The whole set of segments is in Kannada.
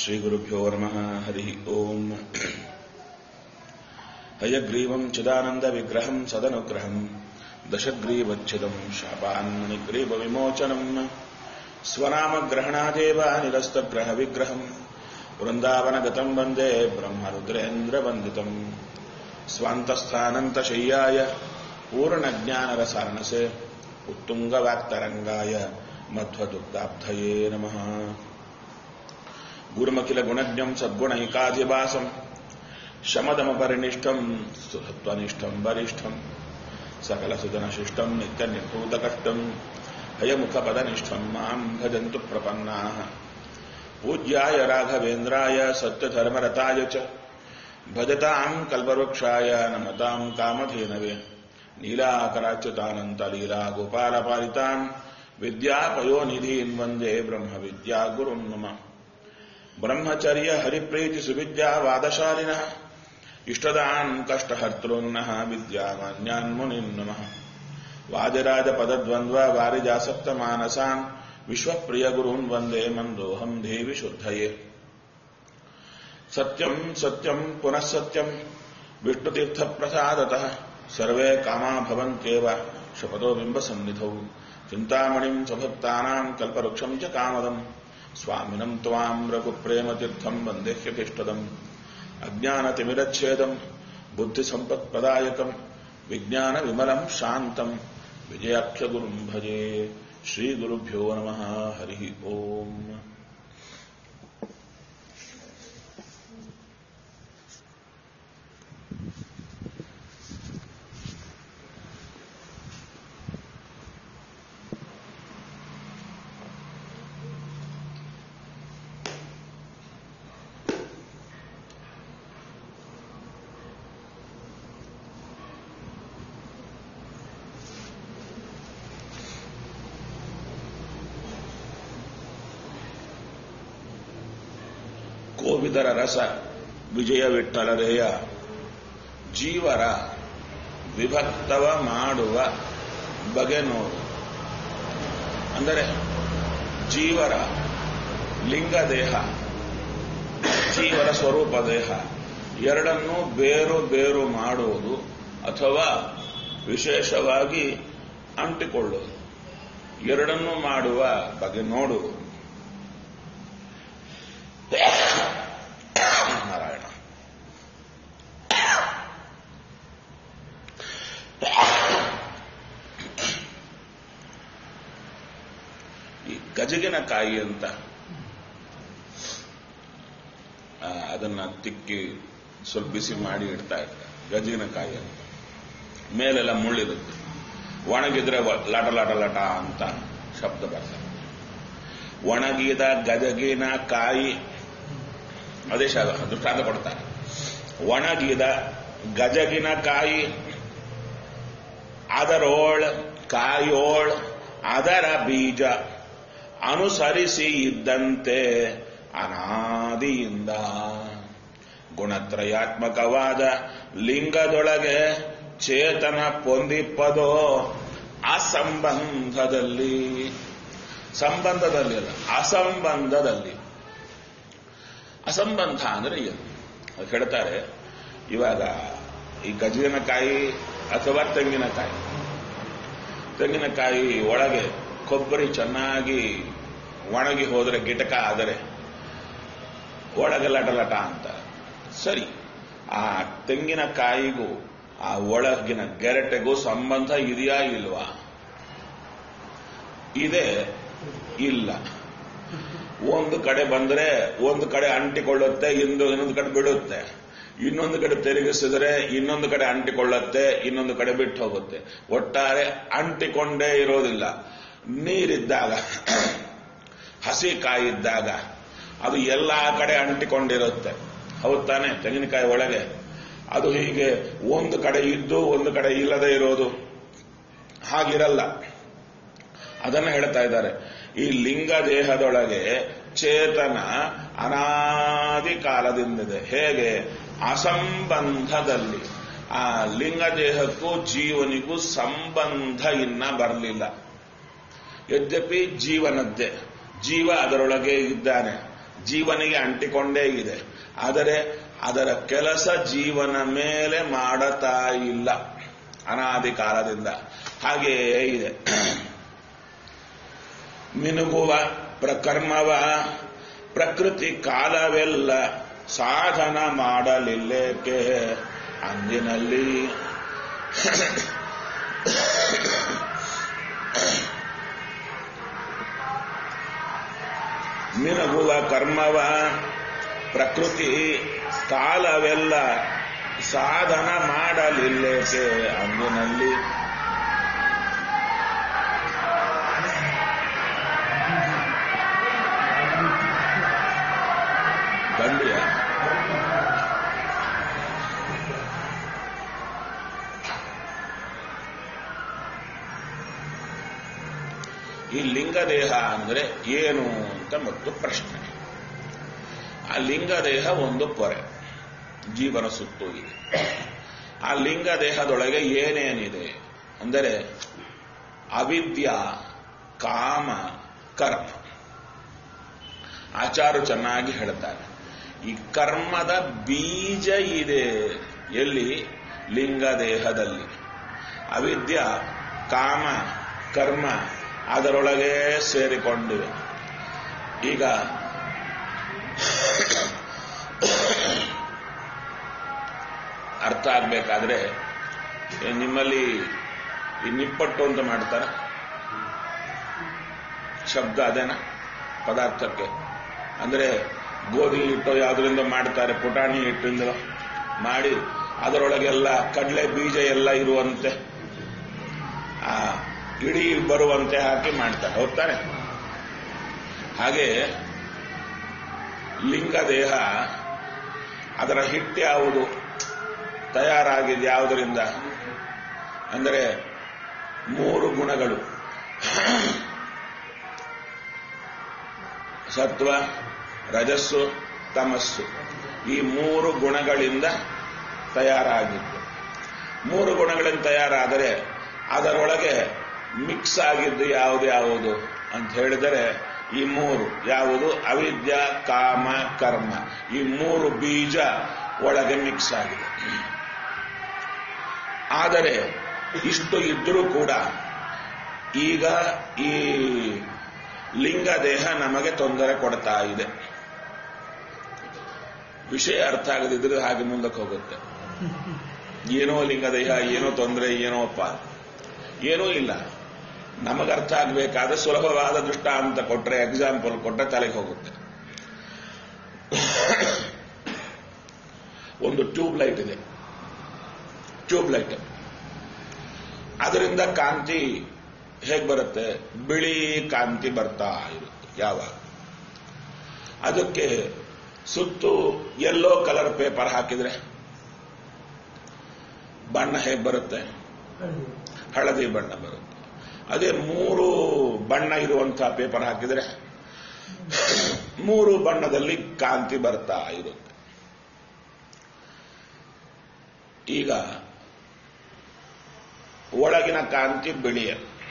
श्रीगुरुभ्यो नमः हरिः ओम् हयग्रीवम् चिदानन्दविग्रहम् सदनुग्रहम् दशग्रीवच्छिदम् शापान्निग्रीवविमोचनम् स्वनामग्रहणादेव निरस्तग्रहविग्रहम् वृन्दावनगतम् वन्दे ब्रह्मरुद्रेन्द्रवन्दितम् स्वान्तस्थानन्तशय्याय पूर्णज्ञानरसारणसे उत्तुङ्गवाक्तरङ्गाय मध्वदुग्धाब्धये नमः गुरुमखिलगुणज्ञम् सद्गुणैकाधिवासम् शमदमपरिनिष्ठम् सुहत्वनिष्ठम् वरिष्ठम् सकलसुदनशिष्टम् नित्यनिर्भूतकष्टम् हयमुखपदनिष्ठम् माम् भजन्तु प्रपन्नाः पूज्याय राघवेन्द्राय सत्यधर्मरताय च भजताम् कल्पवृक्षाय नमताम् कामधेनवे नीलाकराच्युतानन्तलीलागोपालपालितान् विद्यापयोनिधीन् वन्दे ब्रह्मविद्यागुरुन् मम ब्रह्मचर्य हरिप्रीतिसुविद्यावादशालिनः इष्टदान् कष्टहर्तॄन्नः विद्यामान्यान् मुनिन् नमः वादिराजपदद्वन्द्व वारिजासक्तमानसान् विश्वप्रियगुरून् वन्दे मन्दोऽहम् देवि शुद्धये सत्यम् सत्यम् पुनः सत्यम् विष्णुतीर्थप्रसादतः सर्वे कामा भवन्त्येव शपथो बिम्बसन्निधौ चिन्तामणिम् स्वभक्तानाम् कल्पवृक्षम् च कामदम् स्वामिनम् त्वाम् रघुप्रेमतीर्थम् वन्देह्यभीष्टदम् अज्ञानतिमिरच्छेदम् बुद्धिसम्पत्प्रदायकम् विज्ञानविमलम् शान्तम् विजयाख्यगुरुम् भजे श्रीगुरुभ्यो नमः हरिः ओम् ಕೋವಿದರ ರಸ ವಿಜಯ ವಿಠಲರೆಯ ಜೀವರ ವಿಭಕ್ತವ ಮಾಡುವ ಬಗೆ ನೋಡು ಅಂದರೆ ಜೀವರ ಲಿಂಗ ದೇಹ ಜೀವರ ಸ್ವರೂಪ ದೇಹ ಎರಡನ್ನೂ ಬೇರು ಬೇರು ಮಾಡುವುದು ಅಥವಾ ವಿಶೇಷವಾಗಿ ಅಂಟಿಕೊಳ್ಳುವುದು ಎರಡನ್ನೂ ಮಾಡುವ ಬಗೆ ನೋಡುವುದು ನಾರಾಯಣ ಈ ಗಜಗಿನ ಕಾಯಿ ಅಂತ ಆ, ಅದನ್ನ ತಿಕ್ಕಿ ಸ್ವಲ್ಪ ಬಿಸಿ ಮಾಡಿ ಇಡ್ತಾ ಇರ್ತಾರೆ ಗಜಗಿನ ಕಾಯಿ ಅಂತ ಮೇಲೆಲ್ಲ ಮುಳ್ಳಿರುತ್ತೆ ಒಣಗಿದ್ರೆ ವ- ಲಾಟ ಲಾಟ ಲಾಟ ಅಂತ ಶಬ್ದ ಬರ್ತದೆ ಒಣಗಿದ ಗಜಗಿನ ಕಾಯಿ ಅದೇ ಶಾಗ ದೃಷ್ಟಾಂತ ಕೊಡ್ತಾರೆ ಒಣಗಿದ ಗಜಗಿನ ಕಾಯಿ ಅದರೋಳ್ ಕಾಯೋಳ್ ಅದರ ಬೀಜ ಅನುಸರಿಸಿ ಇದ್ದಂತೆ ಅನಾದಿಯಿಂದ ಗುಣತ್ರಯಾತ್ಮಕವಾದ ಲಿಂಗದೊಳಗೆ ಚೇತನ ಪೊಂದಿಪ್ಪದೋ ಅಸಂಬಂಧದಲ್ಲಿ ಸಂಬಂಧದಲ್ಲಿ ಅಲ್ಲ ಅಸಂಬಂಧದಲ್ಲಿ ಅಸಂಬಂಧ ಅಂದ್ರೆ ಏನು ಅದು ಹೇಳ್ತಾರೆ ಇವಾಗ ಈ ಗಜಗಿನಕಾಯಿ ಅಥವಾ ತೆಂಗಿನಕಾಯಿ ತೆಂಗಿನಕಾಯಿ ಒಳಗೆ ಕೊಬ್ಬರಿ ಚೆನ್ನಾಗಿ ಒಣಗಿ ಹೋದರೆ ಗಿಟಕ ಆದರೆ ಒಳಗೆ ಲಟಲಟ ಅಂತ ಸರಿ ಆ ತೆಂಗಿನಕಾಯಿಗೂ ಆ ಒಳಗಿನ ಗೆರಟೆಗೂ ಸಂಬಂಧ ಇದೆಯಾ ಇಲ್ವಾ ಇದೆ ಇಲ್ಲ ಒಂದು ಕಡೆ ಬಂದ್ರೆ ಒಂದು ಕಡೆ ಅಂಟಿಕೊಳ್ಳುತ್ತೆ ಇಂದು ಇನ್ನೊಂದು ಕಡೆ ಬಿಡುತ್ತೆ ಇನ್ನೊಂದು ಕಡೆ ತಿರುಗಿಸಿದ್ರೆ ಇನ್ನೊಂದು ಕಡೆ ಅಂಟಿಕೊಳ್ಳುತ್ತೆ ಇನ್ನೊಂದು ಕಡೆ ಬಿಟ್ಟು ಹೋಗುತ್ತೆ ಒಟ್ಟಾರೆ ಅಂಟಿಕೊಂಡೇ ಇರೋದಿಲ್ಲ ನೀರಿದ್ದಾಗ ಹಸಿ ಕಾಯಿ ಇದ್ದಾಗ ಅದು ಎಲ್ಲಾ ಕಡೆ ಅಂಟಿಕೊಂಡಿರುತ್ತೆ ಹೌದ್ ತಾನೆ ತೆಂಗಿನಕಾಯಿ ಒಳಗೆ ಅದು ಹೀಗೆ ಒಂದು ಕಡೆ ಇದ್ದು ಒಂದು ಕಡೆ ಇಲ್ಲದೆ ಇರೋದು ಹಾಗಿರಲ್ಲ ಅದನ್ನು ಹೇಳ್ತಾ ಇದ್ದಾರೆ ಈ ಲಿಂಗ ದೇಹದೊಳಗೆ ಚೇತನ ಅನಾದಿ ಕಾಲದಿಂದಿದೆ ಹೇಗೆ ಅಸಂಬಂಧದಲ್ಲಿ ಆ ಲಿಂಗ ದೇಹಕ್ಕೂ ಜೀವನಿಗೂ ಸಂಬಂಧ ಇನ್ನ ಬರಲಿಲ್ಲ ಯದ್ಯಪಿ ಜೀವನದ್ದೇ ಜೀವ ಅದರೊಳಗೆ ಇದ್ದಾನೆ ಜೀವನಿಗೆ ಅಂಟಿಕೊಂಡೇ ಇದೆ ಆದರೆ ಅದರ ಕೆಲಸ ಜೀವನ ಮೇಲೆ ಮಾಡತಾ ಇಲ್ಲ ಅನಾದಿ ಕಾಲದಿಂದ ಹಾಗೆಯೇ ಇದೆ ಮಿನುಗುವ ಪ್ರಕರ್ಮವ ಪ್ರಕೃತಿ ಕಾಲವೆಲ್ಲ ಸಾಧನ ಮಾಡಲಿಲ್ಲೇಕೆ ಅಂದಿನಲ್ಲಿ ಮಿನುಗುವ ಕರ್ಮವ ಪ್ರಕೃತಿ ಕಾಲವೆಲ್ಲ ಸಾಧನ ಮಾಡಲಿಲ್ಲೇಕೆ ಅಂದಿನಲ್ಲಿ ಬಂದಿಯ ಈ ಲಿಂಗದೇಹ ಅಂದ್ರೆ ಏನು ಅಂತ ಮತ್ತು ಪ್ರಶ್ನೆ ಆ ಲಿಂಗದೇಹ ಒಂದು ಪೊರೆ ಜೀವನ ಸುತ್ತು ಇದೆ ಆ ಲಿಂಗದೇಹದೊಳಗೆ ಏನೇನಿದೆ ಅಂದರೆ ಅವಿದ್ಯ ಕಾಮ ಕರ್ಮ ಆಚಾರು ಚೆನ್ನಾಗಿ ಹೇಳ್ತಾರೆ ಈ ಕರ್ಮದ ಬೀಜ ಇದೆ ಎಲ್ಲಿ ಲಿಂಗದೇಹದಲ್ಲಿ ಅವಿದ್ಯ ಕಾಮ ಕರ್ಮ ಅದರೊಳಗೆ ಸೇರಿಕೊಂಡಿವೆ ಈಗ ಅರ್ಥ ಆಗ್ಬೇಕಾದ್ರೆ ನಿಮ್ಮಲ್ಲಿ ಈ ನಿಪ್ಪಟ್ಟು ಅಂತ ಮಾಡ್ತಾರ ಶಬ್ದ ಅದೇನ ಪದಾರ್ಥಕ್ಕೆ ಅಂದ್ರೆ ಗೋಧಿ ಹಿಟ್ಟು ಯಾವುದರಿಂದ ಮಾಡ್ತಾರೆ ಪುಟಾಣಿ ಹಿಟ್ಟಿಂದ ಮಾಡಿ ಅದರೊಳಗೆಲ್ಲ ಕಡಲೆ ಬೀಜ ಎಲ್ಲ ಇರುವಂತೆ ಆ ಇಡೀ ಬರುವಂತೆ ಹಾಕಿ ಮಾಡ್ತಾರೆ ಹೋಗ್ತಾನೆ ಹಾಗೆ ಲಿಂಗ ದೇಹ ಅದರ ಹಿಟ್ಟು ಯಾವುದು ತಯಾರಾಗಿದೆ ಯಾವುದರಿಂದ ಅಂದರೆ ಮೂರು ಗುಣಗಳು ಸತ್ವ ರಜಸ್ಸು ತಮಸ್ಸು ಈ ಮೂರು ಗುಣಗಳಿಂದ ತಯಾರಾಗಿದ್ದು ಮೂರು ಗುಣಗಳಿಂದ ತಯಾರಾದರೆ ಅದರೊಳಗೆ ಮಿಕ್ಸ್ ಆಗಿದ್ದು ಯಾವುದು ಯಾವುದು ಅಂತ ಹೇಳಿದರೆ ಈ ಮೂರು ಯಾವುದು ಅವಿದ್ಯ ಕಾಮ ಕರ್ಮ ಈ ಮೂರು ಬೀಜ ಒಳಗೆ ಮಿಕ್ಸ್ ಆಗಿದೆ ಆದರೆ ಇಷ್ಟು ಇದ್ರೂ ಕೂಡ ಈಗ ಈ ಲಿಂಗ ದೇಹ ನಮಗೆ ತೊಂದರೆ ಕೊಡ್ತಾ ಇದೆ ವಿಷಯ ಅರ್ಥ ಆಗದಿದ್ರೆ ಹಾಗೆ ಮುಂದಕ್ಕೆ ಹೋಗುತ್ತೆ ಏನೋ ಲಿಂಗ ದೇಹ ಏನೋ ತೊಂದರೆ ಏನೋಪ್ಪ ಏನೂ ಇಲ್ಲ ನಮಗೆ ಅರ್ಥ ಆಗಬೇಕಾದ್ರೆ ಸುಲಭವಾದ ದೃಷ್ಟಾಂತ ಕೊಟ್ರೆ ಎಕ್ಸಾಂಪಲ್ ಕೊಟ್ರೆ ತಲೆಗೆ ಹೋಗುತ್ತೆ ಒಂದು ಟ್ಯೂಬ್ ಲೈಟ್ ಇದೆ ಟ್ಯೂಬ್ ಲೈಟ್ ಅದರಿಂದ ಕಾಂತಿ ಹೇಗೆ ಬರುತ್ತೆ ಬಿಳಿ ಕಾಂತಿ ಬರ್ತಾ ಇರುತ್ತೆ ಯಾವಾಗ ಅದಕ್ಕೆ ಸುತ್ತು ಯೆಲ್ಲೋ ಕಲರ್ ಪೇಪರ್ ಹಾಕಿದ್ರೆ ಬಣ್ಣ ಹೇಗೆ ಬರುತ್ತೆ ಹಳದಿ ಬಣ್ಣ ಬರುತ್ತೆ ಅದೇ ಮೂರು ಬಣ್ಣ ಇರುವಂತಹ ಪೇಪರ್ ಹಾಕಿದ್ರೆ ಮೂರು ಬಣ್ಣದಲ್ಲಿ ಕಾಂತಿ ಬರ್ತಾ ಇರುತ್ತೆ ಈಗ ಒಳಗಿನ ಕಾಂತಿ ಬಿಳಿಯ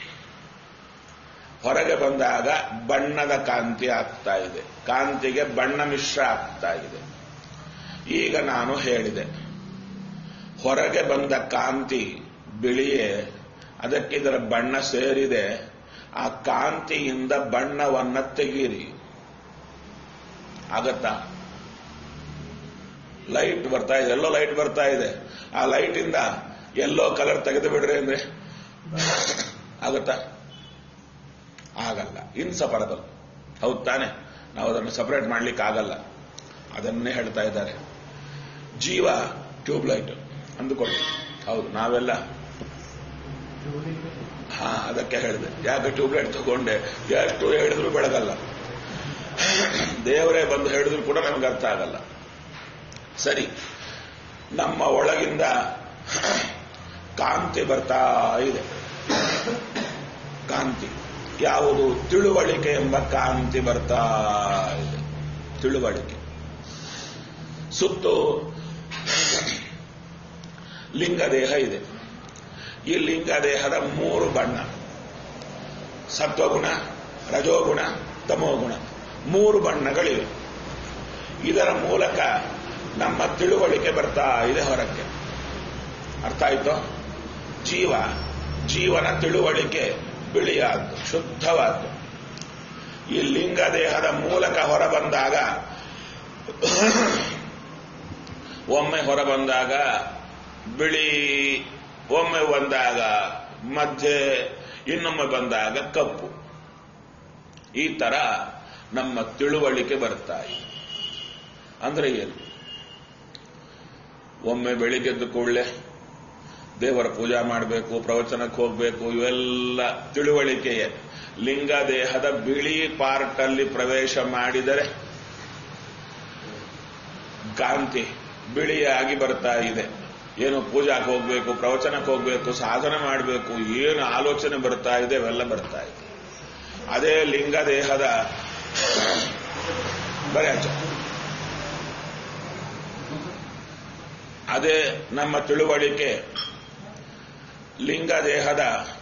ಹೊರಗೆ ಬಂದಾಗ ಬಣ್ಣದ ಕಾಂತಿ ಆಗ್ತಾ ಇದೆ ಕಾಂತಿಗೆ ಬಣ್ಣ ಮಿಶ್ರ ಆಗ್ತಾ ಇದೆ ಈಗ ನಾನು ಹೇಳಿದೆ ಹೊರಗೆ ಬಂದ ಕಾಂತಿ ಬಿಳಿಯೇ ಅದಕ್ಕೆ ಇದರ ಬಣ್ಣ ಸೇರಿದೆ ಆ ಕಾಂತಿಯಿಂದ ಬಣ್ಣವನ್ನ ತೆಗೀರಿ ಆಗತ್ತಾ ಲೈಟ್ ಬರ್ತಾ ಇದೆ ಎಲ್ಲೋ ಲೈಟ್ ಬರ್ತಾ ಇದೆ ಆ ಲೈಟ್ ಇಂದ ಎಲ್ಲೋ ಕಲರ್ ತೆಗೆದು ಬಿಡ್ರಿ ಅಂದ್ರೆ ಆಗತ್ತಾ ಆಗಲ್ಲ ಇನ್ಸಪರಬಲ್ ಹೌದು ತಾನೆ ನಾವು ಅದನ್ನು ಸಪರೇಟ್ ಮಾಡ್ಲಿಕ್ಕೆ ಆಗಲ್ಲ ಅದನ್ನೇ ಹೇಳ್ತಾ ಇದ್ದಾರೆ ಜೀವ ಟ್ಯೂಬ್ ಲೈಟ್ ಅಂದುಕೊಳ್ಳಿ ಹೌದು ನಾವೆಲ್ಲ ಹಾ ಅದಕ್ಕೆ ಹೇಳಿದೆ ಯಾಕೆ ಟ್ಯೂಬ್ ಲೈಟ್ ತಗೊಂಡೆ ಎಷ್ಟು ಹೇಳಿದ್ರು ಬೆಳಗಲ್ಲ ದೇವರೇ ಬಂದು ಹೇಳಿದ್ರು ಕೂಡ ನಮಗೆ ಅರ್ಥ ಆಗಲ್ಲ ಸರಿ ನಮ್ಮ ಒಳಗಿಂದ ಕಾಂತಿ ಬರ್ತಾ ಇದೆ ಕಾಂತಿ ಯಾವುದು ತಿಳುವಳಿಕೆ ಎಂಬ ಕಾಂತಿ ಬರ್ತಾ ಇದೆ ತಿಳುವಳಿಕೆ ಸುತ್ತು ಲಿಂಗದೇಹ ಇದೆ ಈ ಲಿಂಗದೇಹದ ಮೂರು ಬಣ್ಣ ಸತ್ವಗುಣ ರಜೋಗುಣ ತಮೋಗುಣ ಮೂರು ಬಣ್ಣಗಳಿವೆ ಇದರ ಮೂಲಕ ನಮ್ಮ ತಿಳುವಳಿಕೆ ಬರ್ತಾ ಇದೆ ಹೊರಕ್ಕೆ ಅರ್ಥ ಆಯ್ತು ಜೀವ ಜೀವನ ತಿಳುವಳಿಕೆ ಬಿಳಿಯಾದ್ದು ಶುದ್ಧವಾದ್ದು ಈ ಲಿಂಗ ದೇಹದ ಮೂಲಕ ಹೊರ ಬಂದಾಗ ಒಮ್ಮೆ ಹೊರ ಬಂದಾಗ ಬಿಳಿ ಒಮ್ಮೆ ಬಂದಾಗ ಮಧ್ಯೆ ಇನ್ನೊಮ್ಮೆ ಬಂದಾಗ ಕಪ್ಪು ಈ ತರ ನಮ್ಮ ತಿಳುವಳಿಕೆ ಬರ್ತಾ ಇದೆ ಅಂದ್ರೆ ಏನು ಒಮ್ಮೆ ಬೆಳಿಗ್ಗೆದ್ದು ಕೂಡಲೇ ದೇವರ ಪೂಜಾ ಮಾಡಬೇಕು ಪ್ರವಚನಕ್ಕೆ ಹೋಗಬೇಕು ಇವೆಲ್ಲ ತಿಳುವಳಿಕೆಯೇ ಲಿಂಗ ದೇಹದ ಬಿಳಿ ಪಾರ್ಟ್ ಅಲ್ಲಿ ಪ್ರವೇಶ ಮಾಡಿದರೆ ಕಾಂತಿ ಬಿಳಿಯಾಗಿ ಬರ್ತಾ ಇದೆ ಏನು ಪೂಜಾಕ್ಕೆ ಹೋಗ್ಬೇಕು ಪ್ರವಚನಕ್ಕೆ ಹೋಗ್ಬೇಕು ಸಾಧನೆ ಮಾಡಬೇಕು ಏನು ಆಲೋಚನೆ ಬರ್ತಾ ಇದೆ ಅವೆಲ್ಲ ಬರ್ತಾ ಇದೆ ಅದೇ ಲಿಂಗ ದೇಹದ ಬರೀ ಆಚೆ. ಅದೇ ನಮ್ಮ ತಿಳುವಳಿಕೆ ಲಿಂಗ ದೇಹದ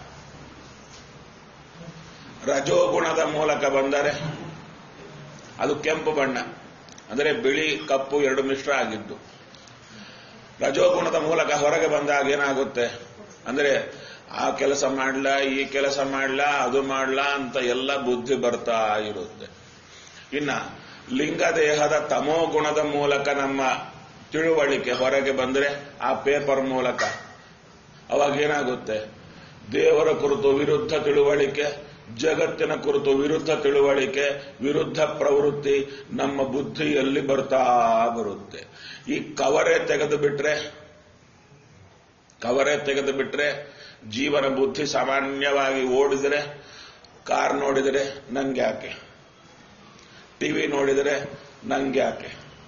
ರಜೋಗುಣದ ಮೂಲಕ ಬಂದರೆ ಅದು ಕೆಂಪು ಬಣ್ಣ ಅಂದರೆ ಬಿಳಿ ಕಪ್ಪು ಎರಡು ಮಿಶ್ರ ಆಗಿದ್ದು ರಜೋಗುಣದ ಮೂಲಕ ಹೊರಗೆ ಬಂದಾಗ ಏನಾಗುತ್ತೆ ಅಂದ್ರೆ ಆ ಕೆಲಸ ಮಾಡ್ಲಾ ಈ ಕೆಲಸ ಮಾಡ್ಲಾ ಅದು ಮಾಡ್ಲಾ ಅಂತ ಎಲ್ಲ ಬುದ್ಧಿ ಬರ್ತಾ ಇರುತ್ತೆ ಇನ್ನ ಲಿಂಗ ದೇಹದ ತಮೋ ಗುಣದ ಮೂಲಕ ನಮ್ಮ ತಿಳುವಳಿಕೆ ಹೊರಗೆ ಬಂದ್ರೆ ಆ ಪೇಪರ್ ಮೂಲಕ ಅವಾಗ ಏನಾಗುತ್ತೆ ದೇವರ ಕುರಿತು ವಿರುದ್ಧ ತಿಳುವಳಿಕೆ ಜಗತ್ತಿನ ಕುರಿತು ವಿರುದ್ಧ ತಿಳುವಳಿಕೆ ವಿರುದ್ಧ ಪ್ರವೃತ್ತಿ ನಮ್ಮ ಬುದ್ಧಿಯಲ್ಲಿ ಬರ್ತಾ ಬರುತ್ತೆ ಈ ಕವರೇ ತೆಗೆದು ಬಿಟ್ರೆ ಕವರೇ ತೆಗೆದು ಬಿಟ್ರೆ ಜೀವನ ಬುದ್ಧಿ ಸಾಮಾನ್ಯವಾಗಿ ಓಡಿದರೆ ಕಾರ್ ನೋಡಿದರೆ ನಂಗೆ ಯಾಕೆ ಟಿವಿ ನೋಡಿದರೆ ನಂಗೆ ಯಾಕೆ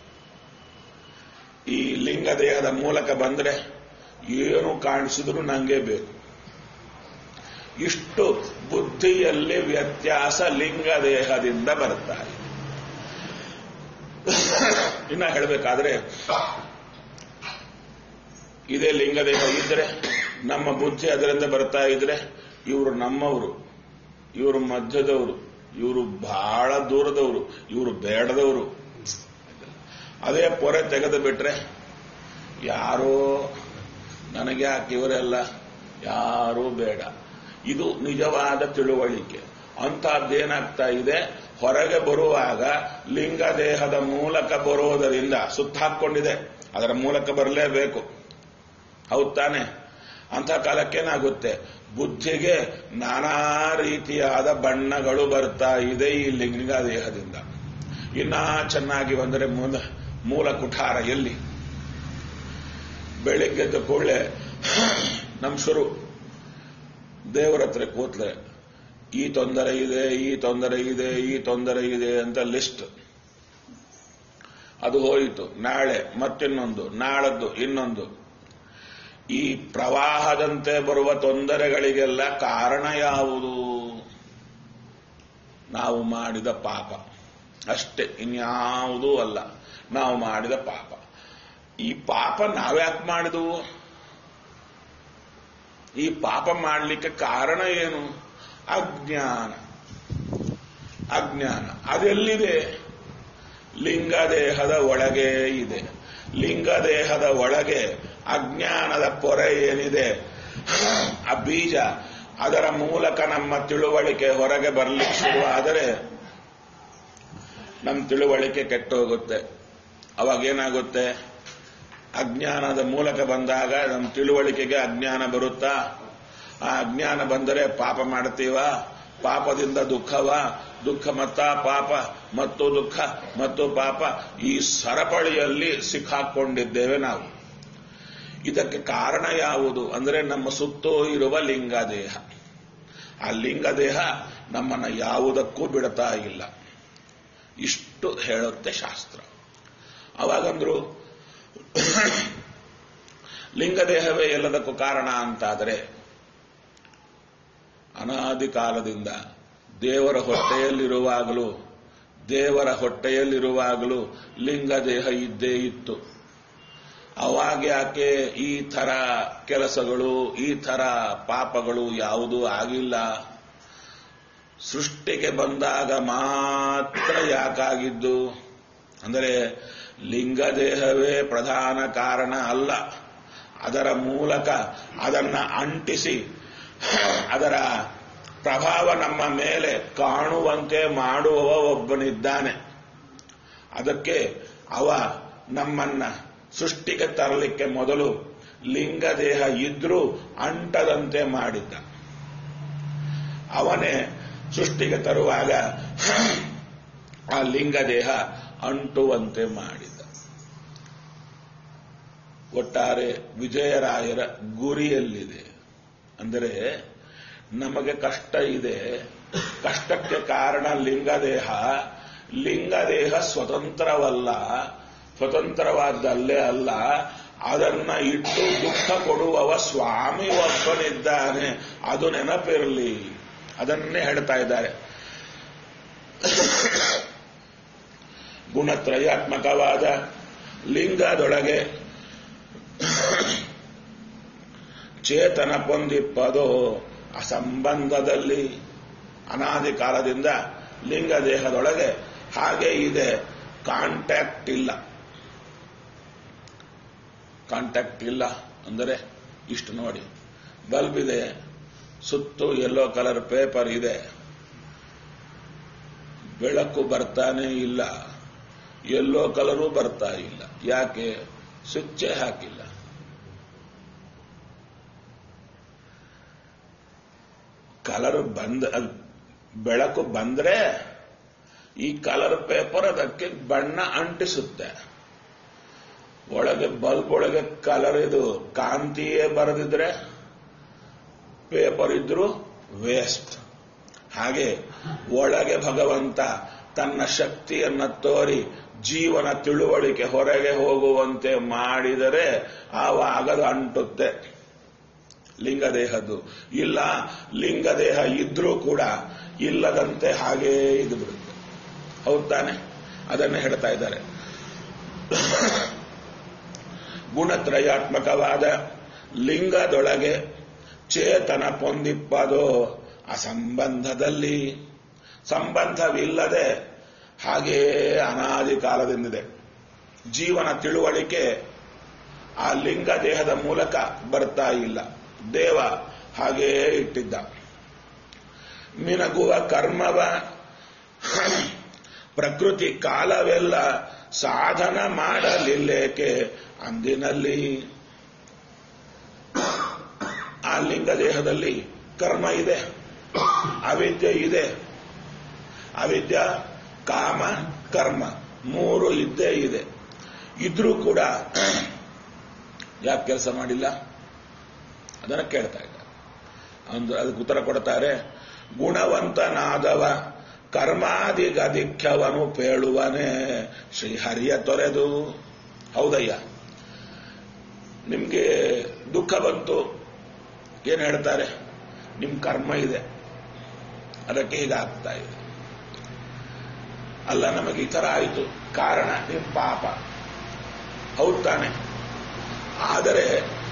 ಈ ಲಿಂಗ ದೇಹದ ಮೂಲಕ ಬಂದ್ರೆ ಏನು ಕಾಣಿಸಿದ್ರು ನಂಗೆ ಬೇಕು ಇಷ್ಟು ಬುದ್ಧಿಯಲ್ಲಿ ವ್ಯತ್ಯಾಸ ಲಿಂಗ ದೇಹದಿಂದ ಬರ್ತಾ ಇದೆ ಇನ್ನ ಹೇಳಬೇಕಾದ್ರೆ ಇದೇ ಲಿಂಗ ದೇಹ ಇದ್ರೆ ನಮ್ಮ ಬುದ್ಧಿ ಅದರಿಂದ ಬರ್ತಾ ಇದ್ರೆ ಇವರು ನಮ್ಮವರು ಇವರು ಮಧ್ಯದವರು ಇವರು ಬಹಳ ದೂರದವರು ಇವರು ಬೇಡದವರು ಅದೇ ಪೊರೆ ತೆಗೆದು ಬಿಟ್ರೆ ಯಾರೋ ನನಗೆ ಯಾಕೆ ಇವರೆಲ್ಲ ಯಾರೂ ಬೇಡ ಇದು ನಿಜವಾದ ತಿಳುವಳಿಕೆ ಅಂತಹದ್ದೇನಾಗ್ತಾ ಇದೆ ಹೊರಗೆ ಬರುವಾಗ ಲಿಂಗ ದೇಹದ ಮೂಲಕ ಬರೋದರಿಂದ ಸುತ್ತ ಹಾಕೊಂಡಿದೆ ಅದರ ಮೂಲಕ ಬರಲೇಬೇಕು ಹೌದ್ ತಾನೆ ಅಂಥ ಕಾಲಕ್ಕೇನಾಗುತ್ತೆ ಬುದ್ಧಿಗೆ ನಾನಾ ರೀತಿಯಾದ ಬಣ್ಣಗಳು ಬರ್ತಾ ಇದೆ ಈ ಲಿಂಗ ದೇಹದಿಂದ ಇನ್ನ ಚೆನ್ನಾಗಿ ಬಂದರೆ ಮೂಲ ಮೂಲ ಕುಠಾರ ಎಲ್ಲಿ ಬೆಳಿಗ್ಗೆದ್ದ ಕೂಡಲೇ ನಮ್ ಶುರು ದೇವರ ಹತ್ರ ಕೂತ್ಲೆ ಈ ತೊಂದರೆ ಇದೆ ಈ ತೊಂದರೆ ಇದೆ ಈ ತೊಂದರೆ ಇದೆ ಅಂತ ಲಿಸ್ಟ್ ಅದು ಹೋಯಿತು ನಾಳೆ ಮತ್ತಿನ್ನೊಂದು ನಾಳದ್ದು ಇನ್ನೊಂದು ಈ ಪ್ರವಾಹದಂತೆ ಬರುವ ತೊಂದರೆಗಳಿಗೆಲ್ಲ ಕಾರಣ ಯಾವುದು ನಾವು ಮಾಡಿದ ಪಾಪ ಅಷ್ಟೇ ಇನ್ಯಾವುದೂ ಅಲ್ಲ ನಾವು ಮಾಡಿದ ಪಾಪ ಈ ಪಾಪ ನಾವ್ಯಾಕೆ ಮಾಡಿದವು ಈ ಪಾಪ ಮಾಡಲಿಕ್ಕೆ ಕಾರಣ ಏನು ಅಜ್ಞಾನ ಅಜ್ಞಾನ ಅದೆಲ್ಲಿದೆ ಲಿಂಗ ದೇಹದ ಒಳಗೆ ಇದೆ ಲಿಂಗ ದೇಹದ ಒಳಗೆ ಅಜ್ಞಾನದ ಪೊರೆ ಏನಿದೆ ಆ ಬೀಜ ಅದರ ಮೂಲಕ ನಮ್ಮ ತಿಳುವಳಿಕೆ ಹೊರಗೆ ಬರಲಿಕ್ಕೆ ಶುರುವಾದರೆ ನಮ್ಮ ತಿಳುವಳಿಕೆ ಕೆಟ್ಟೋಗುತ್ತೆ ಅವಾಗ ಏನಾಗುತ್ತೆ ಅಜ್ಞಾನದ ಮೂಲಕ ಬಂದಾಗ ನಮ್ಮ ತಿಳುವಳಿಕೆಗೆ ಅಜ್ಞಾನ ಬರುತ್ತಾ ಆ ಅಜ್ಞಾನ ಬಂದರೆ ಪಾಪ ಮಾಡ್ತೀವ ಪಾಪದಿಂದ ದುಃಖವ ದುಃಖ ಮತ್ತ ಪಾಪ ಮತ್ತು ದುಃಖ ಮತ್ತು ಪಾಪ ಈ ಸರಪಳಿಯಲ್ಲಿ ಸಿಕ್ಕಾಕೊಂಡಿದ್ದೇವೆ ನಾವು ಇದಕ್ಕೆ ಕಾರಣ ಯಾವುದು ಅಂದರೆ ನಮ್ಮ ಸುತ್ತೋ ಇರುವ ಲಿಂಗ ದೇಹ ಆ ಲಿಂಗ ದೇಹ ನಮ್ಮನ್ನ ಯಾವುದಕ್ಕೂ ಬಿಡ್ತಾ ಇಲ್ಲ ಇಷ್ಟು ಹೇಳುತ್ತೆ ಶಾಸ್ತ್ರ ಅವಾಗಂದ್ರು ಲಿಂಗ ದೇಹವೇ ಎಲ್ಲದಕ್ಕೂ ಕಾರಣ ಅಂತಾದರೆ ಅನಾದಿ ಕಾಲದಿಂದ ದೇವರ ಹೊಟ್ಟೆಯಲ್ಲಿರುವಾಗಲೂ ದೇವರ ಹೊಟ್ಟೆಯಲ್ಲಿರುವಾಗಲೂ ಲಿಂಗ ದೇಹ ಇದ್ದೇ ಇತ್ತು ಅವಾಗ ಯಾಕೆ ಈ ಥರ ಕೆಲಸಗಳು ಈ ಥರ ಪಾಪಗಳು ಯಾವುದೂ ಆಗಿಲ್ಲ ಸೃಷ್ಟಿಗೆ ಬಂದಾಗ ಮಾತ್ರ ಯಾಕಾಗಿದ್ದು ಅಂದರೆ ಲಿಂಗದೇಹವೇ ಪ್ರಧಾನ ಕಾರಣ ಅಲ್ಲ ಅದರ ಮೂಲಕ ಅದನ್ನ ಅಂಟಿಸಿ ಅದರ ಪ್ರಭಾವ ನಮ್ಮ ಮೇಲೆ ಕಾಣುವಂತೆ ಮಾಡುವವ ಒಬ್ಬನಿದ್ದಾನೆ ಅದಕ್ಕೆ ಅವ ನಮ್ಮನ್ನ ಸೃಷ್ಟಿಗೆ ತರಲಿಕ್ಕೆ ಮೊದಲು ಲಿಂಗದೇಹ ಇದ್ರೂ ಅಂಟದಂತೆ ಮಾಡಿದ್ದ ಅವನೇ ಸೃಷ್ಟಿಗೆ ತರುವಾಗ ಆ ಲಿಂಗದೇಹ ಅಂಟುವಂತೆ ಮಾಡಿದ ಒಟ್ಟಾರೆ ವಿಜಯರಾಯರ ಗುರಿಯಲ್ಲಿದೆ ಅಂದರೆ ನಮಗೆ ಕಷ್ಟ ಇದೆ ಕಷ್ಟಕ್ಕೆ ಕಾರಣ ಲಿಂಗದೇಹ ಲಿಂಗದೇಹ ಸ್ವತಂತ್ರವಲ್ಲ ಸ್ವತಂತ್ರವಾದ್ದಲ್ಲೇ ಅಲ್ಲ ಅದನ್ನ ಇಟ್ಟು ದುಃಖ ಕೊಡುವವ ಸ್ವಾಮಿ ಒಬ್ಬನಿದ್ದಾನೆ ಅದು ನೆನಪಿರಲಿ ಅದನ್ನೇ ಹೇಳ್ತಾ ಇದ್ದಾರೆ ಗುಣತ್ರಯಾತ್ಮಕವಾದ ಲಿಂಗದೊಳಗೆ ಚೇತನ ಪೊಂದಿಪ್ಪದೋ ಅಸಂಬಂಧದಲ್ಲಿ ಅನಾದಿ ಕಾಲದಿಂದ ಲಿಂಗ ದೇಹದೊಳಗೆ ಹಾಗೆ ಇದೆ ಕಾಂಟ್ಯಾಕ್ಟ್ ಇಲ್ಲ ಕಾಂಟ್ಯಾಕ್ಟ್ ಇಲ್ಲ ಅಂದರೆ ಇಷ್ಟು ನೋಡಿ ಬಲ್ಬ್ ಇದೆ ಸುತ್ತು ಯೆಲ್ಲೋ ಕಲರ್ ಪೇಪರ್ ಇದೆ ಬೆಳಕು ಬರ್ತಾನೆ ಇಲ್ಲ ಯೆಲ್ಲೋ ಕಲರು ಬರ್ತಾ ಇಲ್ಲ ಯಾಕೆ ಸ್ವಿಚ್ಚೇ ಹಾಕಿಲ್ಲ ಕಲರ್ ಬಂದ ಅದ್ ಬೆಳಕು ಬಂದ್ರೆ ಈ ಕಲರ್ ಪೇಪರ್ ಅದಕ್ಕೆ ಬಣ್ಣ ಅಂಟಿಸುತ್ತೆ ಒಳಗೆ ಬಲ್ಬ್ ಒಳಗೆ ಕಲರ್ ಇದು ಕಾಂತಿಯೇ ಬರೆದಿದ್ರೆ ಪೇಪರ್ ಇದ್ರೂ ವೇಸ್ಟ್ ಹಾಗೆ ಒಳಗೆ ಭಗವಂತ ತನ್ನ ಶಕ್ತಿಯನ್ನ ತೋರಿ ಜೀವನ ತಿಳುವಳಿಕೆ ಹೊರಗೆ ಹೋಗುವಂತೆ ಮಾಡಿದರೆ ಆವಾಗ ಅದು ಅಂಟುತ್ತೆ ಲಿಂಗದೇಹದ್ದು ಇಲ್ಲ ಲಿಂಗದೇಹ ಇದ್ರೂ ಕೂಡ ಇಲ್ಲದಂತೆ ಹಾಗೇ ಇದು ಬಿಡುತ್ತೆ ಹೌದ್ ತಾನೆ ಅದನ್ನೇ ಹೇಳ್ತಾ ಇದ್ದಾರೆ ಗುಣತ್ರಯಾತ್ಮಕವಾದ ಲಿಂಗದೊಳಗೆ ಚೇತನ ಪೊಂದಿಪ್ಪದೋ ಅಸಂಬಂಧದಲ್ಲಿ ಸಂಬಂಧವಿಲ್ಲದೆ ಹಾಗೇ ಅನಾದಿ ಕಾಲದಿಂದಿದೆ ಜೀವನ ತಿಳುವಳಿಕೆ ಆ ಲಿಂಗ ದೇಹದ ಮೂಲಕ ಬರ್ತಾ ಇಲ್ಲ ದೇವ ಹಾಗೇ ಇಟ್ಟಿದ್ದ ಮಿನಗುವ ಕರ್ಮವ ಪ್ರಕೃತಿ ಕಾಲವೆಲ್ಲ ಸಾಧನ ಮಾಡಲಿಲ್ಲೇಕೆ ಅಂದಿನಲ್ಲಿ ಆ ಲಿಂಗ ದೇಹದಲ್ಲಿ ಕರ್ಮ ಇದೆ ಅವಿದ್ಯೆ ಇದೆ ಅವಿದ್ಯ ಕಾಮ ಕರ್ಮ ಮೂರು ಇದ್ದೇ ಇದೆ ಇದ್ರೂ ಕೂಡ ಯಾಕೆ ಕೆಲಸ ಮಾಡಿಲ್ಲ ಅದನ್ನ ಕೇಳ್ತಾ ಇದ್ದಾರೆ ಅಂದ್ರೆ ಅದಕ್ಕೆ ಉತ್ತರ ಕೊಡ್ತಾರೆ ಗುಣವಂತನಾದವ ಕರ್ಮಾದಿಗದಿಖ್ಯವನು ಪೇಳುವನೇ ಶ್ರೀಹರಿಯ ತೊರೆದು ಹೌದಯ್ಯ ನಿಮ್ಗೆ ದುಃಖ ಬಂತು ಏನ್ ಹೇಳ್ತಾರೆ ನಿಮ್ ಕರ್ಮ ಇದೆ ಅದಕ್ಕೆ ಹೀಗಾಗ್ತಾ ಇದೆ ಅಲ್ಲ ನಮಗೆ ಈ ತರ ಆಯಿತು ಕಾರಣ ನಿಮ್ ಪಾಪ ಹೌದು ತಾನೆ ಆದರೆ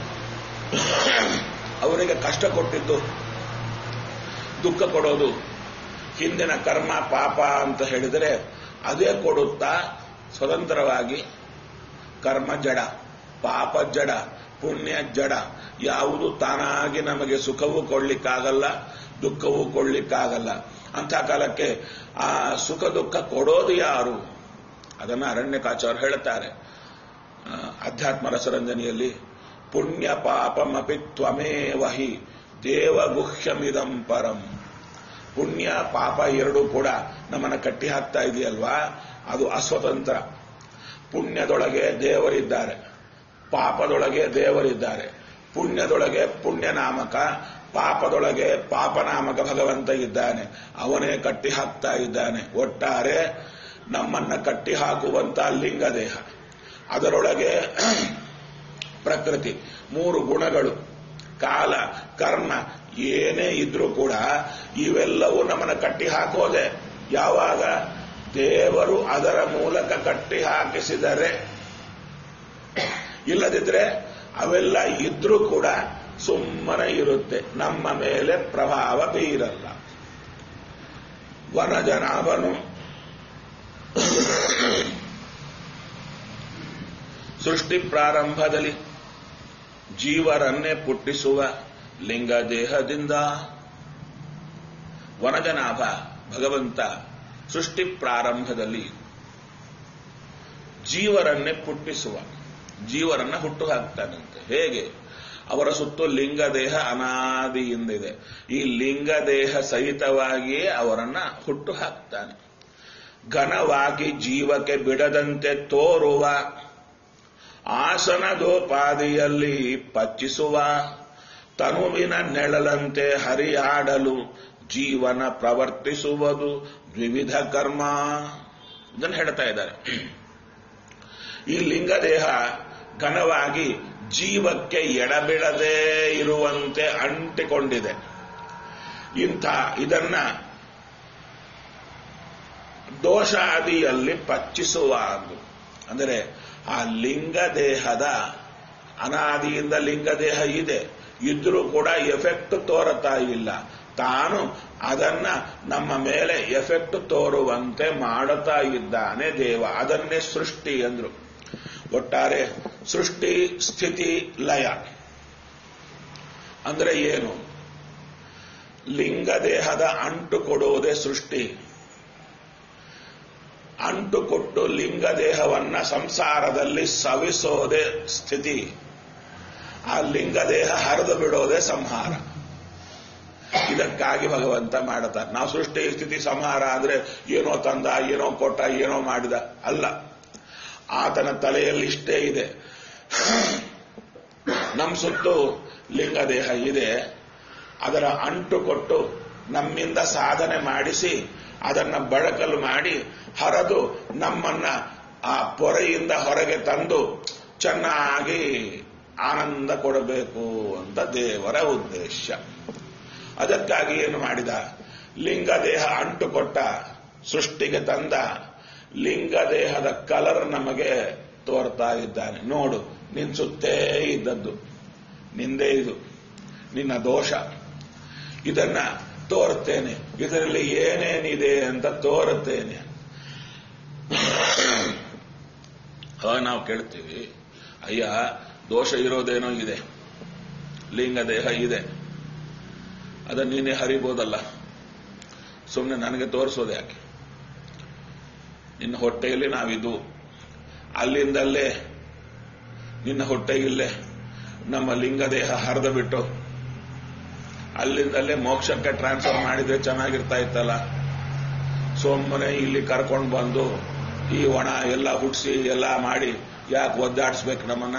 ಅವರಿಗೆ ಕಷ್ಟ ಕೊಟ್ಟಿದ್ದು ದುಃಖ ಕೊಡೋದು ಹಿಂದಿನ ಕರ್ಮ ಪಾಪ ಅಂತ ಹೇಳಿದರೆ ಅದೇ ಕೊಡುತ್ತಾ ಸ್ವತಂತ್ರವಾಗಿ ಕರ್ಮ ಜಡ ಪಾಪ ಜಡ ಪುಣ್ಯ ಜಡ ಯಾವುದು ತಾನಾಗಿ ನಮಗೆ ಸುಖವೂ ಕೊಡ್ಲಿಕ್ಕಾಗಲ್ಲ ದುಃಖವೂ ಕೊಡ್ಲಿಕ್ಕಾಗಲ್ಲ ಅಂಥ ಕಾಲಕ್ಕೆ ಆ ಸುಖ ದುಃಖ ಕೊಡೋದು ಯಾರು ಅದನ್ನು ಅರಣ್ಯಕಾಚಾರ್ಯ ಹೇಳುತ್ತಾರೆ ಅಧ್ಯಾತ್ಮ ರಸರಂಜನೆಯಲ್ಲಿ ಪುಣ್ಯ ಪಾಪಮಪಿ ತ್ವಮೇವಹಿ ದೇವಗುಹ್ಯಮಿದಂ ಪರಂ ಪುಣ್ಯ ಪಾಪ ಎರಡೂ ಕೂಡ ನಮ್ಮನ್ನ ಕಟ್ಟಿ ಹಾಕ್ತಾ ಇದೆಯಲ್ವಾ ಅದು ಅಸ್ವತಂತ್ರ ಪುಣ್ಯದೊಳಗೆ ದೇವರಿದ್ದಾರೆ ಪಾಪದೊಳಗೆ ದೇವರಿದ್ದಾರೆ ಪುಣ್ಯದೊಳಗೆ ಪುಣ್ಯನಾಮಕ ಪಾಪದೊಳಗೆ ಪಾಪನಾಮಕ ಭಗವಂತ ಇದ್ದಾನೆ ಅವನೇ ಕಟ್ಟಿ ಹಾಕ್ತಾ ಇದ್ದಾನೆ ಒಟ್ಟಾರೆ ನಮ್ಮನ್ನ ಕಟ್ಟಿ ಹಾಕುವಂತ ಲಿಂಗ ದೇಹ ಅದರೊಳಗೆ ಪ್ರಕೃತಿ ಮೂರು ಗುಣಗಳು ಕಾಲ ಕರ್ಮ ಏನೇ ಇದ್ರೂ ಕೂಡ ಇವೆಲ್ಲವೂ ನಮ್ಮನ್ನ ಕಟ್ಟಿ ಹಾಕೋದೆ ಯಾವಾಗ ದೇವರು ಅದರ ಮೂಲಕ ಕಟ್ಟಿ ಹಾಕಿಸಿದರೆ ಇಲ್ಲದಿದ್ರೆ ಅವೆಲ್ಲ ಇದ್ರೂ ಕೂಡ ಸುಮ್ಮನೆ ಇರುತ್ತೆ ನಮ್ಮ ಮೇಲೆ ಪ್ರಭಾವ ಬೀರಲ್ಲ ವನಜನಾಭನು ಸೃಷ್ಟಿ ಪ್ರಾರಂಭದಲ್ಲಿ ಜೀವರನ್ನೇ ಪುಟ್ಟಿಸುವ ಲಿಂಗ ದೇಹದಿಂದ ವನಜನಾಭ ಭಗವಂತ ಸೃಷ್ಟಿ ಪ್ರಾರಂಭದಲ್ಲಿ ಜೀವರನ್ನೇ ಪುಟ್ಟಿಸುವ ಜೀವರನ್ನ ಹುಟ್ಟು ಹಾಕ್ತಾನಂತೆ ಹೇಗೆ ಅವರ ಸುತ್ತು ಲಿಂಗದೇಹ ಅನಾದಿಯಿಂದಿದೆ ಈ ಲಿಂಗದೇಹ ಸಹಿತವಾಗಿಯೇ ಅವರನ್ನ ಹುಟ್ಟು ಹಾಕ್ತಾನೆ ಘನವಾಗಿ ಜೀವಕ್ಕೆ ಬಿಡದಂತೆ ತೋರುವ ಆಸನದೋಪಾದಿಯಲ್ಲಿ ಪಚ್ಚಿಸುವ ತನುವಿನ ನೆಳಲಂತೆ ಹರಿಯಾಡಲು ಜೀವನ ಪ್ರವರ್ತಿಸುವುದು ದ್ವಿವಿಧ ಕರ್ಮ ಇದನ್ನು ಹೇಳ್ತಾ ಇದ್ದಾರೆ ಈ ಲಿಂಗದೇಹ ಘನವಾಗಿ ಜೀವಕ್ಕೆ ಎಡಬಿಡದೇ ಇರುವಂತೆ ಅಂಟಿಕೊಂಡಿದೆ ಇಂಥ ಇದನ್ನ ದೋಷಾದಿಯಲ್ಲಿ ಪಚ್ಚಿಸುವಾಗ ಅಂದರೆ ಆ ಲಿಂಗದೇಹದ ಅನಾದಿಯಿಂದ ಲಿಂಗದೇಹ ಇದೆ ಇದ್ರೂ ಕೂಡ ಎಫೆಕ್ಟ್ ತೋರತಾ ಇಲ್ಲ ತಾನು ಅದನ್ನ ನಮ್ಮ ಮೇಲೆ ಎಫೆಕ್ಟ್ ತೋರುವಂತೆ ಮಾಡುತ್ತಾ ಇದ್ದಾನೆ ದೇವ ಅದನ್ನೇ ಸೃಷ್ಟಿ ಎಂದ್ರು ಒಟ್ಟಾರೆ ಸೃಷ್ಟಿ ಸ್ಥಿತಿ ಲಯ ಅಂದ್ರೆ ಏನು ಲಿಂಗದೇಹದ ಅಂಟು ಕೊಡುವುದೇ ಸೃಷ್ಟಿ ಅಂಟು ಕೊಟ್ಟು ಲಿಂಗದೇಹವನ್ನ ಸಂಸಾರದಲ್ಲಿ ಸವಿಸೋದೇ ಸ್ಥಿತಿ ಆ ಲಿಂಗದೇಹ ಹರಿದು ಬಿಡೋದೇ ಸಂಹಾರ ಇದಕ್ಕಾಗಿ ಭಗವಂತ ಮಾಡುತ್ತಾರೆ ನಾವು ಸೃಷ್ಟಿ ಸ್ಥಿತಿ ಸಂಹಾರ ಅಂದ್ರೆ ಏನೋ ತಂದ ಏನೋ ಕೊಟ್ಟ ಏನೋ ಮಾಡಿದ ಅಲ್ಲ ಆತನ ತಲೆಯಲ್ಲಿ ಇಷ್ಟೇ ಇದೆ ನಮ್ಮ ಸುತ್ತು ಲಿಂಗದೇಹ ಇದೆ ಅದರ ಅಂಟು ಕೊಟ್ಟು ನಮ್ಮಿಂದ ಸಾಧನೆ ಮಾಡಿಸಿ ಅದನ್ನ ಬಳಕಲು ಮಾಡಿ ಹರಿದು ನಮ್ಮನ್ನ ಆ ಪೊರೆಯಿಂದ ಹೊರಗೆ ತಂದು ಚೆನ್ನಾಗಿ ಆನಂದ ಕೊಡಬೇಕು ಅಂತ ದೇವರ ಉದ್ದೇಶ ಅದಕ್ಕಾಗಿ ಏನು ಮಾಡಿದ ಲಿಂಗದೇಹ ಅಂಟು ಕೊಟ್ಟ ಸೃಷ್ಟಿಗೆ ತಂದ ಲಿಂಗದೇಹದ ಕಲರ್ ನಮಗೆ ತೋರ್ತಾ ಇದ್ದಾನೆ ನೋಡು ನಿನ್ ಸುತ್ತೇ ಇದ್ದದ್ದು ನಿಂದೇ ಇದು ನಿನ್ನ ದೋಷ ಇದನ್ನ ತೋರುತ್ತೇನೆ ಇದರಲ್ಲಿ ಏನೇನಿದೆ ಅಂತ ತೋರುತ್ತೇನೆ ಅವಾಗ ನಾವು ಕೇಳ್ತೀವಿ ಅಯ್ಯ ದೋಷ ಇರೋದೇನೋ ಇದೆ ಲಿಂಗ ದೇಹ ಇದೆ ಅದನ್ನ ನೀನೇ ಹರಿಬೋದಲ್ಲ ಸುಮ್ಮನೆ ನನಗೆ ತೋರಿಸೋದು ಯಾಕೆ ನಿನ್ನ ಹೊಟ್ಟೆಯಲ್ಲಿ ನಾವಿದು ಅಲ್ಲಿಂದಲ್ಲೇ ನಿನ್ನ ಹೊಟ್ಟೆಗಿಲ್ಲೇ ನಮ್ಮ ಲಿಂಗದೇಹ ಹರಿದು ಬಿಟ್ಟು ಅಲ್ಲಿಂದಲ್ಲೇ ಮೋಕ್ಷಕ್ಕೆ ಟ್ರಾನ್ಸ್ಫರ್ ಮಾಡಿದ್ರೆ ಚೆನ್ನಾಗಿರ್ತಾ ಇತ್ತಲ್ಲ ಸೋಮನೆ ಇಲ್ಲಿ ಕರ್ಕೊಂಡು ಬಂದು ಈ ಒಣ ಎಲ್ಲ ಹುಟ್ಟಿಸಿ ಎಲ್ಲ ಮಾಡಿ ಯಾಕೆ ಒದ್ದಾಡಿಸ್ಬೇಕು ನಮ್ಮನ್ನ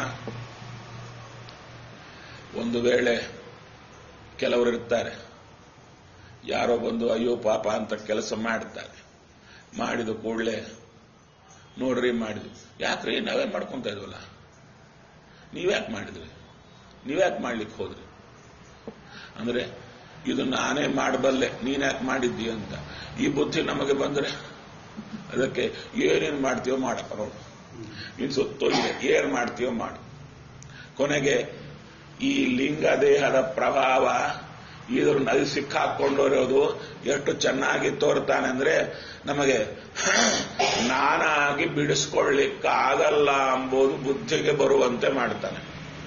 ಒಂದು ವೇಳೆ ಕೆಲವರು ಇರ್ತಾರೆ ಯಾರೋ ಬಂದು ಅಯ್ಯೋ ಪಾಪ ಅಂತ ಕೆಲಸ ಮಾಡ್ತಾರೆ ಮಾಡಿದ ಕೂಡಲೇ ನೋಡ್ರಿ ಮಾಡಿದ್ವಿ ಯಾಕ್ರಿ ನಾವೇ ಮಾಡ್ಕೊಂತ ಇದ್ವಲ್ಲ ನೀವ್ಯಾಕೆ ಮಾಡಿದ್ರಿ ನೀವ್ಯಾಕೆ ಮಾಡ್ಲಿಕ್ಕೆ ಹೋದ್ರಿ ಅಂದ್ರೆ ಇದು ನಾನೇ ಮಾಡಬಲ್ಲೆ ನೀನ್ಯಾಕೆ ಮಾಡಿದ್ದಿ ಅಂತ ಈ ಬುದ್ಧಿ ನಮಗೆ ಬಂದ್ರೆ ಅದಕ್ಕೆ ಏನೇನು ಮಾಡ್ತೀವೋ ಮಾಡಪ್ಪ ನೋಡು ನೀನು ಸುತ್ತೋ ಇದೆ ಏನ್ ಮಾಡ್ತೀವೋ ಮಾಡು ಕೊನೆಗೆ ಈ ಲಿಂಗ ದೇಹದ ಪ್ರಭಾವ ಇದ್ರ ನದಿ ಸಿಕ್ಕಾಕೊಂಡಿರೋದು ಎಷ್ಟು ಚೆನ್ನಾಗಿ ತೋರ್ತಾನೆ ಅಂದ್ರೆ ನಮಗೆ ನಾನಾಗಿ ಬಿಡಿಸ್ಕೊಳ್ಳಿಕ್ಕಾಗಲ್ಲ ಎಂಬುದು ಬುದ್ಧಿಗೆ ಬರುವಂತೆ ಮಾಡ್ತಾನೆ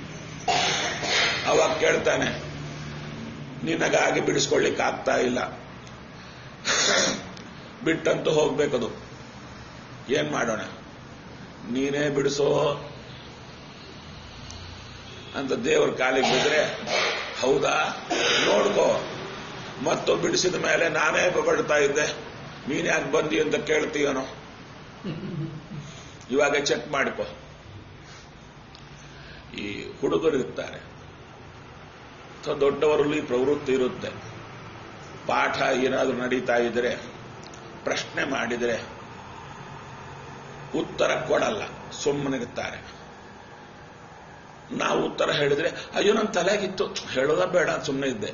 ಅವಾಗ ಕೇಳ್ತಾನೆ ನಿನಗಾಗಿ ಬಿಡಿಸ್ಕೊಳ್ಳಿಕ್ಕೆ ಆಗ್ತಾ ಇಲ್ಲ ಬಿಟ್ಟಂತೂ ಹೋಗ್ಬೇಕದು ಏನ್ ಮಾಡೋಣ ನೀನೇ ಬಿಡಿಸೋ ಅಂತ ದೇವ್ರ ಕಾಲಿಗೆ ಬಿದ್ರೆ ಹೌದಾ ನೋಡ್ಕೋ ಮತ್ತು ಬಿಡಿಸಿದ ಮೇಲೆ ನಾನೇ ಬಡ್ತಾ ಇದ್ದೆ ನೀನ್ ಯಾಕೆ ಬಂದಿ ಅಂತ ಕೇಳ್ತೀಯನೋ ಇವಾಗ ಚೆಕ್ ಮಾಡಿಕೋ ಈ ಹುಡುಗರು ಇರ್ತಾರೆ ಅಥವಾ ದೊಡ್ಡವರಲ್ಲಿ ಪ್ರವೃತ್ತಿ ಇರುತ್ತೆ ಪಾಠ ಏನಾದರೂ ನಡೀತಾ ಇದ್ರೆ ಪ್ರಶ್ನೆ ಮಾಡಿದರೆ ಉತ್ತರ ಕೊಡಲ್ಲ ಸುಮ್ಮನಿರ್ತಾರೆ ನಾವು ಉತ್ತರ ಹೇಳಿದ್ರೆ ಅಯ್ಯೋ ನನ್ನ ತಲೆಗಿತ್ತು ಹೇಳೋದ ಬೇಡ ಸುಮ್ಮನೆ ಇದ್ದೆ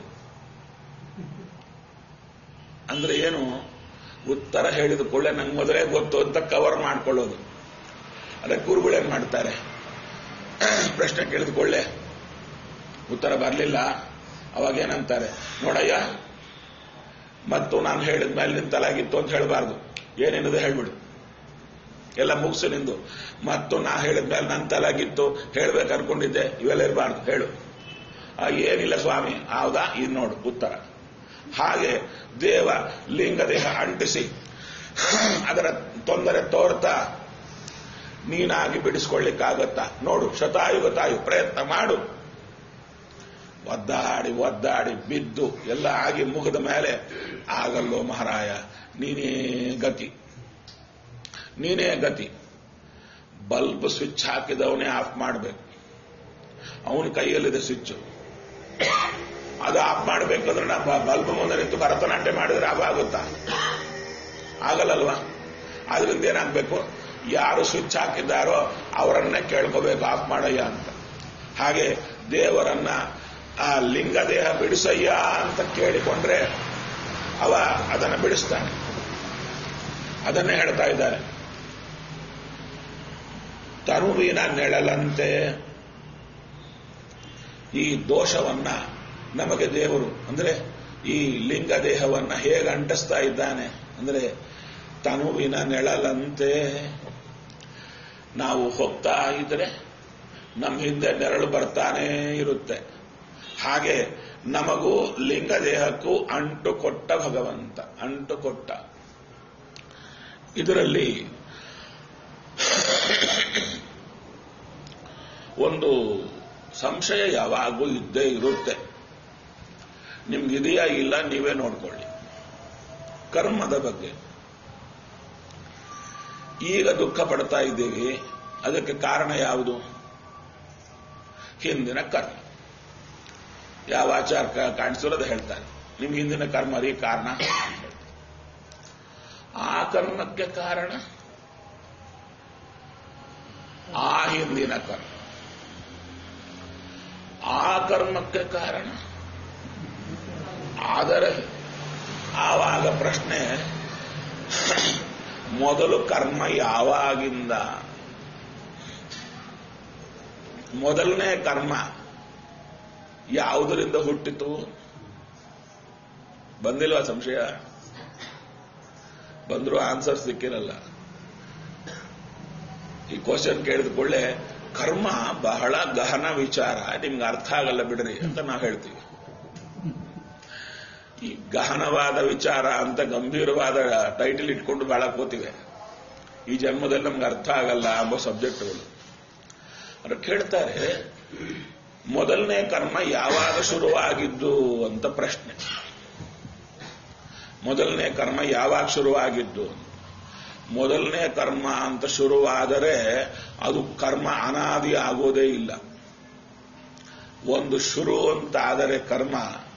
ಅಂದ್ರೆ ಏನು ಉತ್ತರ ಹೇಳಿದ ಕೂಡಲೇ ನಂಗೆ ಮೊದಲೇ ಗೊತ್ತು ಅಂತ ಕವರ್ ಮಾಡ್ಕೊಳ್ಳೋದು ಅದಕ್ಕೆ ಗುರುಗಳು ಏನ್ ಮಾಡ್ತಾರೆ ಪ್ರಶ್ನೆ ಕೇಳಿದ ಕೂಡಲೇ ಉತ್ತರ ಬರಲಿಲ್ಲ ಅವಾಗ ಏನಂತಾರೆ ನೋಡಯ್ಯ ಮತ್ತು ನಾನು ಹೇಳಿದ ಮೇಲೆ ನಿನ್ ತಲಾಗಿತ್ತು ಅಂತ ಹೇಳಬಾರ್ದು ಏನೇನಿದೆ ಹೇಳ್ಬಿಡು ಎಲ್ಲ ಮುಗಿಸು ನಿಂದು ಮತ್ತು ನಾ ಹೇಳಿದ್ಮೇಲೆ ನನ್ನ ತಲೆಗಿತ್ತು ಹೇಳ್ಬೇಕು ಅನ್ಕೊಂಡಿದ್ದೆ ಇವೆಲ್ಲ ಇರಬಾರ್ದು ಹೇಳು ಆ, ಏನಿಲ್ಲ ಸ್ವಾಮಿ ಹೌದಾ ಇದು ನೋಡು ಉತ್ತರ ಹಾಗೆ ದೇವ ಲಿಂಗ ದೇಹ ಅಂಟಿಸಿ ಅದರ ತೊಂದರೆ ತೋರ್ತಾ ನೀನಾಗಿ ಬಿಡಿಸ್ಕೊಳ್ಳಿಕ್ಕಾಗತ್ತಾ ನೋಡು ಶತಾಯುಗತಾಯು ಪ್ರಯತ್ನ ಮಾಡು ಒದ್ದಾಡಿ ಒದ್ದಾಡಿ ಬಿದ್ದು ಎಲ್ಲ ಆಗಿ ಮುಗಿದ ಮೇಲೆ ಆಗಲ್ಲೋ ಮಹಾರಾಯ ನೀನೇ ಗತಿ ನೀನೇ ಗತಿ ಬಲ್ಬ್ ಸ್ವಿಚ್ ಹಾಕಿದವನೇ ಆಫ್ ಮಾಡಬೇಕು ಅವನ ಕೈಯಲ್ಲಿದೆ ಸ್ವಿಚ್ ಅದು ಆಫ್ ಮಾಡಬೇಕಂದ್ರೆ ನಾ ಬಲ್ಬ್ ಮುಂದೆ ನಿಂತು ಭರತನಾಟ್ಯ ಮಾಡಿದ್ರೆ ಆಫ್ ಆಗುತ್ತಾ ಆಗಲ್ಲಲ್ವಾ ಆದ್ರಿಂದ ಏನಾಗಬೇಕು ಯಾರು ಸ್ವಿಚ್ ಹಾಕಿದ್ದಾರೋ ಅವರನ್ನೇ ಕೇಳ್ಕೋಬೇಕು ಆಫ್ ಮಾಡಯ್ಯ ಅಂತ ಹಾಗೆ ದೇವರನ್ನ ಆ ಲಿಂಗ ದೇಹ ಬಿಡಿಸಯ್ಯ ಅಂತ ಕೇಳಿಕೊಂಡ್ರೆ ಅವ ಅದನ್ನು ಬಿಡಿಸ್ತಾನೆ ಅದನ್ನೇ ಹೇಳ್ತಾ ಇದ್ದಾರೆ ತನುವಿನ ನೆಳಲಂತೆ ಈ ದೋಷವನ್ನ ನಮಗೆ ದೇವರು ಅಂದ್ರೆ ಈ ಲಿಂಗ ದೇಹವನ್ನ ಹೇಗೆ ಅಂಟಿಸ್ತಾ ಇದ್ದಾನೆ ಅಂದ್ರೆ ತನುವಿನ ನೆಳಲಂತೆ ನಾವು ಹೋಗ್ತಾ ಇದ್ರೆ ನಮ್ಮ ಹಿಂದೆ ನೆರಳು ಬರ್ತಾನೇ ಇರುತ್ತೆ ಹಾಗೆ ನಮಗೂ ಲಿಂಗ ದೇಹಕ್ಕೂ ಅಂಟು ಕೊಟ್ಟ ಭಗವಂತ ಅಂಟು ಕೊಟ್ಟ ಇದರಲ್ಲಿ ಒಂದು ಸಂಶಯ ಯಾವಾಗೂ ಇದ್ದೇ ಇರುತ್ತೆ ನಿಮ್ಗಿದೆಯಾ ಇಲ್ಲ ನೀವೇ ನೋಡ್ಕೊಳ್ಳಿ ಕರ್ಮದ ಬಗ್ಗೆ ಈಗ ದುಃಖ ಪಡ್ತಾ ಇದ್ದೀವಿ ಅದಕ್ಕೆ ಕಾರಣ ಯಾವುದು ಹಿಂದಿನ ಕರ್ಮ ಯಾವ ಆಚಾರ ಕಾಣಿಸಿರೋದು ಹೇಳ್ತಾರೆ ನಿಮ್ಗೆ ಹಿಂದಿನ ಕರ್ಮ ರೀ ಕಾರಣ ಆ ಕರ್ಮಕ್ಕೆ ಕಾರಣ ಆ ಹಿಂದಿನ ಕರ್ಮ ಆ ಕರ್ಮಕ್ಕೆ ಕಾರಣ ಆದರೆ ಆವಾಗ ಪ್ರಶ್ನೆ ಮೊದಲು ಕರ್ಮ ಯಾವಾಗಿಂದ ಮೊದಲನೇ ಕರ್ಮ ಯಾವುದರಿಂದ ಹುಟ್ಟಿತು ಬಂದಿಲ್ವಾ ಸಂಶಯ ಬಂದರೂ ಆನ್ಸರ್ ಸಿಕ್ಕಿರಲ್ಲ ಈ ಕ್ವಶನ್ ಕೇಳಿದ ಕೂಡಲೇ ಕರ್ಮ ಬಹಳ ಗಹನ ವಿಚಾರ ನಿಮ್ಗೆ ಅರ್ಥ ಆಗಲ್ಲ ಬಿಡ್ರಿ ಅಂತ ನಾವು ಹೇಳ್ತೀವಿ ಈ ಗಹನವಾದ ವಿಚಾರ ಅಂತ ಗಂಭೀರವಾದ ಟೈಟಲ್ ಇಟ್ಕೊಂಡು ಬಹಳ ಕೂತಿವೆ ಈ ಜನ್ಮದಲ್ಲಿ ನಮ್ಗೆ ಅರ್ಥ ಆಗಲ್ಲ ಎಂಬ ಸಬ್ಜೆಕ್ಟ್ಗಳು ಅವ್ರು ಕೇಳ್ತಾರೆ ಮೊದಲನೇ ಕರ್ಮ ಯಾವಾಗ ಶುರುವಾಗಿದ್ದು ಅಂತ ಪ್ರಶ್ನೆ ಮೊದಲನೇ ಕರ್ಮ ಯಾವಾಗ ಶುರುವಾಗಿದ್ದು ಮೊದಲನೇ ಕರ್ಮ ಅಂತ ಶುರುವಾದರೆ ಅದು ಕರ್ಮ ಅನಾದಿ ಆಗೋದೇ ಇಲ್ಲ ಒಂದು ಶುರು ಅಂತ ಆದರೆ ಕರ್ಮ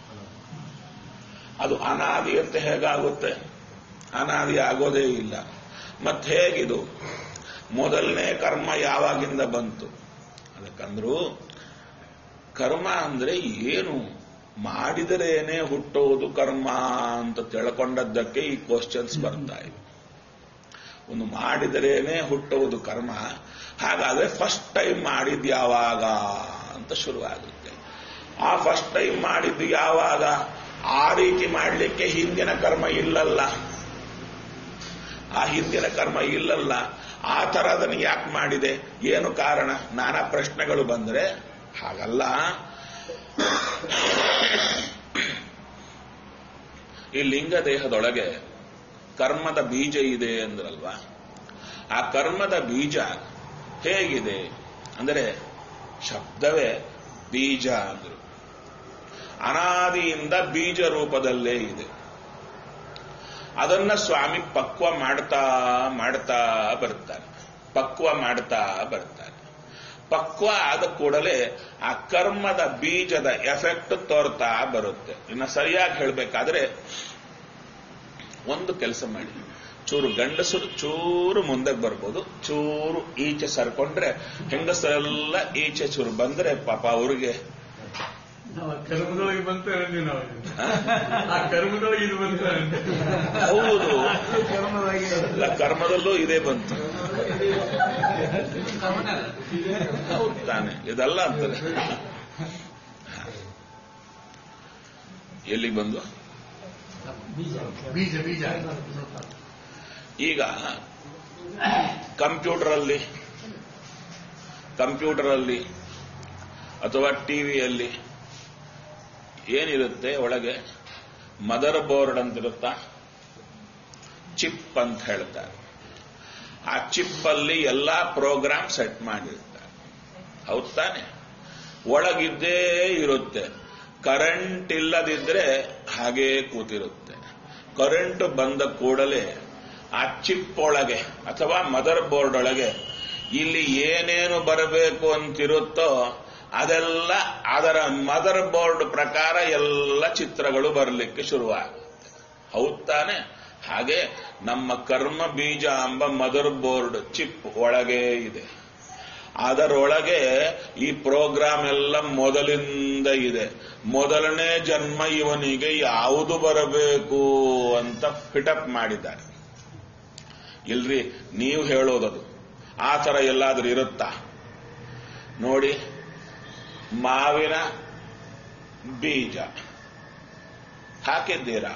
ಅದು ಅನಾದಿ ಅಂತ ಹೇಗಾಗುತ್ತೆ ಅನಾದಿ ಆಗೋದೇ ಇಲ್ಲ ಮತ್ತೆ ಹೇಗಿದು ಮೊದಲನೇ ಕರ್ಮ ಯಾವಾಗಿಂದ ಬಂತು ಅದಕ್ಕಂದ್ರು ಕರ್ಮ ಅಂದ್ರೆ ಏನು ಮಾಡಿದರೇನೆ ಹುಟ್ಟುವುದು ಕರ್ಮ ಅಂತ ತಿಳ್ಕೊಂಡದ್ದಕ್ಕೆ ಈ ಕ್ವಶನ್ಸ್ ಬರ್ತಾ ಇವೆ ಒಂದು ಮಾಡಿದರೇನೆ ಹುಟ್ಟುವುದು ಕರ್ಮ ಹಾಗಾದ್ರೆ ಫಸ್ಟ್ ಟೈಮ್ ಮಾಡಿದ್ದು ಯಾವಾಗ ಅಂತ ಶುರುವಾಗುತ್ತೆ ಆ ಫಸ್ಟ್ ಟೈಮ್ ಮಾಡಿದ್ದು ಯಾವಾಗ ಆ ರೀತಿ ಮಾಡಲಿಕ್ಕೆ ಹಿಂದಿನ ಕರ್ಮ ಇಲ್ಲಲ್ಲ ಆ ಹಿಂದಿನ ಕರ್ಮ ಇಲ್ಲಲ್ಲ ಆ ಥರ ಅದನ್ನು ಯಾಕೆ ಮಾಡಿದೆ ಏನು ಕಾರಣ ನಾನಾ ಪ್ರಶ್ನೆಗಳು ಬಂದ್ರೆ ಹಾಗಲ್ಲ ಈ ಲಿಂಗ ದೇಹದೊಳಗೆ ಕರ್ಮದ ಬೀಜ ಇದೆ ಅಂದ್ರಲ್ವಾ ಆ ಕರ್ಮದ ಬೀಜ ಹೇಗಿದೆ ಅಂದರೆ ಶಬ್ದವೇ ಬೀಜ ಅಂದ್ರು ಅನಾದಿಯಿಂದ ಬೀಜ ರೂಪದಲ್ಲೇ ಇದೆ ಅದನ್ನ ಸ್ವಾಮಿ ಪಕ್ವ ಮಾಡ್ತಾ ಮಾಡ್ತಾ ಬರ್ತಾನೆ ಪಕ್ವ ಮಾಡ್ತಾ ಬರ್ತಾನೆ ಪಕ್ವ ಆದ ಕೂಡಲೇ ಆ ಕರ್ಮದ ಬೀಜದ ಎಫೆಕ್ಟ್ ತೋರ್ತಾ ಬರುತ್ತೆ ಇನ್ನು ಸರಿಯಾಗಿ ಹೇಳಬೇಕಾದ್ರೆ ಒಂದು ಕೆಲಸ ಮಾಡಿ ಚೂರು ಗಂಡಸರು ಚೂರು ಮುಂದೆ ಬರ್ಬೋದು ಚೂರು ಈಚೆ ಸರ್ಕೊಂಡ್ರೆ ಹೆಂಗಸರೆಲ್ಲ ಈಚೆ ಚೂರು ಬಂದ್ರೆ ಪಾಪ ಅವ್ರಿಗೆ ನಾವು ಆ ಕರ್ಮದೊಳಗೆ ಬಂತು ಅಂದ್ವಿ ನಾವು ಆ ಕರ್ಮದೊಳಗೆ ಇದು ಬಂತು ಅಂದ್ವಿ. ಹೌದು ಕರ್ಮದೊಳಗೆ ಎಲ್ಲ ಕರ್ಮದಲ್ಲೂ ಇದೇ ಬಂತು ಹೌದು ತಾನೆ ಇದಲ್ಲ ಅಂತಾರೆ ಎಲ್ಲಿಗೆ ಬಂದು ಬೀಜ ಬೀಜ ಈಗ ಕಂಪ್ಯೂಟರಲ್ಲಿ ಕಂಪ್ಯೂಟರಲ್ಲಿ ಅಥವಾ ಟಿವಿಯಲ್ಲಿ ಏನಿರುತ್ತೆ ಒಳಗೆ ಮದರ್ ಬೋರ್ಡ್ ಅಂತಿರುತ್ತಾ ಚಿಪ್ ಅಂತ ಹೇಳ್ತಾರೆ ಆ ಚಿಪ್ ಅಲ್ಲಿ ಎಲ್ಲಾ ಪ್ರೋಗ್ರಾಮ್ ಸೆಟ್ ಮಾಡಿರ್ತಾರೆ ಹೌದ್ ತಾನೆ ಒಳಗಿದ್ದೇ ಇರುತ್ತೆ ಕರೆಂಟ್ ಇಲ್ಲದಿದ್ರೆ ಹಾಗೇ ಕೂತಿರುತ್ತೆ ಕರೆಂಟ್ ಬಂದ ಕೂಡಲೇ ಆ ಚಿಪ್ ಒಳಗೆ ಅಥವಾ ಮದರ್ ಬೋರ್ಡ್ ಒಳಗೆ ಇಲ್ಲಿ ಏನೇನು ಬರಬೇಕು ಅಂತಿರುತ್ತೋ ಅದೆಲ್ಲ ಅದರ ಮದರ್ ಬೋರ್ಡ್ ಪ್ರಕಾರ ಎಲ್ಲ ಚಿತ್ರಗಳು ಬರಲಿಕ್ಕೆ ಶುರುವಾಗುತ್ತೆ ಹೌದ್ ತಾನೆ ಹಾಗೆ ನಮ್ಮ ಕರ್ಮ ಬೀಜ ಎಂಬ ಮದರ್ ಬೋರ್ಡ್ ಚಿಪ್ ಒಳಗೆ ಇದೆ ಅದರೊಳಗೆ ಈ ಪ್ರೋಗ್ರಾಮ್ ಎಲ್ಲ ಮೊದಲಿಂದ ಇದೆ ಮೊದಲನೇ ಜನ್ಮ ಇವನಿಗೆ ಯಾವುದು ಬರಬೇಕು ಅಂತ ಫಿಟಪ್ ಮಾಡಿದ್ದಾರೆ ಇಲ್ರಿ ನೀವು ಹೇಳೋದದು ಆ ಥರ ಎಲ್ಲಾದ್ರೂ ಇರುತ್ತಾ ನೋಡಿ ಮಾವಿನ ಬೀಜ ಹಾಕಿದ್ದೀರಾ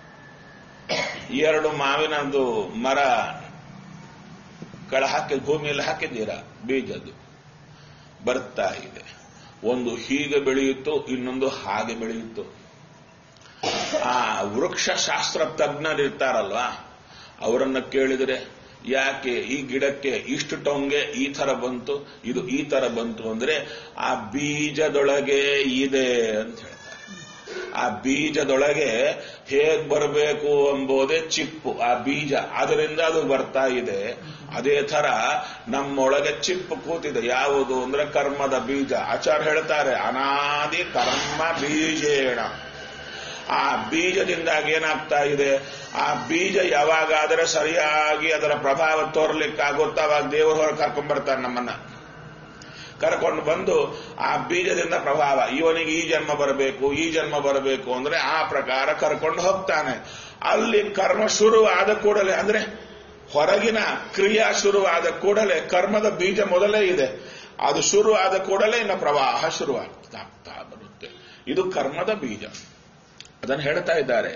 ಎರಡು ಮಾವಿನದು ಮರ ಕೆಳ ಹಾಕಿ ಭೂಮಿಯಲ್ಲಿ ಹಾಕಿದ್ದೀರಾ ಬೀಜದ್ದು ಬರ್ತಾ ಇದೆ ಒಂದು ಹೀಗೆ ಬೆಳೆಯಿತು ಇನ್ನೊಂದು ಹಾಗೆ ಬೆಳೆಯಿತು ಆ ವೃಕ್ಷ ಶಾಸ್ತ್ರ ತಜ್ಞರಿರ್ತಾರಲ್ವಾ ಅವರನ್ನ ಕೇಳಿದರೆ ಯಾಕೆ ಈ ಗಿಡಕ್ಕೆ ಇಷ್ಟು ಟೊಂಗೆ ಈ ತರ ಬಂತು ಇದು ಈ ತರ ಬಂತು ಅಂದ್ರೆ ಆ ಬೀಜದೊಳಗೆ ಇದೆ ಅಂತ ಹೇಳ್ತಾರೆ ಆ ಬೀಜದೊಳಗೆ ಹೇಗ್ ಬರಬೇಕು ಎಂಬುದೇ ಚಿಪ್ಪು ಆ ಬೀಜ ಅದರಿಂದ ಅದು ಬರ್ತಾ ಇದೆ ಅದೇ ತರ ನಮ್ಮೊಳಗೆ ಚಿಪ್ಪು ಕೂತಿದೆ ಯಾವುದು ಅಂದ್ರೆ ಕರ್ಮದ ಬೀಜ ಆಚಾರ್ಯ ಹೇಳ್ತಾರೆ ಅನಾದಿ ಕರ್ಮ ಬೀಜೇಣ ಆ ಬೀಜದಿಂದಾಗಿ ಏನಾಗ್ತಾ ಇದೆ ಆ ಬೀಜ ಯಾವಾಗಾದರೆ ಸರಿಯಾಗಿ ಅದರ ಪ್ರಭಾವ ತೋರ್ಲಿಕ್ಕಾಗುತ್ತೋ ಅವಾಗ ದೇವರು ಹೊರ ಕರ್ಕೊಂಡ್ ಬರ್ತಾರೆ ನಮ್ಮನ್ನ ಕರ್ಕೊಂಡು ಬಂದು ಆ ಬೀಜದಿಂದ ಪ್ರಭಾವ ಇವನಿಗೆ ಈ ಜನ್ಮ ಬರಬೇಕು ಈ ಜನ್ಮ ಬರಬೇಕು ಅಂದ್ರೆ ಆ ಪ್ರಕಾರ ಕರ್ಕೊಂಡು ಹೋಗ್ತಾನೆ ಅಲ್ಲಿ ಕರ್ಮ ಶುರುವಾದ ಕೂಡಲೇ ಅಂದ್ರೆ ಹೊರಗಿನ ಕ್ರಿಯಾ ಶುರುವಾದ ಕೂಡಲೇ ಕರ್ಮದ ಬೀಜ ಮೊದಲೇ ಇದೆ ಅದು ಶುರುವಾದ ಕೂಡಲೇ ಇನ್ನು ಪ್ರವಾಹ ಶುರುವಾಗ್ತಾ ಬರುತ್ತೆ ಇದು ಕರ್ಮದ ಬೀಜ ಅದನ್ನು ಹೇಳ್ತಾ ಇದ್ದಾರೆ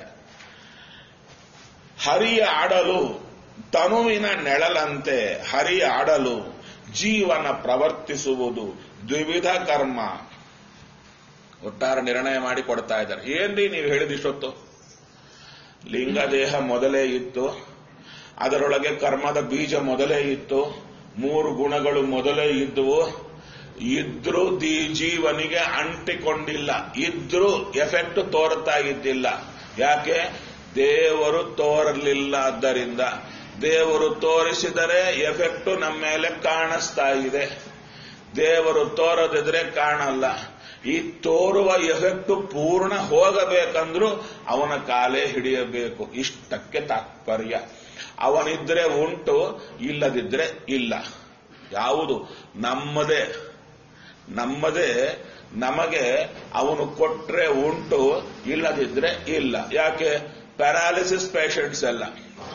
ಹರಿಯ ಆಡಲು ತನುವಿನ ನೆಳಲಂತೆ ಹರಿಯ ಆಡಲು ಜೀವನ ಪ್ರವರ್ತಿಸುವುದು ದ್ವಿವಿಧ ಕರ್ಮ ಒಟ್ಟಾರೆ ನಿರ್ಣಯ ಮಾಡಿ ಕೊಡ್ತಾ ಇದ್ದಾರೆ ಏನ್ರಿ ನೀವು ಹೇಳಿದಿಷ್ಟೊತ್ತು ಲಿಂಗದೇಹ ಮೊದಲೇ ಇತ್ತು ಅದರೊಳಗೆ ಕರ್ಮದ ಬೀಜ ಮೊದಲೇ ಇತ್ತು ಮೂರು ಗುಣಗಳು ಮೊದಲೇ ಇದ್ದುವು ಇದ್ರೂ ದಿ ಜೀವನಿಗೆ ಅಂಟಿಕೊಂಡಿಲ್ಲ ಇದ್ರೂ ಎಫೆಕ್ಟ್ ತೋರ್ತಾ ಇದ್ದಿಲ್ಲ ಯಾಕೆ ದೇವರು ತೋರಲಿಲ್ಲ ಆದ್ದರಿಂದ ದೇವರು ತೋರಿಸಿದರೆ ಎಫೆಕ್ಟ್ ನಮ್ಮ ಮೇಲೆ ಕಾಣಿಸ್ತಾ ಇದೆ ದೇವರು ತೋರದಿದ್ರೆ ಕಾಣಲ್ಲ ಈ ತೋರುವ ಎಫೆಕ್ಟ್ ಪೂರ್ಣ ಹೋಗಬೇಕಂದ್ರೂ ಅವನ ಕಾಲೇ ಹಿಡಿಯಬೇಕು ಇಷ್ಟಕ್ಕೆ ತಾತ್ಪರ್ಯ ಅವನಿದ್ರೆ ಉಂಟು ಇಲ್ಲದಿದ್ರೆ ಇಲ್ಲ ಯಾವುದು ನಮ್ಮದೇ ನಮ್ಮದೇ ನಮಗೆ ಅವನು ಕೊಟ್ರೆ ಉಂಟು ಇಲ್ಲದಿದ್ರೆ ಇಲ್ಲ ಯಾಕೆ ಪ್ಯಾರಾಲಿಸಿಸ್ ಪೇಷಂಟ್ಸ್ ಎಲ್ಲ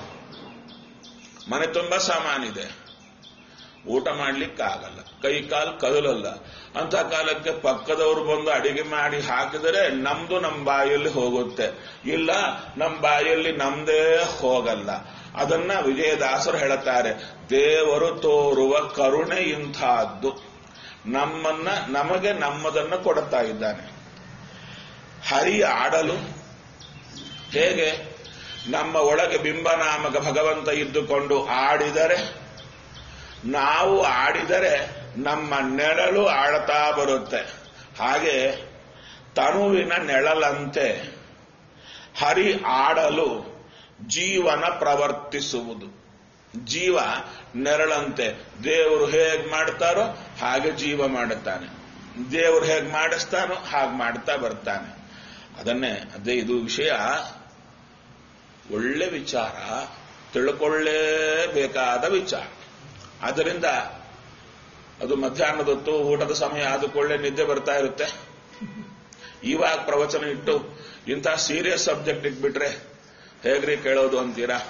ಮನೆ ತುಂಬಾ ಸಾಮಾನಿದೆ ಊಟ ಮಾಡ್ಲಿಕ್ಕೆ ಆಗಲ್ಲ ಕೈ ಕಾಲು ಕದಲಲ್ಲ ಅಂತ ಕಾಲಕ್ಕೆ ಪಕ್ಕದವರು ಬಂದು ಅಡಿಗೆ ಮಾಡಿ ಹಾಕಿದರೆ ನಮ್ದು ನಮ್ಮ ಬಾಯಲ್ಲಿ ಹೋಗುತ್ತೆ ಇಲ್ಲ ನಮ್ಮ ಬಾಯಲ್ಲಿ ನಮ್ದೇ ಹೋಗಲ್ಲ ಅದನ್ನ ವಿಜಯದಾಸರು ಹೇಳುತ್ತಾರೆ ದೇವರು ತೋರುವ ಕರುಣೆ ಇಂಥದ್ದು ನಮ್ಮನ್ನ ನಮಗೆ ನಮ್ಮದನ್ನ ಕೊಡುತ್ತಾ ಇದ್ದಾನೆ ಹರಿಯ ಆಡಲು ಹೇಗೆ ನಮ್ಮ ಒಳಗೆ ಬಿಂಬನಾಮಕ ಭಗವಂತ ಇದ್ದುಕೊಂಡು ಆಡಿದರೆ ನಾವು ಆಡಿದರೆ ನಮ್ಮ ನೆರಳು ಆಡ್ತಾ ಬರುತ್ತೆ ಹಾಗೆ ತನುವಿನ ನೆಳಲಂತೆ ಹರಿ ಆಡಲು ಜೀವನ ಪ್ರವರ್ತಿಸುವುದು ಜೀವ ನೆರಳಂತೆ ದೇವರು ಹೇಗ್ ಮಾಡ್ತಾರೋ ಹಾಗೆ ಜೀವ ಮಾಡುತ್ತಾನೆ ದೇವರು ಹೇಗ್ ಮಾಡಿಸ್ತಾನೋ ಹಾಗೆ ಮಾಡ್ತಾ ಬರ್ತಾನೆ ಅದನ್ನೇ ಅದೇ ಇದು ವಿಷಯ ಒಳ್ಳೆ ವಿಚಾರ ತಿಳ್ಕೊಳ್ಳೇಬೇಕಾದ ವಿಚಾರ ಆದ್ದರಿಂದ ಅದು ಮಧ್ಯಾಹ್ನದೊತ್ತು ಊಟದ ಸಮಯ ಆದ ಕೂಡಲೇ ನಿದ್ದೆ ಬರ್ತಾ ಇರುತ್ತೆ ಇವಾಗ ಪ್ರವಚನ ಇಟ್ಟು ಇಂಥ ಸೀರಿಯಸ್ ಸಬ್ಜೆಕ್ಟ್ ಇಟ್ಬಿಟ್ರೆ ಹೇಗ್ರಿ ಕೇಳೋದು ಅಂತೀರಾ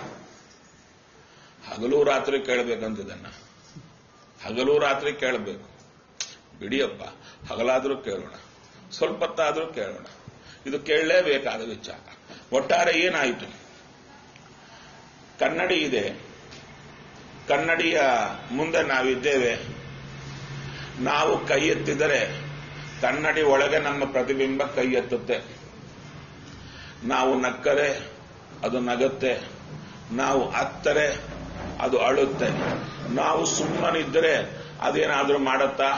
ಹಗಲು ರಾತ್ರಿ ಕೇಳಬೇಕಂತಿದನ್ನ ಹಗಲು ರಾತ್ರಿ ಕೇಳಬೇಕು ಬಿಡಿಯಪ್ಪ ಹಗಲಾದ್ರೂ ಕೇಳೋಣ ಸ್ವಲ್ಪ ಹೊತ್ತಾದ್ರೂ ಕೇಳೋಣ ಇದು ಕೇಳಲೇಬೇಕಾದ ವಿಚಾರ ಒಟ್ಟಾರೆ ಏನಾಯಿತು ಕನ್ನಡಿ ಇದೆ ಕನ್ನಡಿಯ ಮುಂದೆ ನಾವಿದ್ದೇವೆ ನಾವು ಕೈ ಎತ್ತಿದರೆ ಕನ್ನಡಿ ಒಳಗೆ ನಮ್ಮ ಪ್ರತಿಬಿಂಬ ಕೈ ಎತ್ತುತ್ತೆ ನಾವು ನಕ್ಕರೆ ಅದು ನಗತ್ತೆ ನಾವು ಅತ್ತರೆ ಅದು ಅಳುತ್ತೆ ನಾವು ಸುಮ್ಮನಿದ್ರೆ ಅದೇನಾದ್ರೂ ಮಾಡತ್ತಾ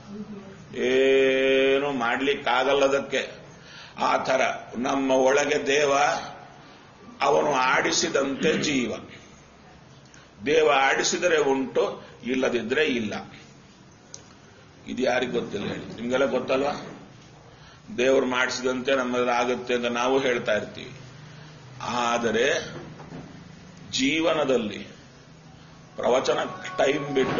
ಏನು ಮಾಡ್ಲಿಕ್ಕಾಗಲ್ಲದಕ್ಕೆ ಆ ಥರ ನಮ್ಮ ಒಳಗೆ ದೇವ ಅವನು ಆಡಿಸಿದಂತೆ ಜೀವ ದೇವ ಆಡಿಸಿದರೆ ಉಂಟು ಇಲ್ಲದಿದ್ರೆ ಇಲ್ಲ ಇದು ಯಾರಿಗೆ ಗೊತ್ತಿಲ್ಲ ಹೇಳಿ ನಿಮ್ಗೆಲ್ಲ ಗೊತ್ತಲ್ವಾ ದೇವರು ಮಾಡಿಸಿದಂತೆ ನಮ್ಮದಾಗುತ್ತೆ ಅಂತ ನಾವು ಹೇಳ್ತಾ ಇರ್ತೀವಿ ಆದರೆ ಜೀವನದಲ್ಲಿ ಪ್ರವಚನ ಟೈಮ್ ಬಿಟ್ಟು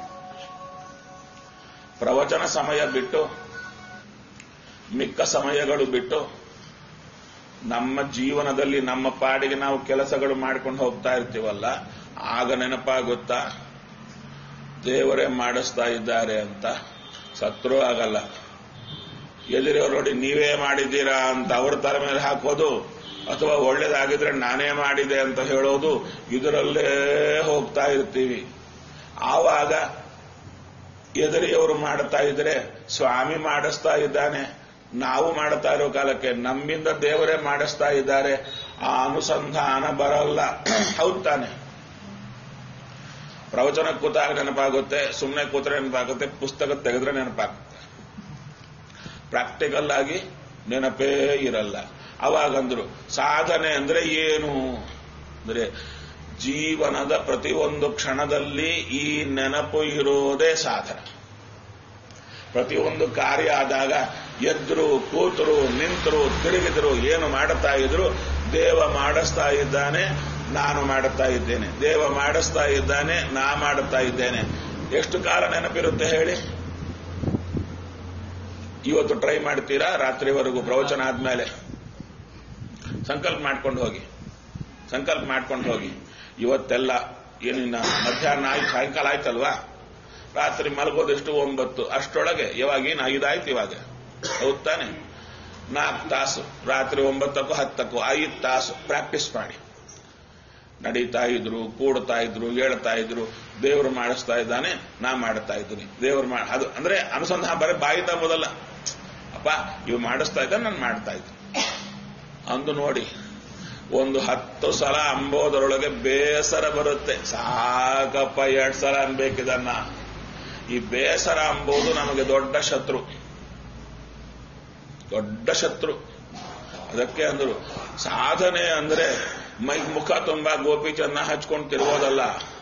ಪ್ರವಚನ ಸಮಯ ಬಿಟ್ಟು ಮಿಕ್ಕ ಸಮಯಗಳು ಬಿಟ್ಟು ನಮ್ಮ ಜೀವನದಲ್ಲಿ ನಮ್ಮ ಪಾಡಿಗೆ ನಾವು ಕೆಲಸಗಳು ಮಾಡ್ಕೊಂಡು ಹೋಗ್ತಾ ಇರ್ತೀವಲ್ಲ ಆಗ ನೆನಪಾಗುತ್ತಾ ದೇವರೇ ಮಾಡಿಸ್ತಾ ಇದ್ದಾರೆ ಅಂತ ಸತ್ರೂ ಆಗಲ್ಲ ಎದುರವ್ರು ನೋಡಿ ನೀವೇ ಮಾಡಿದ್ದೀರಾ ಅಂತ ಅವ್ರ ತರ ಮೇಲೆ ಹಾಕೋದು ಅಥವಾ ಒಳ್ಳೇದಾಗಿದ್ರೆ ನಾನೇ ಮಾಡಿದೆ ಅಂತ ಹೇಳೋದು ಇದರಲ್ಲೇ ಹೋಗ್ತಾ ಇರ್ತೀವಿ ಆವಾಗ ಎದುರಿಯವರು ಮಾಡ್ತಾ ಇದ್ರೆ ಸ್ವಾಮಿ ಮಾಡಿಸ್ತಾ ಇದ್ದಾನೆ ನಾವು ಮಾಡ್ತಾ ಇರೋ ಕಾಲಕ್ಕೆ ನಮ್ಮಿಂದ ದೇವರೇ ಮಾಡಿಸ್ತಾ ಇದ್ದಾರೆ ಆ ಅನುಸಂಧಾನ ಬರಲ್ಲ ಹೌದ್ ತಾನೆ ಪ್ರವಚನ ಕೂತಾಗ ನೆನಪಾಗುತ್ತೆ ಸುಮ್ಮನೆ ಕೂತ್ರೆ ನೆನಪಾಗುತ್ತೆ ಪುಸ್ತಕ ತೆಗೆದ್ರೆ ನೆನಪಾಗುತ್ತೆ ಪ್ರಾಕ್ಟಿಕಲ್ ಆಗಿ ನೆನಪೇ ಇರಲ್ಲ ಅವಾಗಂದ್ರು ಸಾಧನೆ ಅಂದ್ರೆ ಏನು ಅಂದ್ರೆ ಜೀವನದ ಪ್ರತಿಯೊಂದು ಕ್ಷಣದಲ್ಲಿ ಈ ನೆನಪು ಇರೋದೇ ಸಾಧನ ಪ್ರತಿಯೊಂದು ಕಾರ್ಯ ಆದಾಗ ಎದ್ರು ಕೂತರು ನಿಂತರು ತಿರುಗಿದ್ರು ಏನು ಮಾಡುತ್ತಾ ಇದ್ರು ದೇವ ಮಾಡಿಸ್ತಾ ಇದ್ದಾನೆ ನಾನು ಮಾಡುತ್ತಾ ಇದ್ದೇನೆ ದೇವ ಮಾಡಿಸ್ತಾ ಇದ್ದಾನೆ ನಾ ಮಾಡುತ್ತಾ ಇದ್ದೇನೆ ಎಷ್ಟು ಕಾಲ ನೆನಪಿರುತ್ತೆ ಹೇಳಿ ಇವತ್ತು ಟ್ರೈ ಮಾಡ್ತೀರಾ ರಾತ್ರಿವರೆಗೂ ಪ್ರವಚನ ಆದ್ಮೇಲೆ ಸಂಕಲ್ಪ ಮಾಡ್ಕೊಂಡು ಹೋಗಿ ಸಂಕಲ್ಪ ಮಾಡ್ಕೊಂಡು ಹೋಗಿ ಇವತ್ತೆಲ್ಲ ಏನಿನ್ನ ಮಧ್ಯಾಹ್ನ ಆಯ್ತು ಸಾಯಂಕಾಲ ಆಯ್ತಲ್ವಾ ರಾತ್ರಿ ಮಲಗೋದೆಷ್ಟು ಒಂಬತ್ತು ಅಷ್ಟೊಳಗೆ ಯಾವಾಗೇನು ಐದಾಯ್ತು ಇವಾಗ ಹೌದ್ ತಾನೆ ನಾಲ್ಕು ತಾಸು ರಾತ್ರಿ ಒಂಬತ್ತಕ್ಕೂ ಹತ್ತಕ್ಕೂ ಐದು ತಾಸು ಪ್ರಾಕ್ಟೀಸ್ ಮಾಡಿ ನಡೀತಾ ಇದ್ರು ಕೂಡ್ತಾ ಇದ್ರು ಹೇಳ್ತಾ ಇದ್ರು ದೇವರು ಮಾಡಿಸ್ತಾ ಇದ್ದಾನೆ ನಾ ಮಾಡ್ತಾ ಇದ್ದೀನಿ ದೇವರು ಮಾ ಅದು ಅಂದ್ರೆ ಅನುಸಂಧಾನ ಬರೀ ಬಾಯಿ ತಗೋದಲ್ಲ ಅಪ್ಪ ಇವು ಮಾಡಿಸ್ತಾ ಇದ್ದ ನಾನು ಮಾಡ್ತಾ ಇದ್ದೀನಿ ಅಂದು ನೋಡಿ ಒಂದು ಹತ್ತು ಸಲ ಅಂಬೋದರೊಳಗೆ ಬೇಸರ ಬರುತ್ತೆ ಸಾಕಪ್ಪ ಎರಡ್ ಸಲ ಅನ್ಬೇಕಿದನ್ನ ಈ ಬೇಸರ ಅಂಬೋದು ನಮಗೆ ದೊಡ್ಡ ಶತ್ರು ದೊಡ್ಡ ಶತ್ರು ಅದಕ್ಕೆ ಅಂದ್ರು ಸಾಧನೆ ಅಂದ್ರೆ ಮೈ ಮುಖ ತುಂಬಾ ಗೋಪಿ ಚೆನ್ನ ಹಚ್ಕೊಂಡು ತಿರುಗೋದಲ್ಲ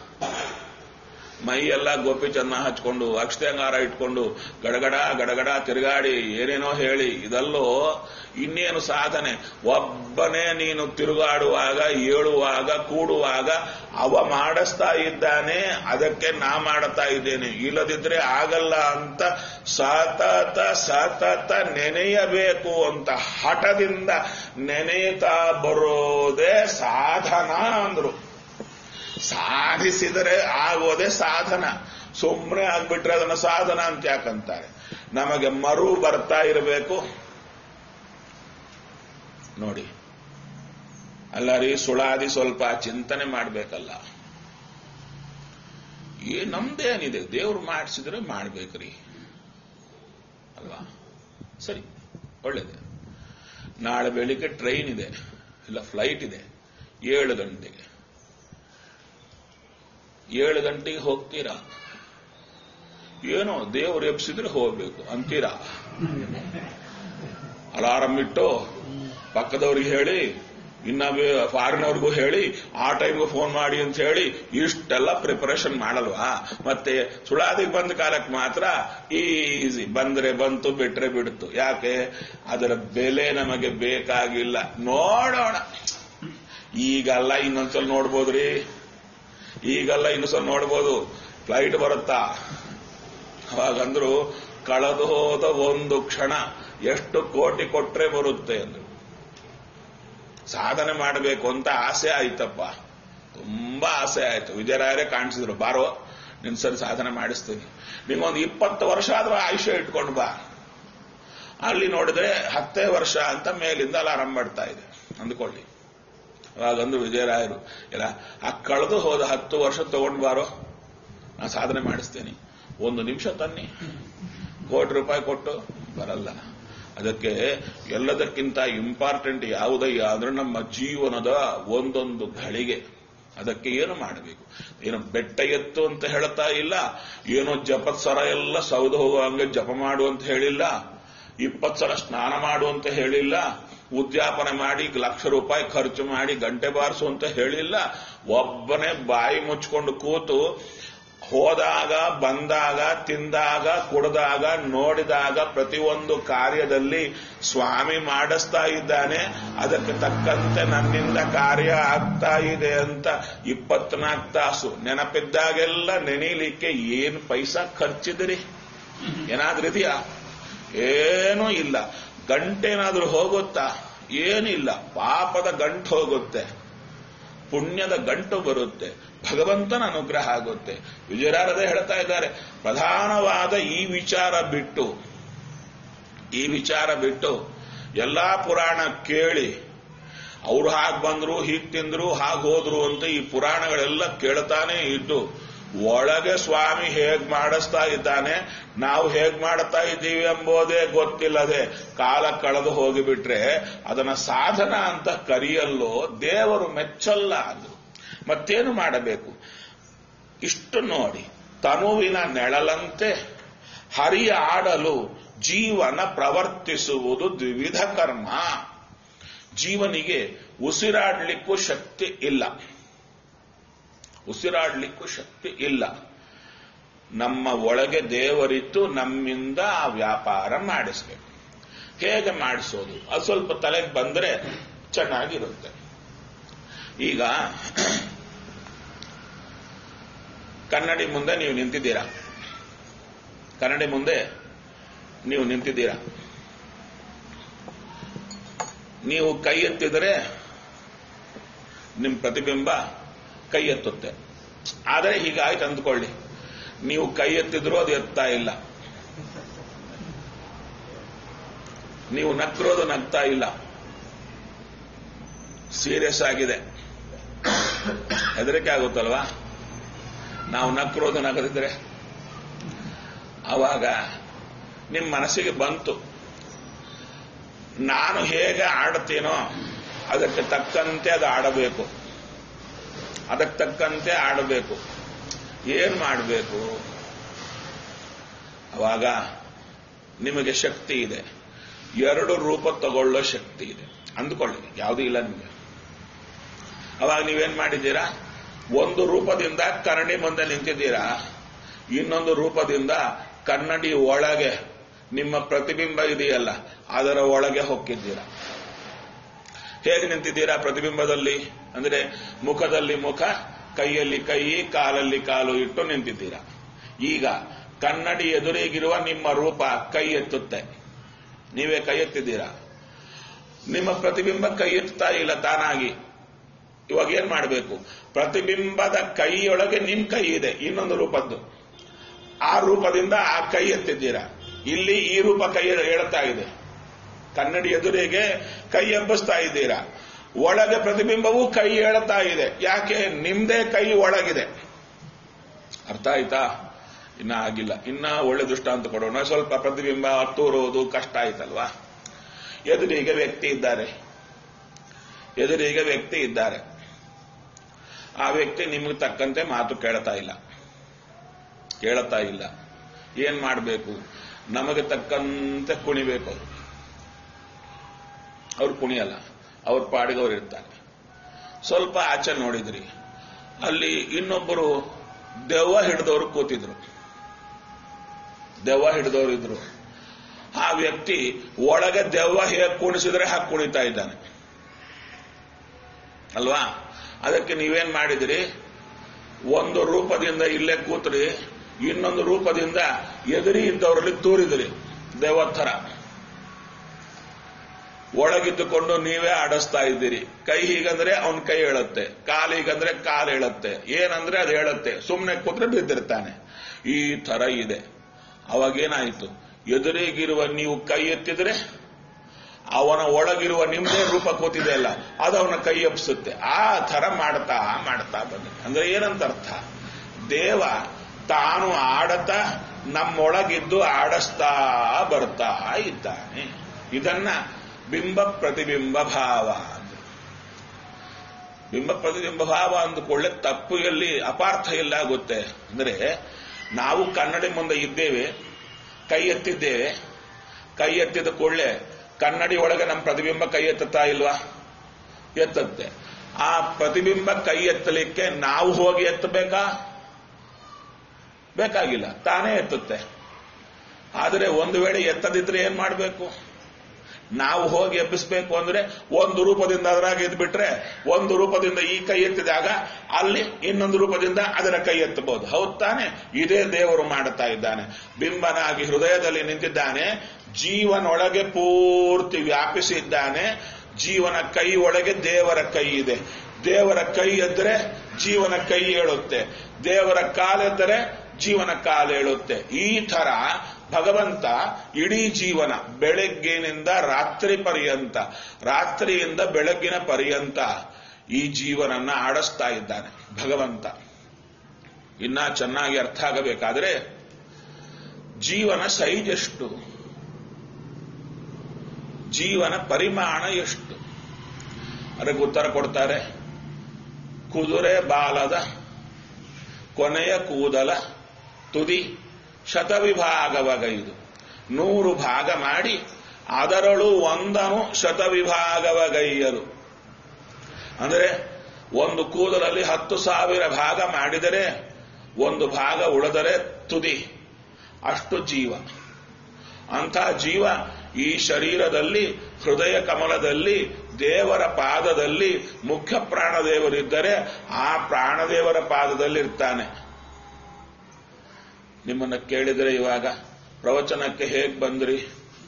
ಮೈ ಎಲ್ಲ ಗೋಪಿ ಚೆನ್ನ ಹಚ್ಕೊಂಡು ಅಕ್ಷತೆಂಗಾರ ಇಟ್ಕೊಂಡು ಗಡಗಡ ಗಡಗಡ ತಿರುಗಾಡಿ ಏನೇನೋ ಹೇಳಿ ಇದಲ್ಲೋ ಇನ್ನೇನು ಸಾಧನೆ ಒಬ್ಬನೇ ನೀನು ತಿರುಗಾಡುವಾಗ ಏಳುವಾಗ ಕೂಡುವಾಗ ಅವ ಮಾಡಿಸ್ತಾ ಇದ್ದಾನೆ ಅದಕ್ಕೆ ನಾ ಮಾಡುತ್ತಾ ಇದ್ದೇನೆ ಇಲ್ಲದಿದ್ರೆ ಆಗಲ್ಲ ಅಂತ ಸತತ ಸತತ ನೆನೆಯಬೇಕು ಅಂತ ಹಠದಿಂದ ನೆನೆಯುತ್ತಾ ಬರೋದೇ ಸಾಧನ ಅಂದ್ರು ಸಾಧಿಸಿದರೆ ಆಗೋದೇ ಸಾಧನ ಸುಮ್ಮನೆ ಆಗ್ಬಿಟ್ರೆ ಅದನ್ನ ಸಾಧನ ಅಂತ ಯಾಕಂತಾರೆ ನಮಗೆ ಮರು ಬರ್ತಾ ಇರಬೇಕು ನೋಡಿ ಅಲ್ಲ ರೀ ಸುಳಾದಿ ಸ್ವಲ್ಪ ಚಿಂತನೆ ಮಾಡಬೇಕಲ್ಲ ಏ ನಮ್ದೇನಿದೆ ದೇವ್ರು ಮಾಡಿಸಿದ್ರೆ ಮಾಡ್ಬೇಕ್ರಿ ಅಲ್ವಾ ಸರಿ ಒಳ್ಳೇದೆ ನಾಳೆ ಬೆಳಿಗ್ಗೆ ಟ್ರೈನ್ ಇದೆ ಇಲ್ಲ ಫ್ಲೈಟ್ ಇದೆ ಏಳು ಗಂಟೆಗೆ ಏಳು ಗಂಟೆಗೆ ಹೋಗ್ತೀರಾ ಏನೋ ದೇವ್ರು ಎಬ್ಸಿದ್ರೆ ಹೋಗ್ಬೇಕು ಅಂತೀರಾ ಅಲಾರಂ ಇಟ್ಟು ಪಕ್ಕದವ್ರಿಗೆ ಹೇಳಿ ಇನ್ನ ಫಾರಿನ್ ಅವ್ರಿಗೂ ಹೇಳಿ ಆ ಟೈಮ್ಗೆ ಫೋನ್ ಮಾಡಿ ಅಂತ ಹೇಳಿ ಇಷ್ಟೆಲ್ಲ ಪ್ರಿಪರೇಷನ್ ಮಾಡಲ್ವಾ ಮತ್ತೆ ಸುಳಾದಿಗೆ ಬಂದ ಕಾಲಕ್ಕೆ ಮಾತ್ರ ಈಸಿ ಬಂದ್ರೆ ಬಂತು ಬಿಟ್ರೆ ಬಿಡ್ತು ಯಾಕೆ ಅದರ ಬೆಲೆ ನಮಗೆ ಬೇಕಾಗಿಲ್ಲ ನೋಡೋಣ ಈಗಲ್ಲ ಇನ್ನೊಂದ್ಸಲ ನೋಡ್ಬೋದ್ರಿ ಈಗಲ್ಲ ಇನ್ನೊಂದ್ಸಲ ನೋಡ್ಬೋದು ಫ್ಲೈಟ್ ಬರುತ್ತಾ ಅವಾಗಂದ್ರು ಕಳೆದು ಹೋದ ಒಂದು ಕ್ಷಣ ಎಷ್ಟು ಕೋಟಿ ಕೊಟ್ರೆ ಬರುತ್ತೆ ಅಂದ್ರು ಸಾಧನೆ ಮಾಡಬೇಕು ಅಂತ ಆಸೆ ಆಯ್ತಪ್ಪ ತುಂಬಾ ಆಸೆ ಆಯ್ತು ವಿಜಯರಾಯರೇ ಕಾಣಿಸಿದ್ರು ಬಾರೋ ನಿನ್ ಸರಿ ಸಾಧನೆ ಮಾಡಿಸ್ತೀನಿ ನಿಮ್ಗೊಂದು ಇಪ್ಪತ್ತು ವರ್ಷ ಆದ್ರೂ ಆಯುಷ್ಯ ಇಟ್ಕೊಂಡು ಬಾ ಅಲ್ಲಿ ನೋಡಿದ್ರೆ ಹತ್ತೇ ವರ್ಷ ಅಂತ ಮೇಲಿಂದ ಅಲಾರಾಮ್ ಮಾಡ್ತಾ ಇದೆ ಅಂದ್ಕೊಳ್ಳಿ ಅವಾಗಂದ್ರು ವಿಜಯರಾಯರು ಇಲ್ಲ ಆ ಕಳೆದು ಹೋದ ಹತ್ತು ವರ್ಷ ತಗೊಂಡ್ ಬಾರೋ ನಾ ಸಾಧನೆ ಮಾಡಿಸ್ತೇನೆ ಒಂದು ನಿಮಿಷ ತನ್ನಿ ಕೋಟಿ ರೂಪಾಯಿ ಕೊಟ್ಟು ಬರಲ್ಲ ಅದಕ್ಕೆ ಎಲ್ಲದಕ್ಕಿಂತ ಇಂಪಾರ್ಟೆಂಟ್ ಯಾವುದಯ್ಯ ಅಂದ್ರೆ ನಮ್ಮ ಜೀವನದ ಒಂದೊಂದು ಘಳಿಗೆ ಅದಕ್ಕೆ ಏನು ಮಾಡಬೇಕು ಏನು ಬೆಟ್ಟ ಎತ್ತು ಅಂತ ಹೇಳ್ತಾ ಇಲ್ಲ ಏನೋ ಜಪತ್ ಸರ ಎಲ್ಲ ಸೌದು ಹೋಗುವಂಗೆ ಜಪ ಮಾಡು ಅಂತ ಹೇಳಿಲ್ಲ ಇಪ್ಪತ್ತು ಸಲ ಸ್ನಾನ ಮಾಡು ಅಂತ ಹೇಳಿಲ್ಲ ಉದ್ಯಾಪನೆ ಮಾಡಿ ಲಕ್ಷ ರೂಪಾಯಿ ಖರ್ಚು ಮಾಡಿ ಗಂಟೆ ಬಾರಿಸು ಅಂತ ಹೇಳಿಲ್ಲ ಒಬ್ಬನೇ ಬಾಯಿ ಮುಚ್ಕೊಂಡು ಕೂತು ಹೋದಾಗ ಬಂದಾಗ ತಿಂದಾಗ ಕುಡಿದಾಗ ನೋಡಿದಾಗ ಪ್ರತಿಯೊಂದು ಕಾರ್ಯದಲ್ಲಿ ಸ್ವಾಮಿ ಮಾಡಿಸ್ತಾ ಇದ್ದಾನೆ ಅದಕ್ಕೆ ತಕ್ಕಂತೆ ನನ್ನಿಂದ ಕಾರ್ಯ ಆಗ್ತಾ ಇದೆ ಅಂತ ಇಪ್ಪತ್ನಾಲ್ಕು ತಾಸು ನೆನಪಿದ್ದಾಗೆಲ್ಲ ನೆನೀಲಿಕ್ಕೆ ಏನು ಪೈಸಾ ಖರ್ಚಿದಿರಿ ಏನಾದ್ರೂ ಇದೆಯಾ ಏನೂ ಇಲ್ಲ ಗಂಟೇನಾದ್ರೂ ಹೋಗುತ್ತಾ ಏನಿಲ್ಲ ಪಾಪದ ಗಂಟು ಹೋಗುತ್ತೆ ಪುಣ್ಯದ ಗಂಟು ಬರುತ್ತೆ ಭಗವಂತನ ಅನುಗ್ರಹ ಆಗುತ್ತೆ ವಿಜಯರಾರದೇ ಹೇಳ್ತಾ ಇದ್ದಾರೆ ಪ್ರಧಾನವಾದ ಈ ವಿಚಾರ ಬಿಟ್ಟು ಈ ವಿಚಾರ ಬಿಟ್ಟು ಎಲ್ಲಾ ಪುರಾಣ ಕೇಳಿ ಅವ್ರು ಹಾಗೆ ಬಂದ್ರು ಹೀಗ್ ತಿಂದ್ರು ಹಾಗೆ ಹೋದ್ರು ಅಂತ ಈ ಪುರಾಣಗಳೆಲ್ಲ ಕೇಳ್ತಾನೆ ಇದ್ದು ಒಳಗೆ ಸ್ವಾಮಿ ಹೇಗ್ ಮಾಡಿಸ್ತಾ ಇದ್ದಾನೆ ನಾವು ಹೇಗ್ ಮಾಡ್ತಾ ಇದ್ದೀವಿ ಎಂಬುದೇ ಗೊತ್ತಿಲ್ಲದೆ ಕಾಲ ಕಳೆದು ಹೋಗಿಬಿಟ್ರೆ ಅದನ್ನ ಸಾಧನ ಅಂತ ಕರೆಯಲ್ಲೋ ದೇವರು ಮೆಚ್ಚಲ್ಲ ಅದು ಮತ್ತೇನು ಮಾಡಬೇಕು ಇಷ್ಟು ನೋಡಿ ತನುವಿನ ನೆಳಲಂತೆ ಹರಿಯ ಆಡಲು ಜೀವನ ಪ್ರವರ್ತಿಸುವುದು ದ್ವಿವಿಧ ಕರ್ಮ ಜೀವನಿಗೆ ಉಸಿರಾಡ್ಲಿಕ್ಕೂ ಶಕ್ತಿ ಇಲ್ಲ ಉಸಿರಾಡ್ಲಿಕ್ಕೂ ಶಕ್ತಿ ಇಲ್ಲ ನಮ್ಮ ಒಳಗೆ ದೇವರಿದ್ದು ನಮ್ಮಿಂದ ಆ ವ್ಯಾಪಾರ ಮಾಡಿಸ್ಬೇಕು ಹೇಗೆ ಮಾಡಿಸೋದು ಅದು ಸ್ವಲ್ಪ ತಲೆಗೆ ಬಂದ್ರೆ ಚೆನ್ನಾಗಿರುತ್ತೆ ಈಗ ಕನ್ನಡಿ ಮುಂದೆ ನೀವು ನಿಂತಿದ್ದೀರಾ ಕನ್ನಡಿ ಮುಂದೆ ನೀವು ನಿಂತಿದ್ದೀರಾ ನೀವು ಕೈ ಎತ್ತಿದರೆ ನಿಮ್ಮ ಪ್ರತಿಬಿಂಬ ಕೈ ಎತ್ತುತ್ತೆ ಆದರೆ ಹೀಗಾಯ್ತು ಅಂದ್ಕೊಳ್ಳಿ ನೀವು ಕೈ ಎತ್ತಿದ್ರೂ ಅದು ಎತ್ತಾ ಇಲ್ಲ ನೀವು ನಕ್ರೋದು ನಗ್ತಾ ಇಲ್ಲ ಸೀರಿಯಸ್ ಆಗಿದೆ ಹೆದರಿಕೆ ಆಗುತ್ತಲ್ವಾ ನಾವು ನಕ್ರೋದು ನಗದಿದ್ರೆ ಆವಾಗ ನಿಮ್ಮ ಮನಸ್ಸಿಗೆ ಬಂತು ನಾನು ಹೇಗೆ ಆಡ್ತೀನೋ ಅದಕ್ಕೆ ತಕ್ಕಂತೆ ಅದು ಆಡಬೇಕು ಅದಕ್ಕೆ ತಕ್ಕಂತೆ ಆಡಬೇಕು ಏನ್ ಮಾಡಬೇಕು ಅವಾಗ ನಿಮಗೆ ಶಕ್ತಿ ಇದೆ ಎರಡು ರೂಪ ತಗೊಳ್ಳೋ ಶಕ್ತಿ ಇದೆ ಅಂದ್ಕೊಳ್ಳಿ ಯಾವುದೂ ಇಲ್ಲ ನಿಮಗೆ ಅವಾಗ ನೀವೇನ್ ಮಾಡಿದ್ದೀರಾ ಒಂದು ರೂಪದಿಂದ ಕನ್ನಡಿ ಮುಂದೆ ನಿಂತಿದ್ದೀರಾ ಇನ್ನೊಂದು ರೂಪದಿಂದ ಕನ್ನಡಿ ಒಳಗೆ ನಿಮ್ಮ ಪ್ರತಿಬಿಂಬ ಇದೆಯಲ್ಲ ಅದರ ಒಳಗೆ ಹೊಕ್ಕಿದ್ದೀರಾ ಹೇಗೆ ನಿಂತಿದ್ದೀರಾ ಪ್ರತಿಬಿಂಬದಲ್ಲಿ ಅಂದ್ರೆ ಮುಖದಲ್ಲಿ ಮುಖ ಕೈಯಲ್ಲಿ ಕೈ ಕಾಲಲ್ಲಿ ಕಾಲು ಇಟ್ಟು ನಿಂತಿದ್ದೀರಾ ಈಗ ಕನ್ನಡಿ ಎದುರಿಗಿರುವ ನಿಮ್ಮ ರೂಪ ಕೈ ಎತ್ತುತ್ತೆ ನೀವೇ ಕೈ ಎತ್ತಿದ್ದೀರಾ ನಿಮ್ಮ ಪ್ರತಿಬಿಂಬ ಕೈ ಎತ್ತಾ ಇಲ್ಲ ತಾನಾಗಿ ಇವಾಗ ಏನ್ ಮಾಡಬೇಕು ಪ್ರತಿಬಿಂಬದ ಕೈಯೊಳಗೆ ನಿಮ್ ಕೈ ಇದೆ ಇನ್ನೊಂದು ರೂಪದ್ದು ಆ ರೂಪದಿಂದ ಆ ಕೈ ಎತ್ತಿದ್ದೀರಾ ಇಲ್ಲಿ ಈ ರೂಪ ಕೈ ಹೇಳ್ತಾ ಇದೆ ಕನ್ನಡಿ ಎದುರಿಗೆ ಕೈ ಎಬ್ಬಿಸ್ತಾ ಇದ್ದೀರಾ ಒಳಗೆ ಪ್ರತಿಬಿಂಬವು ಕೈ ಹೇಳ್ತಾ ಇದೆ ಯಾಕೆ ನಿಮ್ದೇ ಕೈ ಒಳಗಿದೆ ಅರ್ಥ ಆಯ್ತಾ ಇನ್ನ ಆಗಿಲ್ಲ ಇನ್ನ ಒಳ್ಳೆ ದೃಷ್ಟಾಂತ ಕೊಡೋಣ ಸ್ವಲ್ಪ ಪ್ರತಿಬಿಂಬ ತೋರೋದು ಕಷ್ಟ ಆಯ್ತಲ್ವಾ ಎದುರಿಗೆ ವ್ಯಕ್ತಿ ಇದ್ದಾರೆ ಎದುರಿಗೆ ವ್ಯಕ್ತಿ ಇದ್ದಾರೆ ಆ ವ್ಯಕ್ತಿ ನಿಮಗೆ ತಕ್ಕಂತೆ ಮಾತು ಕೇಳ್ತಾ ಇಲ್ಲ ಕೇಳ್ತಾ ಇಲ್ಲ ಏನ್ ಮಾಡಬೇಕು ನಮಗೆ ತಕ್ಕಂತೆ ಕುಣಿಬೇಕು ಅವರು ಅವ್ರು ಕುಣಿಯಲ್ಲ ಅವ್ರ ಪಾಡಿಗೆ ಅವ್ರು ಇರ್ತಾರೆ ಸ್ವಲ್ಪ ಆಚೆ ನೋಡಿದ್ರಿ ಅಲ್ಲಿ ಇನ್ನೊಬ್ಬರು ದೆವ್ವ ಹಿಡಿದವರು ಕೂತಿದ್ರು ದೆವ್ವ ಹಿಡಿದವರು ಇದ್ರು ಆ ವ್ಯಕ್ತಿ ಒಳಗೆ ದೆವ್ವ ಹೇಗೆ ಕುಣಿಸಿದ್ರೆ ಹಾಗೆ ಕುಣಿತಾ ಇದ್ದಾನೆ ಅಲ್ವಾ ಅದಕ್ಕೆ ನೀವೇನ್ ಮಾಡಿದ್ರಿ ಒಂದು ರೂಪದಿಂದ ಇಲ್ಲೇ ಕೂತ್ರಿ ಇನ್ನೊಂದು ರೂಪದಿಂದ ಎದುರಿ ಇದ್ದವರಲ್ಲಿ ತೂರಿದ್ರಿ ದೇವತ್ತರ ಒಳಗಿದ್ದುಕೊಂಡು ನೀವೇ ಆಡಿಸ್ತಾ ಇದ್ದೀರಿ ಕೈ ಹೀಗಂದ್ರೆ ಅವನ್ ಕೈ ಹೇಳುತ್ತೆ ಕಾಲು ಹೀಗಂದ್ರೆ ಕಾಲು ಹೇಳುತ್ತೆ ಏನಂದ್ರೆ ಅದು ಹೇಳುತ್ತೆ ಸುಮ್ಮನೆ ಕೂತ್ರೆ ಬಿದ್ದಿರ್ತಾನೆ ಈ ತರ ಇದೆ ಅವಾಗೇನಾಯಿತು ಎದುರಿಗಿರುವ ನೀವು ಕೈ ಎತ್ತಿದ್ರೆ ಅವನ ಒಳಗಿರುವ ನಿಮ್ದೇ ರೂಪ ಕೂತಿದೆ ಅಲ್ಲ ಅದು ಅವನ ಕೈ ಎಪ್ಸುತ್ತೆ ಆ ಥರ ಮಾಡ್ತಾ ಮಾಡ್ತಾ ಬಂದ ಅಂದ್ರೆ ಏನಂತ ಅರ್ಥ ದೇವ ತಾನು ಆಡತಾ ನಮ್ಮೊಳಗಿದ್ದು ಆಡಿಸ್ತಾ ಬರ್ತಾ ಇದ್ದಾನೆ ಇದನ್ನ ಬಿಂಬ ಪ್ರತಿಬಿಂಬ ಭಾವ ಅಂದ್ರು. ಬಿಂಬ ಪ್ರತಿಬಿಂಬ ಭಾವ ಅಂದುಕೊಳ್ಳೆ ತಪ್ಪು ಎಲ್ಲಿ ಅಪಾರ್ಥ ಎಲ್ಲ ಆಗುತ್ತೆ ಅಂದ್ರೆ ನಾವು ಕನ್ನಡಿ ಮುಂದೆ ಇದ್ದೇವೆ ಕೈ ಎತ್ತಿದ್ದೇವೆ ಕೈ ಎತ್ತಿದ ಕೂಡಲೇ ಕನ್ನಡಿ ಒಳಗೆ ನಮ್ಮ ಪ್ರತಿಬಿಂಬ ಕೈ ಎತ್ತುತ್ತಾ ಇಲ್ವಾ ಎತ್ತುತ್ತೆ ಆ ಪ್ರತಿಬಿಂಬ ಕೈ ಎತ್ತಲಿಕ್ಕೆ ನಾವು ಹೋಗಿ ಎತ್ತಬೇಕಾ ಬೇಕಾಗಿಲ್ಲ ತಾನೇ ಎತ್ತುತ್ತೆ ಆದರೆ ಒಂದು ವೇಳೆ ಎತ್ತದಿದ್ರೆ ಏನ್ ಮಾಡಬೇಕು ನಾವು ಹೋಗಿ ಎಬ್ಬಿಸ್ಬೇಕು ಅಂದ್ರೆ ಒಂದು ರೂಪದಿಂದ ಅದರಾಗ ಎದ್ಬಿಟ್ರೆ ಒಂದು ರೂಪದಿಂದ ಈ ಕೈ ಎತ್ತಿದಾಗ ಅಲ್ಲಿ ಇನ್ನೊಂದು ರೂಪದಿಂದ ಅದರ ಕೈ ಎತ್ತಬಹುದು ಹೌದ್ ತಾನೆ ಇದೇ ದೇವರು ಮಾಡುತ್ತಾ ಇದ್ದಾನೆ ಬಿಂಬನಾಗಿ ಹೃದಯದಲ್ಲಿ ನಿಂತಿದ್ದಾನೆ ಜೀವನೊಳಗೆ ಪೂರ್ತಿ ವ್ಯಾಪಿಸಿದ್ದಾನೆ ಜೀವನ ಕೈ ಒಳಗೆ ದೇವರ ಕೈ ಇದೆ ದೇವರ ಕೈ ಎದ್ದರೆ ಜೀವನ ಕೈ ಏಳುತ್ತೆ ದೇವರ ಕಾಲೆದ್ದರೆ ಜೀವನ ಕಾಲೇಳುತ್ತೆ ಈ ತರ ಭಗವಂತ ಇಡೀ ಜೀವನ ಬೆಳಗ್ಗಿನಿಂದ ರಾತ್ರಿ ಪರ್ಯಂತ ರಾತ್ರಿಯಿಂದ ಬೆಳಗ್ಗಿನ ಪರ್ಯಂತ ಈ ಜೀವನನ್ನ ಆಡಿಸ್ತಾ ಇದ್ದಾನೆ ಭಗವಂತ ಇನ್ನ ಚೆನ್ನಾಗಿ ಅರ್ಥ ಆಗಬೇಕಾದ್ರೆ ಜೀವನ ಸೈಜ್ ಎಷ್ಟು ಜೀವನ ಪರಿಮಾಣ ಎಷ್ಟು ಅದಕ್ಕೆ ಉತ್ತರ ಕೊಡ್ತಾರೆ ಕುದುರೆ ಬಾಲದ ಕೊನೆಯ ಕೂದಲ ತುದಿ ಶತವಿಭಾಗವಗೈದು ನೂರು ಭಾಗ ಮಾಡಿ ಅದರಳು ಒಂದನು ಶತವಿಭಾಗವಗೈಯಲು ಅಂದರೆ ಒಂದು ಕೂದಲಲ್ಲಿ ಹತ್ತು ಸಾವಿರ ಭಾಗ ಮಾಡಿದರೆ ಒಂದು ಭಾಗ ಉಳಿದರೆ ತುದಿ ಅಷ್ಟು ಜೀವ ಅಂಥ ಜೀವ ಈ ಶರೀರದಲ್ಲಿ ಹೃದಯ ಕಮಲದಲ್ಲಿ ದೇವರ ಪಾದದಲ್ಲಿ ಮುಖ್ಯ ಪ್ರಾಣದೇವರಿದ್ದರೆ ಆ ಪ್ರಾಣದೇವರ ಪಾದದಲ್ಲಿ ಇರ್ತಾನೆ ನಿಮ್ಮನ್ನ ಕೇಳಿದರೆ ಇವಾಗ ಪ್ರವಚನಕ್ಕೆ ಹೇಗ್ ಬಂದ್ರಿ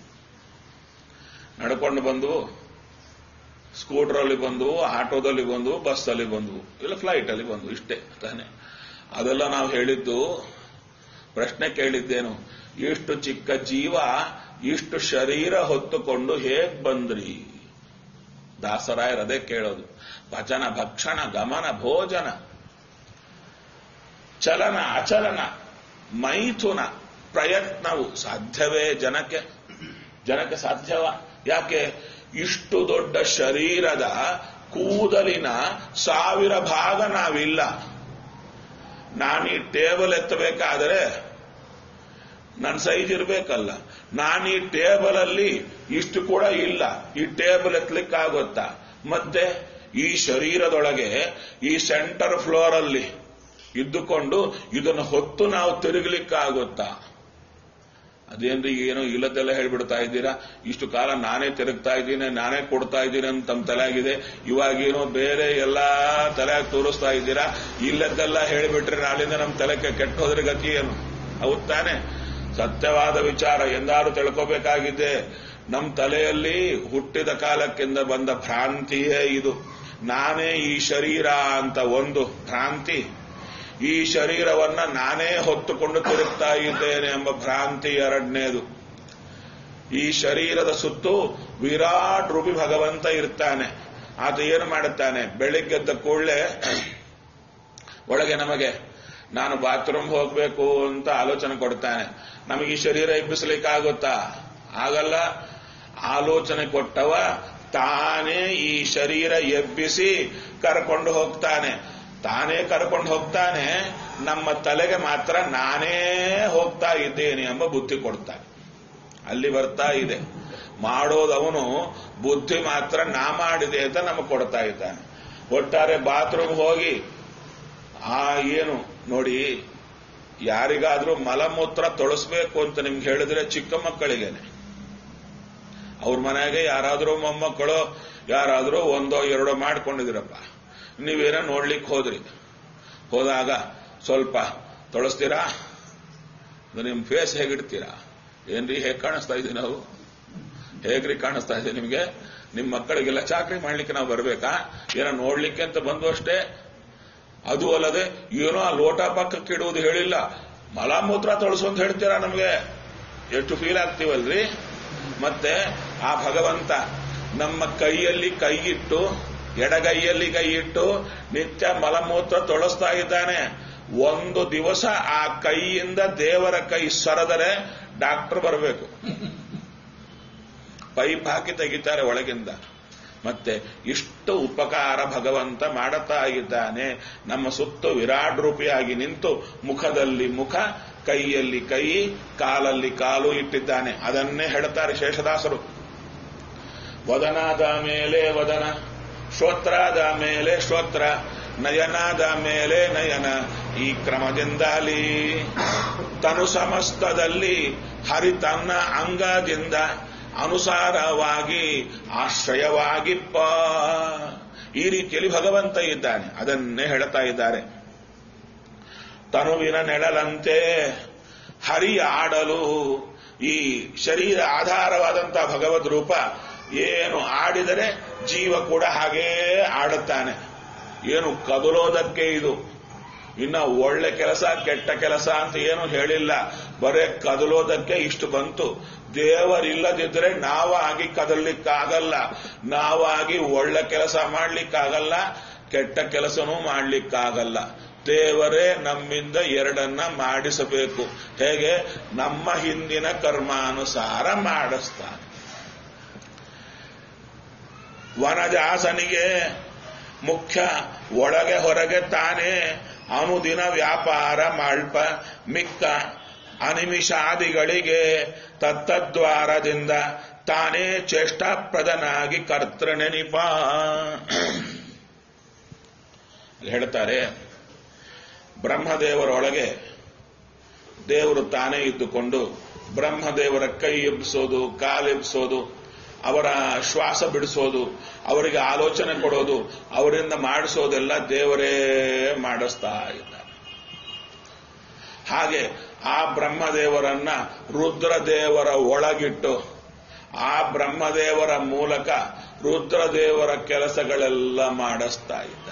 ನಡ್ಕೊಂಡು ಬಂದವು ಸ್ಕೂಟರಲ್ಲಿ ಬಂದವು ಆಟೋದಲ್ಲಿ ಬಂದವು ಬಸ್ಸಲ್ಲಿ ಬಂದವು ಇಲ್ಲ ಫ್ಲೈಟ್ ಅಲ್ಲಿ ಬಂದವು ಇಷ್ಟೇ ತಾನೆ ಅದೆಲ್ಲ ನಾವು ಹೇಳಿದ್ದು ಪ್ರಶ್ನೆ ಕೇಳಿದ್ದೇನು ಇಷ್ಟು ಚಿಕ್ಕ ಜೀವ ಇಷ್ಟು ಶರೀರ ಹೊತ್ತುಕೊಂಡು ಹೇಗ್ ಬಂದ್ರಿ ದಾಸರಾಯರದೇ ಕೇಳೋದು ಭಜನ ಭಕ್ಷಣ ಗಮನ ಭೋಜನ ಚಲನ ಅಚಲನ ಮೈಥುನ ಪ್ರಯತ್ನವು ಸಾಧ್ಯವೇ ಜನಕ್ಕೆ ಜನಕ್ಕೆ ಸಾಧ್ಯವ ಯಾಕೆ ಇಷ್ಟು ದೊಡ್ಡ ಶರೀರದ ಕೂದಲಿನ ಸಾವಿರ ಭಾಗ ನಾವಿಲ್ಲ ನಾನೀ ಟೇಬಲ್ ಎತ್ತಬೇಕಾದರೆ ನನ್ನ ಸೈಜ್ ಇರಬೇಕಲ್ಲ ನಾನು ಈ ಟೇಬಲ್ ಅಲ್ಲಿ ಇಷ್ಟು ಕೂಡ ಇಲ್ಲ ಈ ಟೇಬಲ್ ಎತ್ತಲಿಕ್ಕಾಗುತ್ತಾ ಮತ್ತೆ ಈ ಶರೀರದೊಳಗೆ ಈ ಸೆಂಟರ್ ಫ್ಲೋರ್ ಅಲ್ಲಿ ಇದ್ದುಕೊಂಡು ಇದನ್ನು ಹೊತ್ತು ನಾವು ತಿರುಗಲಿಕ್ಕಾಗುತ್ತಾ ಅದೇನ್ರಿ ಏನೋ ಇಲ್ಲದೆಲ್ಲ ಹೇಳ್ಬಿಡ್ತಾ ಇದ್ದೀರಾ ಇಷ್ಟು ಕಾಲ ನಾನೇ ತಿರುಗ್ತಾ ಇದ್ದೀನಿ ನಾನೇ ಕೊಡ್ತಾ ಇದ್ದೀನಿ ಅಂತ ತಮ್ಮ ತಲೆಯಾಗಿದೆ ಇವಾಗೇನೋ ಬೇರೆ ಎಲ್ಲಾ ತಲೆಯಾಗಿ ತೋರಿಸ್ತಾ ಇದ್ದೀರಾ ಇಲ್ಲದೆಲ್ಲ ಹೇಳಿಬಿಟ್ರೆ ನಾಳಿಂದ ನಮ್ಮ ತಲೆಗೆ ಕೆಟ್ಟ ಹೋದ್ರೆ ಗತಿ ಏನು ಹೌದ್ ತಾನೆ ಸತ್ಯವಾದ ವಿಚಾರ ಎಂದಾರು ತಿಳ್ಕೋಬೇಕಾಗಿದೆ ನಮ್ಮ ತಲೆಯಲ್ಲಿ ಹುಟ್ಟಿದ ಕಾಲಕ್ಕಿಂದ ಬಂದ ಭ್ರಾಂತಿಯೇ ಇದು ನಾನೇ ಈ ಶರೀರ ಅಂತ ಒಂದು ಭ್ರಾಂತಿ ಈ ಶರೀರವನ್ನ ನಾನೇ ಹೊತ್ತುಕೊಂಡು ತಿರುಗ್ತಾ ಇದ್ದೇನೆ ಎಂಬ ಭ್ರಾಂತಿ ಎರಡನೇದು ಈ ಶರೀರದ ಸುತ್ತು ವಿರಾಟ್ ರೂಪಿ ಭಗವಂತ ಇರ್ತಾನೆ ಆತ ಏನು ಮಾಡುತ್ತಾನೆ ಬೆಳಿಗ್ಗೆದ್ದ ಕೂಡಲೇ ಒಳಗೆ ನಮಗೆ ನಾನು ಬಾತ್ರೂಮ್ ಹೋಗ್ಬೇಕು ಅಂತ ಆಲೋಚನೆ ಕೊಡ್ತಾನೆ ನಮಗೆ ಈ ಶರೀರ ಎಬ್ಬಿಸ್ಲಿಕ್ಕಾಗುತ್ತಾ ಆಗಲ್ಲ ಆಲೋಚನೆ ಕೊಟ್ಟವ ತಾನೇ ಈ ಶರೀರ ಎಬ್ಬಿಸಿ ಕರ್ಕೊಂಡು ಹೋಗ್ತಾನೆ ತಾನೇ ಕರ್ಕೊಂಡು ಹೋಗ್ತಾನೆ ನಮ್ಮ ತಲೆಗೆ ಮಾತ್ರ ನಾನೇ ಹೋಗ್ತಾ ಇದ್ದೇನೆ ಎಂಬ ಬುದ್ಧಿ ಕೊಡ್ತಾನೆ ಅಲ್ಲಿ ಬರ್ತಾ ಇದೆ ಮಾಡೋದವನು ಬುದ್ಧಿ ಮಾತ್ರ ನಾ ಮಾಡಿದೆ ಅಂತ ನಮಗೆ ಕೊಡ್ತಾ ಇದ್ದಾನೆ ಒಟ್ಟಾರೆ ಬಾತ್ರೂಮ್ ಹೋಗಿ ಆ ಏನು ನೋಡಿ ಯಾರಿಗಾದ್ರೂ ಮಲಮೂತ್ರ ತೊಳಸ್ಬೇಕು ಅಂತ ನಿಮ್ಗೆ ಹೇಳಿದ್ರೆ ಚಿಕ್ಕ ಮಕ್ಕಳಿಗೇನೆ ಅವ್ರ ಮನೆಗೆ ಯಾರಾದ್ರೂ ಮೊಮ್ಮಕ್ಕಳು ಯಾರಾದ್ರೂ ಒಂದೋ ಎರಡೋ ಮಾಡ್ಕೊಂಡಿದಿರಪ್ಪ ನೀವೇನೋ ನೋಡ್ಲಿಕ್ಕೆ ಹೋದ್ರಿ ಹೋದಾಗ ಸ್ವಲ್ಪ ತೊಳಸ್ತೀರಾ ಅದು ನಿಮ್ ಫೇಸ್ ಹೇಗಿಡ್ತೀರಾ ಏನ್ರಿ ಹೇಗ್ ಕಾಣಿಸ್ತಾ ಇದೀವಿ ನಾವು ಹೇಗ್ರಿ ಕಾಣಿಸ್ತಾ ಇದೆ ನಿಮ್ಗೆ ನಿಮ್ ಮಕ್ಕಳಿಗೆಲ್ಲ ಚಾಕ್ರಿ ಮಾಡ್ಲಿಕ್ಕೆ ನಾವು ಬರ್ಬೇಕಾ ಏನೋ ನೋಡ್ಲಿಕ್ಕೆ ಅಂತ ಬಂದು ಅಷ್ಟೇ ಅದು ಅಲ್ಲದೆ ಏನೋ ಆ ಲೋಟ ಪಕ್ಕಕ್ಕೆ ಇಡುವುದು ಹೇಳಿಲ್ಲ ಮಲಮೂತ್ರ ತೊಳಸು ಅಂತ ಹೇಳ್ತೀರಾ ನಮ್ಗೆ ಎಷ್ಟು ಫೀಲ್ ಆಗ್ತೀವಲ್ರಿ ಮತ್ತೆ ಆ ಭಗವಂತ ನಮ್ಮ ಕೈಯಲ್ಲಿ ಕೈ ಇಟ್ಟು ಎಡಗೈಯಲ್ಲಿ ಕೈ ಇಟ್ಟು ನಿತ್ಯ ಮಲಮೂತ್ರ ತೊಳಸ್ತಾ ಇದ್ದಾನೆ ಒಂದು ದಿವಸ ಆ ಕೈಯಿಂದ ದೇವರ ಕೈ ಸರದರೆ ಡಾಕ್ಟರ್ ಬರಬೇಕು ಪೈಪ್ ಹಾಕಿ ತೆಗಿತಾರೆ ಒಳಗಿಂದ ಮತ್ತೆ ಇಷ್ಟು ಉಪಕಾರ ಭಗವಂತ ಮಾಡುತ್ತಾ ಇದ್ದಾನೆ ನಮ್ಮ ಸುತ್ತು ವಿರಾಟ್ ರೂಪಿಯಾಗಿ ನಿಂತು ಮುಖದಲ್ಲಿ ಮುಖ ಕೈಯಲ್ಲಿ ಕೈ ಕಾಲಲ್ಲಿ ಕಾಲು ಇಟ್ಟಿದ್ದಾನೆ ಅದನ್ನೇ ಹೇಳ್ತಾರೆ ಶೇಷದಾಸರು ವದನಾದ ಮೇಲೆ ವದನ ಶ್ರೋತ್ರಾದ ಮೇಲೆ ಶ್ರೋತ್ರ ನಯನಾದ ಮೇಲೆ ನಯನ ಈ ಕ್ರಮದಿಂದಲಿ ತನು ಸಮಸ್ತದಲ್ಲಿ ಹರಿ ತನ್ನ ಅಂಗದಿಂದ ಅನುಸಾರವಾಗಿ ಆಶ್ರಯವಾಗಿಪ್ಪ ಈ ರೀತಿಯಲ್ಲಿ ಭಗವಂತ ಇದ್ದಾನೆ ಅದನ್ನೇ ಹೇಳ್ತಾ ಇದ್ದಾರೆ ತನುವಿನ ನೆಳಲಂತೆ ಹರಿ ಆಡಲು ಈ ಶರೀರ ಆಧಾರವಾದಂತಹ ಭಗವದ್ ರೂಪ ಏನು ಆಡಿದರೆ ಜೀವ ಕೂಡ ಹಾಗೇ ಆಡುತ್ತಾನೆ ಏನು ಕದಲೋದಕ್ಕೆ ಇದು ಇನ್ನ ಒಳ್ಳೆ ಕೆಲಸ ಕೆಟ್ಟ ಕೆಲಸ ಅಂತ ಏನು ಹೇಳಿಲ್ಲ ಬರೇ ಕದಲೋದಕ್ಕೆ ಇಷ್ಟು ಬಂತು ದೇವರಿಲ್ಲದಿದ್ರೆ ನಾವಾಗಿ ಕದಲಿಕ್ಕಾಗಲ್ಲ ನಾವಾಗಿ ಒಳ್ಳೆ ಕೆಲಸ ಮಾಡ್ಲಿಕ್ಕಾಗಲ್ಲ ಕೆಟ್ಟ ಕೆಲಸನೂ ಮಾಡ್ಲಿಕ್ಕಾಗಲ್ಲ ದೇವರೇ ನಮ್ಮಿಂದ ಎರಡನ್ನ ಮಾಡಿಸಬೇಕು ಹೇಗೆ ನಮ್ಮ ಹಿಂದಿನ ಕರ್ಮಾನುಸಾರ ಮಾಡಿಸ್ತಾನೆ ವನಜಾಸನಿಗೆ ಮುಖ್ಯ ಒಳಗೆ ಹೊರಗೆ ತಾನೇ ಅನುದಿನ ವ್ಯಾಪಾರ ಮಾಳ್ಪ ಮಿಕ್ಕ ಅನಿಮಿಷಾದಿಗಳಿಗೆ ತತ್ತದ್ವಾರದಿಂದ ತಾನೇ ಚೇಷ್ಟಾಪ್ರದನಾಗಿ ಕರ್ತೃನೆನಿಪ ಹೇಳ್ತಾರೆ ಬ್ರಹ್ಮದೇವರೊಳಗೆ ದೇವರು ತಾನೇ ಇದ್ದುಕೊಂಡು ಬ್ರಹ್ಮದೇವರ ಕೈ ಎಬ್ಬಿಸೋದು ಕಾಲೆಬ್ಬಿಸೋದು ಅವರ ಶ್ವಾಸ ಬಿಡಿಸೋದು ಅವರಿಗೆ ಆಲೋಚನೆ ಕೊಡೋದು ಅವರಿಂದ ಮಾಡಿಸೋದೆಲ್ಲ ದೇವರೇ ಮಾಡಿಸ್ತಾ ಇದ್ದಾರೆ ಹಾಗೆ ಆ ಬ್ರಹ್ಮದೇವರನ್ನ ರುದ್ರದೇವರ ಒಳಗಿಟ್ಟು ಆ ಬ್ರಹ್ಮದೇವರ ಮೂಲಕ ರುದ್ರದೇವರ ಕೆಲಸಗಳೆಲ್ಲ ಮಾಡಿಸ್ತಾ ಇದ್ದಾರೆ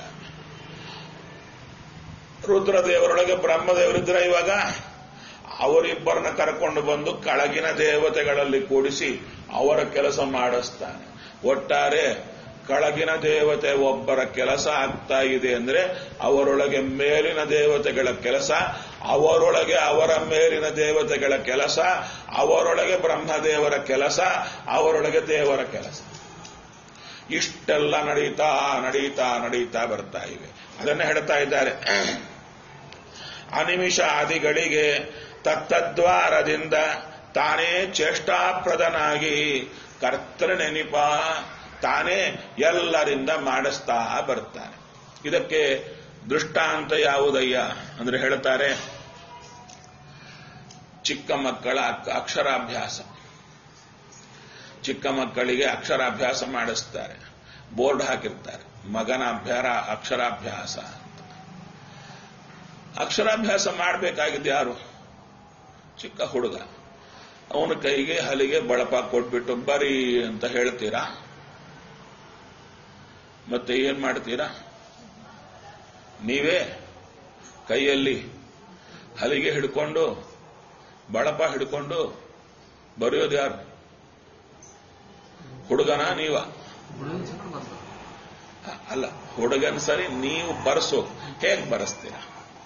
ರುದ್ರದೇವರೊಳಗೆ ಬ್ರಹ್ಮದೇವರಿದ್ರೆ ಇವಾಗ ಅವರಿಬ್ಬರನ್ನ ಕರ್ಕೊಂಡು ಬಂದು ಕೆಳಗಿನ ದೇವತೆಗಳಲ್ಲಿ ಕೂಡಿಸಿ ಅವರ ಕೆಲಸ ಮಾಡಿಸ್ತಾನೆ ಒಟ್ಟಾರೆ ಕೆಳಗಿನ ದೇವತೆ ಒಬ್ಬರ ಕೆಲಸ ಆಗ್ತಾ ಇದೆ ಅಂದ್ರೆ ಅವರೊಳಗೆ ಮೇಲಿನ ದೇವತೆಗಳ ಕೆಲಸ ಅವರೊಳಗೆ ಅವರ ಮೇಲಿನ ದೇವತೆಗಳ ಕೆಲಸ ಅವರೊಳಗೆ ಬ್ರಹ್ಮದೇವರ ಕೆಲಸ ಅವರೊಳಗೆ ದೇವರ ಕೆಲಸ ಇಷ್ಟೆಲ್ಲ ನಡೀತಾ ನಡೀತಾ ನಡೀತಾ ಬರ್ತಾ ಇವೆ ಅದನ್ನ ಹೇಳ್ತಾ ಇದ್ದಾರೆ ಅನಿಮಿಷ ಆದಿಗಳಿಗೆ ತತ್ತದ್ವಾರದಿಂದ ತಾನೇ ಚೇಷ್ಟಾಪ್ರದನಾಗಿ ಕರ್ತೃನೆನಿಪ ತಾನೇ ಎಲ್ಲರಿಂದ ಮಾಡಿಸ್ತಾ ಬರ್ತಾನೆ ಇದಕ್ಕೆ ದೃಷ್ಟಾಂತ ಯಾವುದಯ್ಯ ಅಂದ್ರೆ ಹೇಳ್ತಾರೆ ಚಿಕ್ಕ ಮಕ್ಕಳ ಅಕ್ಷರಾಭ್ಯಾಸ ಚಿಕ್ಕ ಮಕ್ಕಳಿಗೆ ಅಕ್ಷರಾಭ್ಯಾಸ ಮಾಡಿಸ್ತಾರೆ ಬೋರ್ಡ್ ಹಾಕಿರ್ತಾರೆ ಮಗನ ಅಭ್ಯಾರ ಅಕ್ಷರಾಭ್ಯಾಸ ಅಂತ ಅಕ್ಷರಾಭ್ಯಾಸ ಮಾಡಬೇಕಾಗಿದ್ದು ಯಾರು ಚಿಕ್ಕ ಹುಡುಗ ಅವನ ಕೈಗೆ ಹಲಿಗೆ ಬಳಪ ಕೊಟ್ಬಿಟ್ಟು ಬರೀ ಅಂತ ಹೇಳ್ತೀರಾ ಮತ್ತೆ ಏನ್ ಮಾಡ್ತೀರಾ ನೀವೇ ಕೈಯಲ್ಲಿ ಹಲಿಗೆ ಹಿಡ್ಕೊಂಡು ಬಳಪ ಹಿಡ್ಕೊಂಡು ಬರೆಯೋದು ಯಾರು ಹುಡುಗನ ನೀವ ಅಲ್ಲ ಹುಡುಗನ್ ಸರಿ ನೀವು ಬರ್ಸೋ ಹೇಗ್ ಬರೆಸ್ತೀರಾ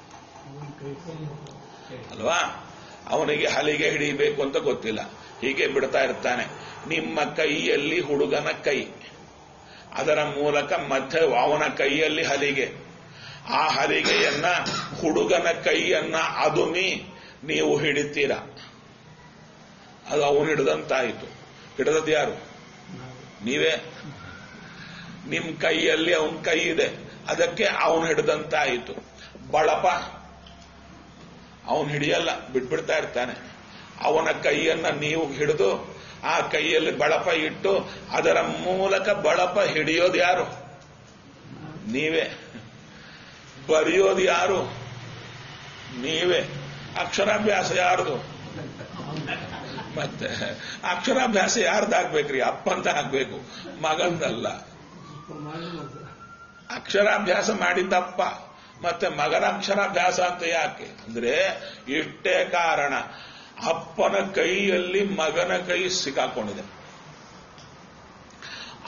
ಅಲ್ವಾ ಅವನಿಗೆ ಹಲಿಗೆ ಹಿಡಿಬೇಕು ಅಂತ ಗೊತ್ತಿಲ್ಲ ಹೀಗೆ ಬಿಡ್ತಾ ಇರ್ತಾನೆ ನಿಮ್ಮ ಕೈಯಲ್ಲಿ ಹುಡುಗನ ಕೈ ಅದರ ಮೂಲಕ ಮಧ್ಯ ಅವನ ಕೈಯಲ್ಲಿ ಹಲಿಗೆ ಆ ಹಲಿಗೆಯನ್ನ ಹುಡುಗನ ಕೈಯನ್ನ ಅದುಮಿ ನೀವು ಹಿಡಿತೀರ ಅದು ಅವನು ಹಿಡಿದಂತಾಯಿತು ಹಿಡಿದದ್ದು ಯಾರು ನೀವೇ ನಿಮ್ ಕೈಯಲ್ಲಿ ಅವನ ಕೈ ಇದೆ ಅದಕ್ಕೆ ಅವನು ಹಿಡಿದಂತಾಯಿತು ಬಳಪ ಅವನು ಹಿಡಿಯಲ್ಲ ಬಿಟ್ಬಿಡ್ತಾ ಇರ್ತಾನೆ ಅವನ ಕೈಯನ್ನ ನೀವು ಹಿಡಿದು ಆ ಕೈಯಲ್ಲಿ ಬಳಪ ಇಟ್ಟು ಅದರ ಮೂಲಕ ಬಳಪ ಹಿಡಿಯೋದು ಯಾರು ನೀವೇ ಬರೆಯೋದು ಯಾರು ನೀವೇ ಅಕ್ಷರಾಭ್ಯಾಸ ಯಾರ್ದು ಮತ್ತೆ ಅಕ್ಷರಾಭ್ಯಾಸ ಯಾರ್ದಾಗ್ಬೇಕ್ರಿ ಅಪ್ಪಂತ ಆಗ್ಬೇಕು ಮಗಂದಲ್ಲ ಅಕ್ಷರಾಭ್ಯಾಸ ಮಾಡಿದ್ದಪ್ಪ ಮತ್ತೆ ಮಗನ ಅಕ್ಷರಾಭ್ಯಾಸ ಅಂತ ಯಾಕೆ ಅಂದ್ರೆ ಇಷ್ಟೇ ಕಾರಣ ಅಪ್ಪನ ಕೈಯಲ್ಲಿ ಮಗನ ಕೈ ಸಿಕ್ಕಾಕೊಂಡಿದೆ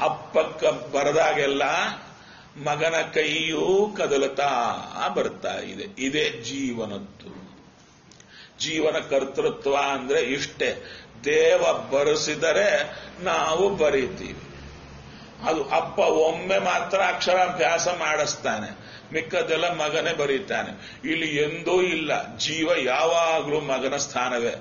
ಅಪ್ಪಕ್ಕ ಬರದಾಗೆಲ್ಲ ಮಗನ ಕೈಯೂ ಕದಲುತ್ತಾ ಬರ್ತಾ ಇದೆ ಇದೇ ಜೀವನದ್ದು ಜೀವನ ಕರ್ತೃತ್ವ ಅಂದ್ರೆ ಇಷ್ಟೇ ದೇವ ಬರೆಸಿದರೆ ನಾವು ಬರೀತೀವಿ ಅದು ಅಪ್ಪ ಒಮ್ಮೆ ಮಾತ್ರ ಅಕ್ಷರಾಭ್ಯಾಸ ಮಾಡಿಸ್ತಾನೆ ಮಿಕ್ಕದೆಲ್ಲ ಮಗನೇ ಬರೀತಾನೆ ಇಲ್ಲಿ ಎಂದೂ ಇಲ್ಲ ಜೀವ ಯಾವಾಗಲೂ ಮಗನ ಸ್ಥಾನವೇ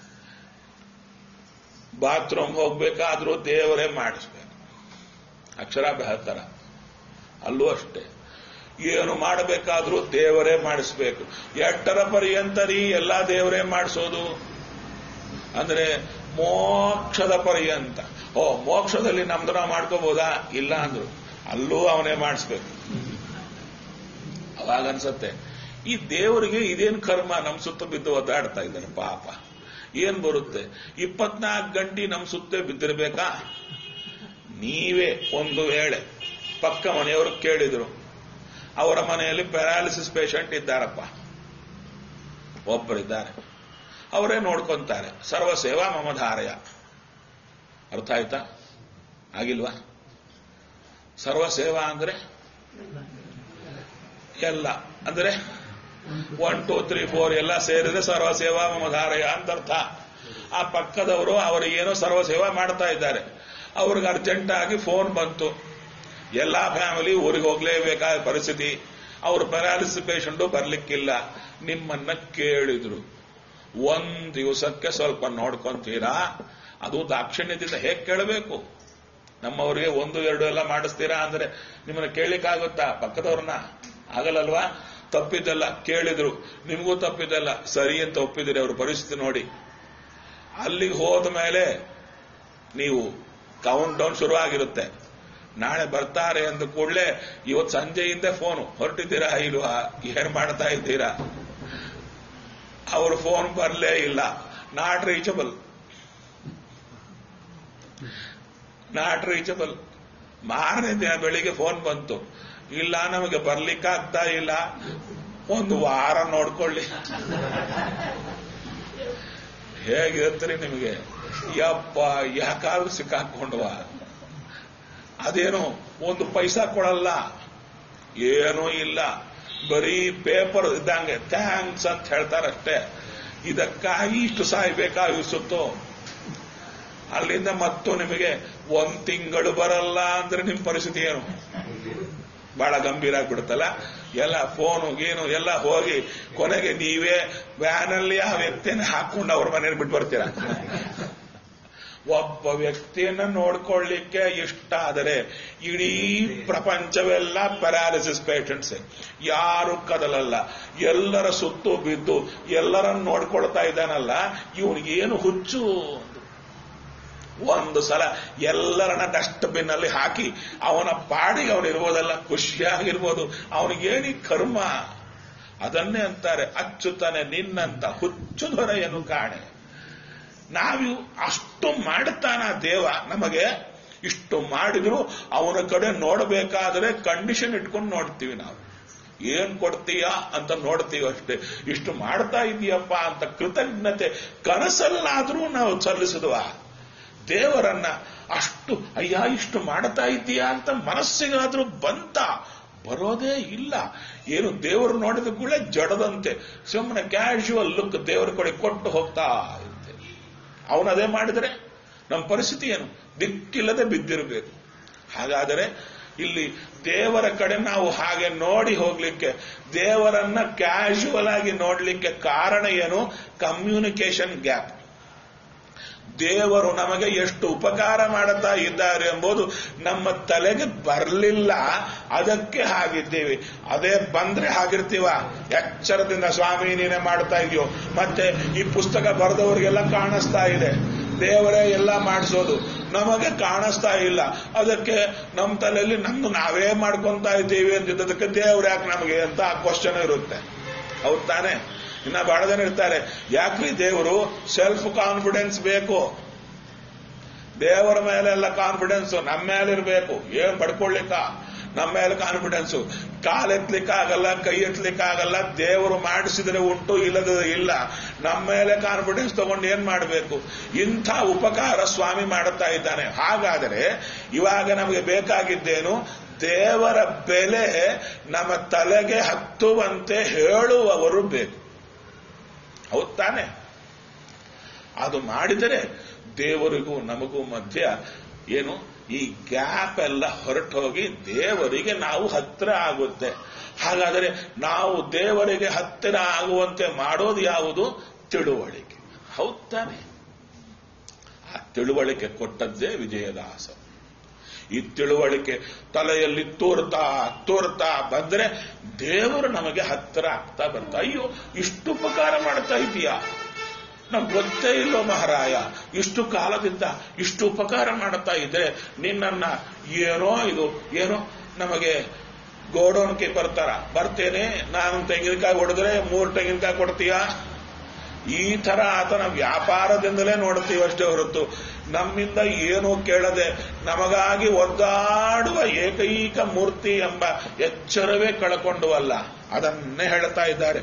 ಬಾತ್ರೂಮ್ ಹೋಗ್ಬೇಕಾದ್ರೂ ದೇವರೇ ಮಾಡಿಸ್ಬೇಕು ಅಕ್ಷರಾಭ್ಯಾಸ ತರ ಅಲ್ಲೂ ಅಷ್ಟೇ ಏನು ಮಾಡಬೇಕಾದ್ರೂ ದೇವರೇ ಮಾಡಿಸ್ಬೇಕು ಎಟ್ಟರ ಪರ್ಯಂತ ರೀ ಎಲ್ಲ ದೇವರೇ ಮಾಡಿಸೋದು ಅಂದ್ರೆ ಮೋಕ್ಷದ ಪರ್ಯಂತ ಓ ಮೋಕ್ಷದಲ್ಲಿ ನಮ್ದು ನಾವು ಮಾಡ್ಕೋಬಹುದಾ ಇಲ್ಲ ಅಂದ್ರು ಅಲ್ಲೂ ಅವನೇ ಮಾಡಿಸ್ಬೇಕು ಅವಾಗ ಅನ್ಸತ್ತೆ ಈ ದೇವರಿಗೆ ಇದೇನು ಕರ್ಮ ನಮ್ ಸುತ್ತ ಬಿದ್ದು ಒದ್ದಾಡ್ತಾ ಇದ್ದಾನೆ ಪಾಪ ಏನ್ ಬರುತ್ತೆ ಇಪ್ಪತ್ನಾಲ್ಕು ಗಂಟೆ ನಮ್ ಸುತ್ತೇ ಬಿದ್ದಿರ್ಬೇಕಾ ನೀವೇ ಒಂದು ವೇಳೆ ಪಕ್ಕ ಮನೆಯವರು ಕೇಳಿದ್ರು ಅವರ ಮನೆಯಲ್ಲಿ ಪ್ಯಾರಾಲಿಸಿಸ್ ಪೇಷಂಟ್ ಇದ್ದಾರಪ್ಪ ಒಬ್ಬರಿದ್ದಾರೆ ಅವರೇ ನೋಡ್ಕೊಂತಾರೆ ಸರ್ವಸೇವಾ ಮಮಧಾರಯ ಅರ್ಥ ಆಯ್ತಾ ಆಗಿಲ್ವಾ ಸರ್ವಸೇವಾ ಅಂದ್ರೆ ಎಲ್ಲ ಅಂದ್ರೆ ಒನ್ ಟೂ ತ್ರೀ ಫೋರ್ ಎಲ್ಲ ಸೇರಿದ್ರೆ ಸರ್ವಸೇವಾ ಮಮಧಾರಯ ಅಂತ ಅರ್ಥ ಆ ಪಕ್ಕದವರು ಅವರಿಗೇನೋ ಸರ್ವಸೇವಾ ಮಾಡ್ತಾ ಇದ್ದಾರೆ ಅವ್ರಿಗೆ ಅರ್ಜೆಂಟ್ ಆಗಿ ಫೋನ್ ಬಂತು ಎಲ್ಲಾ ಫ್ಯಾಮಿಲಿ ಊರಿಗೆ ಹೋಗ್ಲೇಬೇಕಾದ ಪರಿಸ್ಥಿತಿ ಅವರು ಪ್ಯಾರಾಲಿಸಿಸ್ ಪೇಷಂಟು ಬರ್ಲಿಕ್ಕಿಲ್ಲ ನಿಮ್ಮನ್ನ ಕೇಳಿದ್ರು ಒಂದ್ ದಿವಸಕ್ಕೆ ಸ್ವಲ್ಪ ನೋಡ್ಕೊಂತೀರಾ ಅದು ದಾಕ್ಷಿಣ್ಯದಿಂದ ಹೇಗೆ ಕೇಳಬೇಕು ನಮ್ಮವರಿಗೆ ಒಂದು ಎರಡು ಎಲ್ಲ ಮಾಡಿಸ್ತೀರಾ ಅಂದ್ರೆ ನಿಮ್ಮನ್ನ ಕೇಳಿಕ್ಕಾಗುತ್ತಾ ಪಕ್ಕದವ್ರನ್ನ ಆಗಲ್ಲಲ್ವಾ ತಪ್ಪಿದ್ದಲ್ಲ ಕೇಳಿದ್ರು ನಿಮಗೂ ತಪ್ಪಿದ್ದಲ್ಲ ಸರಿ ಅಂತ ಒಪ್ಪಿದಿರಿ ಅವ್ರ ಪರಿಸ್ಥಿತಿ ನೋಡಿ ಅಲ್ಲಿಗೆ ಹೋದ ಮೇಲೆ ನೀವು ಕೌಂಟ್ ಡೌನ್ ಶುರುವಾಗಿರುತ್ತೆ ನಾಳೆ ಬರ್ತಾರೆ ಅಂದ ಕೂಡಲೇ ಇವತ್ತು ಸಂಜೆಯಿಂದ ಫೋನು ಹೊರಟಿದ್ದೀರಾ ಇಲ್ವಾ ಏನ್ ಮಾಡ್ತಾ ಇದ್ದೀರಾ ಅವ್ರ ಫೋನ್ ಬರಲೇ ಇಲ್ಲ ನಾಟ್ ರೀಚಬಲ್ ನಾಟ್ ರೀಚಬಲ್ ಮಾರನೇ ದಿನ ಬೆಳಿಗ್ಗೆ ಫೋನ್ ಬಂತು ಇಲ್ಲ ನಮಗೆ ಬರ್ಲಿಕ್ಕಾಗ್ತಾ ಇಲ್ಲ ಒಂದು ವಾರ ನೋಡ್ಕೊಳ್ಳಿ ಹೇಗಿರುತ್ತೀರಿ ನಿಮಗೆ ಯಪ್ಪ ಯಾಕಾದ್ರೂ ಸಿಕ್ಕಾಕೊಂಡ್ವಾ ಅದೇನು ಒಂದು ಪೈಸಾ ಕೊಡಲ್ಲ ಏನೂ ಇಲ್ಲ ಬರೀ ಪೇಪರ್ ಇದ್ದಂಗೆ ಥ್ಯಾಂಕ್ಸ್ ಅಂತ ಹೇಳ್ತಾರಷ್ಟೇ ಇದಕ್ಕಾಗಿ ಇಷ್ಟು ಸಾಯ್ಬೇಕಾಗಿಸುತ್ತೋ ಅಲ್ಲಿಂದ ಮತ್ತು ನಿಮಗೆ ಒಂದ್ ತಿಂಗಳು ಬರಲ್ಲ ಅಂದ್ರೆ ನಿಮ್ ಪರಿಸ್ಥಿತಿ ಏನು ಬಹಳ ಗಂಭೀರ ಆಗ್ಬಿಡುತ್ತಲ್ಲ ಎಲ್ಲ ಫೋನು ಗೀನು ಎಲ್ಲ ಹೋಗಿ ಕೊನೆಗೆ ನೀವೇ ವ್ಯಾನಲ್ಲಿ ಆ ವ್ಯಕ್ತಿಯನ್ನ ಹಾಕೊಂಡು ಅವ್ರ ಮನೇಲಿ ಬಿಟ್ಟು ಬರ್ತೀರಾ ಒಬ್ಬ ವ್ಯಕ್ತಿಯನ್ನ ನೋಡ್ಕೊಳ್ಳಿಕ್ಕೆ ಇಷ್ಟ ಆದರೆ ಇಡೀ ಪ್ರಪಂಚವೆಲ್ಲ ಪ್ಯಾರಾಲಿಸಿಸ್ ಪೇಷಂಟ್ಸ್ ಯಾರು ಕದಲಲ್ಲ ಎಲ್ಲರ ಸುತ್ತು ಬಿದ್ದು ಎಲ್ಲರನ್ನು ನೋಡ್ಕೊಳ್ತಾ ಇದ್ದಾನಲ್ಲ ಇವನಿಗೆ ಏನು ಹುಚ್ಚು ಒಂದು ಸಲ ಎಲ್ಲರನ್ನ ಡಸ್ಟ್ಬಿನ್ ಅಲ್ಲಿ ಹಾಕಿ ಅವನ ಪಾಡಿಗೆ ಅವನು ಇರ್ಬೋದಲ್ಲ ಖುಷಿಯಾಗಿರ್ಬೋದು ಅವನಿಗೇನಿ ಕರ್ಮ ಅದನ್ನೇ ಅಂತಾರೆ ಅಚ್ಚುತ್ತಾನೆ ನಿನ್ನಂತ ಹುಚ್ಚು ದೊರೆಯನು ಕಾಣೆ ನಾವು ಅಷ್ಟು ಮಾಡ್ತಾನ ದೇವ ನಮಗೆ ಇಷ್ಟು ಮಾಡಿದ್ರು ಅವನ ಕಡೆ ನೋಡಬೇಕಾದ್ರೆ ಕಂಡೀಷನ್ ಇಟ್ಕೊಂಡು ನೋಡ್ತೀವಿ ನಾವು ಏನ್ ಕೊಡ್ತೀಯಾ ಅಂತ ನೋಡ್ತೀವಿ ಅಷ್ಟೇ ಇಷ್ಟು ಮಾಡ್ತಾ ಇದೀಯಪ್ಪ ಅಂತ ಕೃತಜ್ಞತೆ ಕನಸಲ್ಲಾದ್ರೂ ನಾವು ಸಲ್ಲಿಸಿದ್ವಾ ದೇವರನ್ನ ಅಷ್ಟು ಅಯ್ಯ ಇಷ್ಟು ಮಾಡ್ತಾ ಇದ್ದೀಯಾ ಅಂತ ಮನಸ್ಸಿಗಾದ್ರೂ ಬಂತ ಬರೋದೇ ಇಲ್ಲ ಏನು ದೇವರು ನೋಡಿದ ಕೂಡ ಜಡದಂತೆ ಸುಮ್ಮನೆ ಕ್ಯಾಶುವಲ್ ಲುಕ್ ದೇವರ ಕಡೆ ಕೊಟ್ಟು ಹೋಗ್ತಾ ಇರುತ್ತೆ ಅವನದೇ ಮಾಡಿದರೆ ನಮ್ಮ ಪರಿಸ್ಥಿತಿ ಏನು ದಿಕ್ಕಿಲ್ಲದೆ ಬಿದ್ದಿರಬೇಕು ಹಾಗಾದರೆ ಇಲ್ಲಿ ದೇವರ ಕಡೆ ನಾವು ಹಾಗೆ ನೋಡಿ ಹೋಗ್ಲಿಕ್ಕೆ ದೇವರನ್ನ ಕ್ಯಾಶುವಲ್ ಆಗಿ ನೋಡ್ಲಿಕ್ಕೆ ಕಾರಣ ಏನು ಕಮ್ಯುನಿಕೇಶನ್ ಗ್ಯಾಪ್ ದೇವರು ನಮಗೆ ಎಷ್ಟು ಉಪಕಾರ ಮಾಡುತ್ತಾ ಇದ್ದಾರೆ ಎಂಬುದು ನಮ್ಮ ತಲೆಗೆ ಬರಲಿಲ್ಲ ಅದಕ್ಕೆ ಹಾಗಿದ್ದೀವಿ ಅದೇ ಬಂದ್ರೆ ಹಾಗಿರ್ತೀವ ಎಚ್ಚರದಿಂದ ಸ್ವಾಮಿ ನೀನೇ ಮಾಡ್ತಾ ಇದೆಯೋ ಮತ್ತೆ ಈ ಪುಸ್ತಕ ಬರೆದವರಿಗೆಲ್ಲ ಕಾಣಿಸ್ತಾ ಇದೆ ದೇವರೇ ಎಲ್ಲ ಮಾಡಿಸೋದು ನಮಗೆ ಕಾಣಿಸ್ತಾ ಇಲ್ಲ ಅದಕ್ಕೆ ನಮ್ಮ ತಲೆಯಲ್ಲಿ ನಮ್ದು ನಾವೇ ಮಾಡ್ಕೊಂತಾ ಇದ್ದೀವಿ ಅಂತಿದ್ದದಕ್ಕೆ ದೇವ್ರು ಯಾಕೆ ನಮಗೆ ಅಂತ ಆ ಕ್ವಶನ್ ಇರುತ್ತೆ ಹೌದ್ ತಾನೆ ಇನ್ನ ಬಹಳ ಜನ ಇರ್ತಾರೆ ಯಾಕ್ರಿ ದೇವರು ಸೆಲ್ಫ್ ಕಾನ್ಫಿಡೆನ್ಸ್ ಬೇಕು ದೇವರ ಮೇಲೆಲ್ಲ ಕಾನ್ಫಿಡೆನ್ಸ್ ನಮ್ಮ ಮೇಲೆ ಇರಬೇಕು ಏನ್ ಪಡ್ಕೊಳ್ಳಿಕ್ಕ ನಮ್ಮ ಮೇಲೆ ಕಾನ್ಫಿಡೆನ್ಸು ಕಾಲೆತ್ಲಿಕ್ಕಾಗಲ್ಲ ಕೈ ಎತ್ತಲಿಕ್ಕಾಗಲ್ಲ ದೇವರು ಮಾಡಿಸಿದ್ರೆ ಉಂಟು ಇಲ್ಲದ ಇಲ್ಲ ನಮ್ಮ ಮೇಲೆ ಕಾನ್ಫಿಡೆನ್ಸ್ ತಗೊಂಡು ಏನ್ ಮಾಡಬೇಕು ಇಂಥ ಉಪಕಾರ ಸ್ವಾಮಿ ಮಾಡುತ್ತಾ ಇದ್ದಾನೆ ಹಾಗಾದರೆ ಇವಾಗ ನಮಗೆ ಬೇಕಾಗಿದ್ದೇನು ದೇವರ ಬೆಲೆ ನಮ್ಮ ತಲೆಗೆ ಹತ್ತುವಂತೆ ಹೇಳುವವರು ಬೇಕು ಹೌದ್ ತಾನೆ ಅದು ಮಾಡಿದರೆ ದೇವರಿಗೂ ನಮಗೂ ಮಧ್ಯ ಏನು ಈ ಗ್ಯಾಪ್ ಎಲ್ಲ ಹೊರಟೋಗಿ ದೇವರಿಗೆ ನಾವು ಹತ್ತಿರ ಆಗುತ್ತೆ ಹಾಗಾದರೆ ನಾವು ದೇವರಿಗೆ ಹತ್ತಿರ ಆಗುವಂತೆ ಮಾಡೋದು ಯಾವುದು ತಿಳುವಳಿಕೆ ಹೌದ್ ತಾನೆ ಆ ತಿಳುವಳಿಕೆ ಕೊಟ್ಟದ್ದೇ ವಿಜಯದಾಸ ಈ ತಿಳುವಳಿಕೆ ತಲೆಯಲ್ಲಿ ತೋರ್ತಾ ತೋರ್ತಾ ಬಂದ್ರೆ ದೇವರು ನಮಗೆ ಹತ್ತಿರ ಆಗ್ತಾ ಬರ್ತಾ ಅಯ್ಯೋ ಇಷ್ಟು ಉಪಕಾರ ಮಾಡ್ತಾ ಇದೀಯಾ ನಮ್ಗೆ ಗೊತ್ತೇ ಇಲ್ಲೋ ಮಹಾರಾಯ ಇಷ್ಟು ಕಾಲದಿಂದ ಇಷ್ಟು ಉಪಕಾರ ಮಾಡ್ತಾ ಇದ್ರೆ ನಿನ್ನನ್ನ ಏನೋ ಇದು ಏನೋ ನಮಗೆ ಗೋಡೌನ್ಗೆ ಬರ್ತಾರ ಬರ್ತೇನೆ ನಾನು ತೆಂಗಿನಕಾಯಿ ಹೊಡೆದ್ರೆ ಮೂರು ತೆಂಗಿನಕಾಯಿ ಕೊಡ್ತೀಯಾ ಈ ತರ ಆತನ ವ್ಯಾಪಾರದಿಂದಲೇ ನೋಡ್ತೀವಿ ಅಷ್ಟೇ ಹೊರತು ನಮ್ಮಿಂದ ಏನೂ ಕೇಳದೆ ನಮಗಾಗಿ ಒದ್ದಾಡುವ ಏಕೈಕ ಮೂರ್ತಿ ಎಂಬ ಎಚ್ಚರವೇ ಕಳ್ಕೊಂಡುವಲ್ಲ ಅದನ್ನೇ ಹೇಳ್ತಾ ಇದ್ದಾರೆ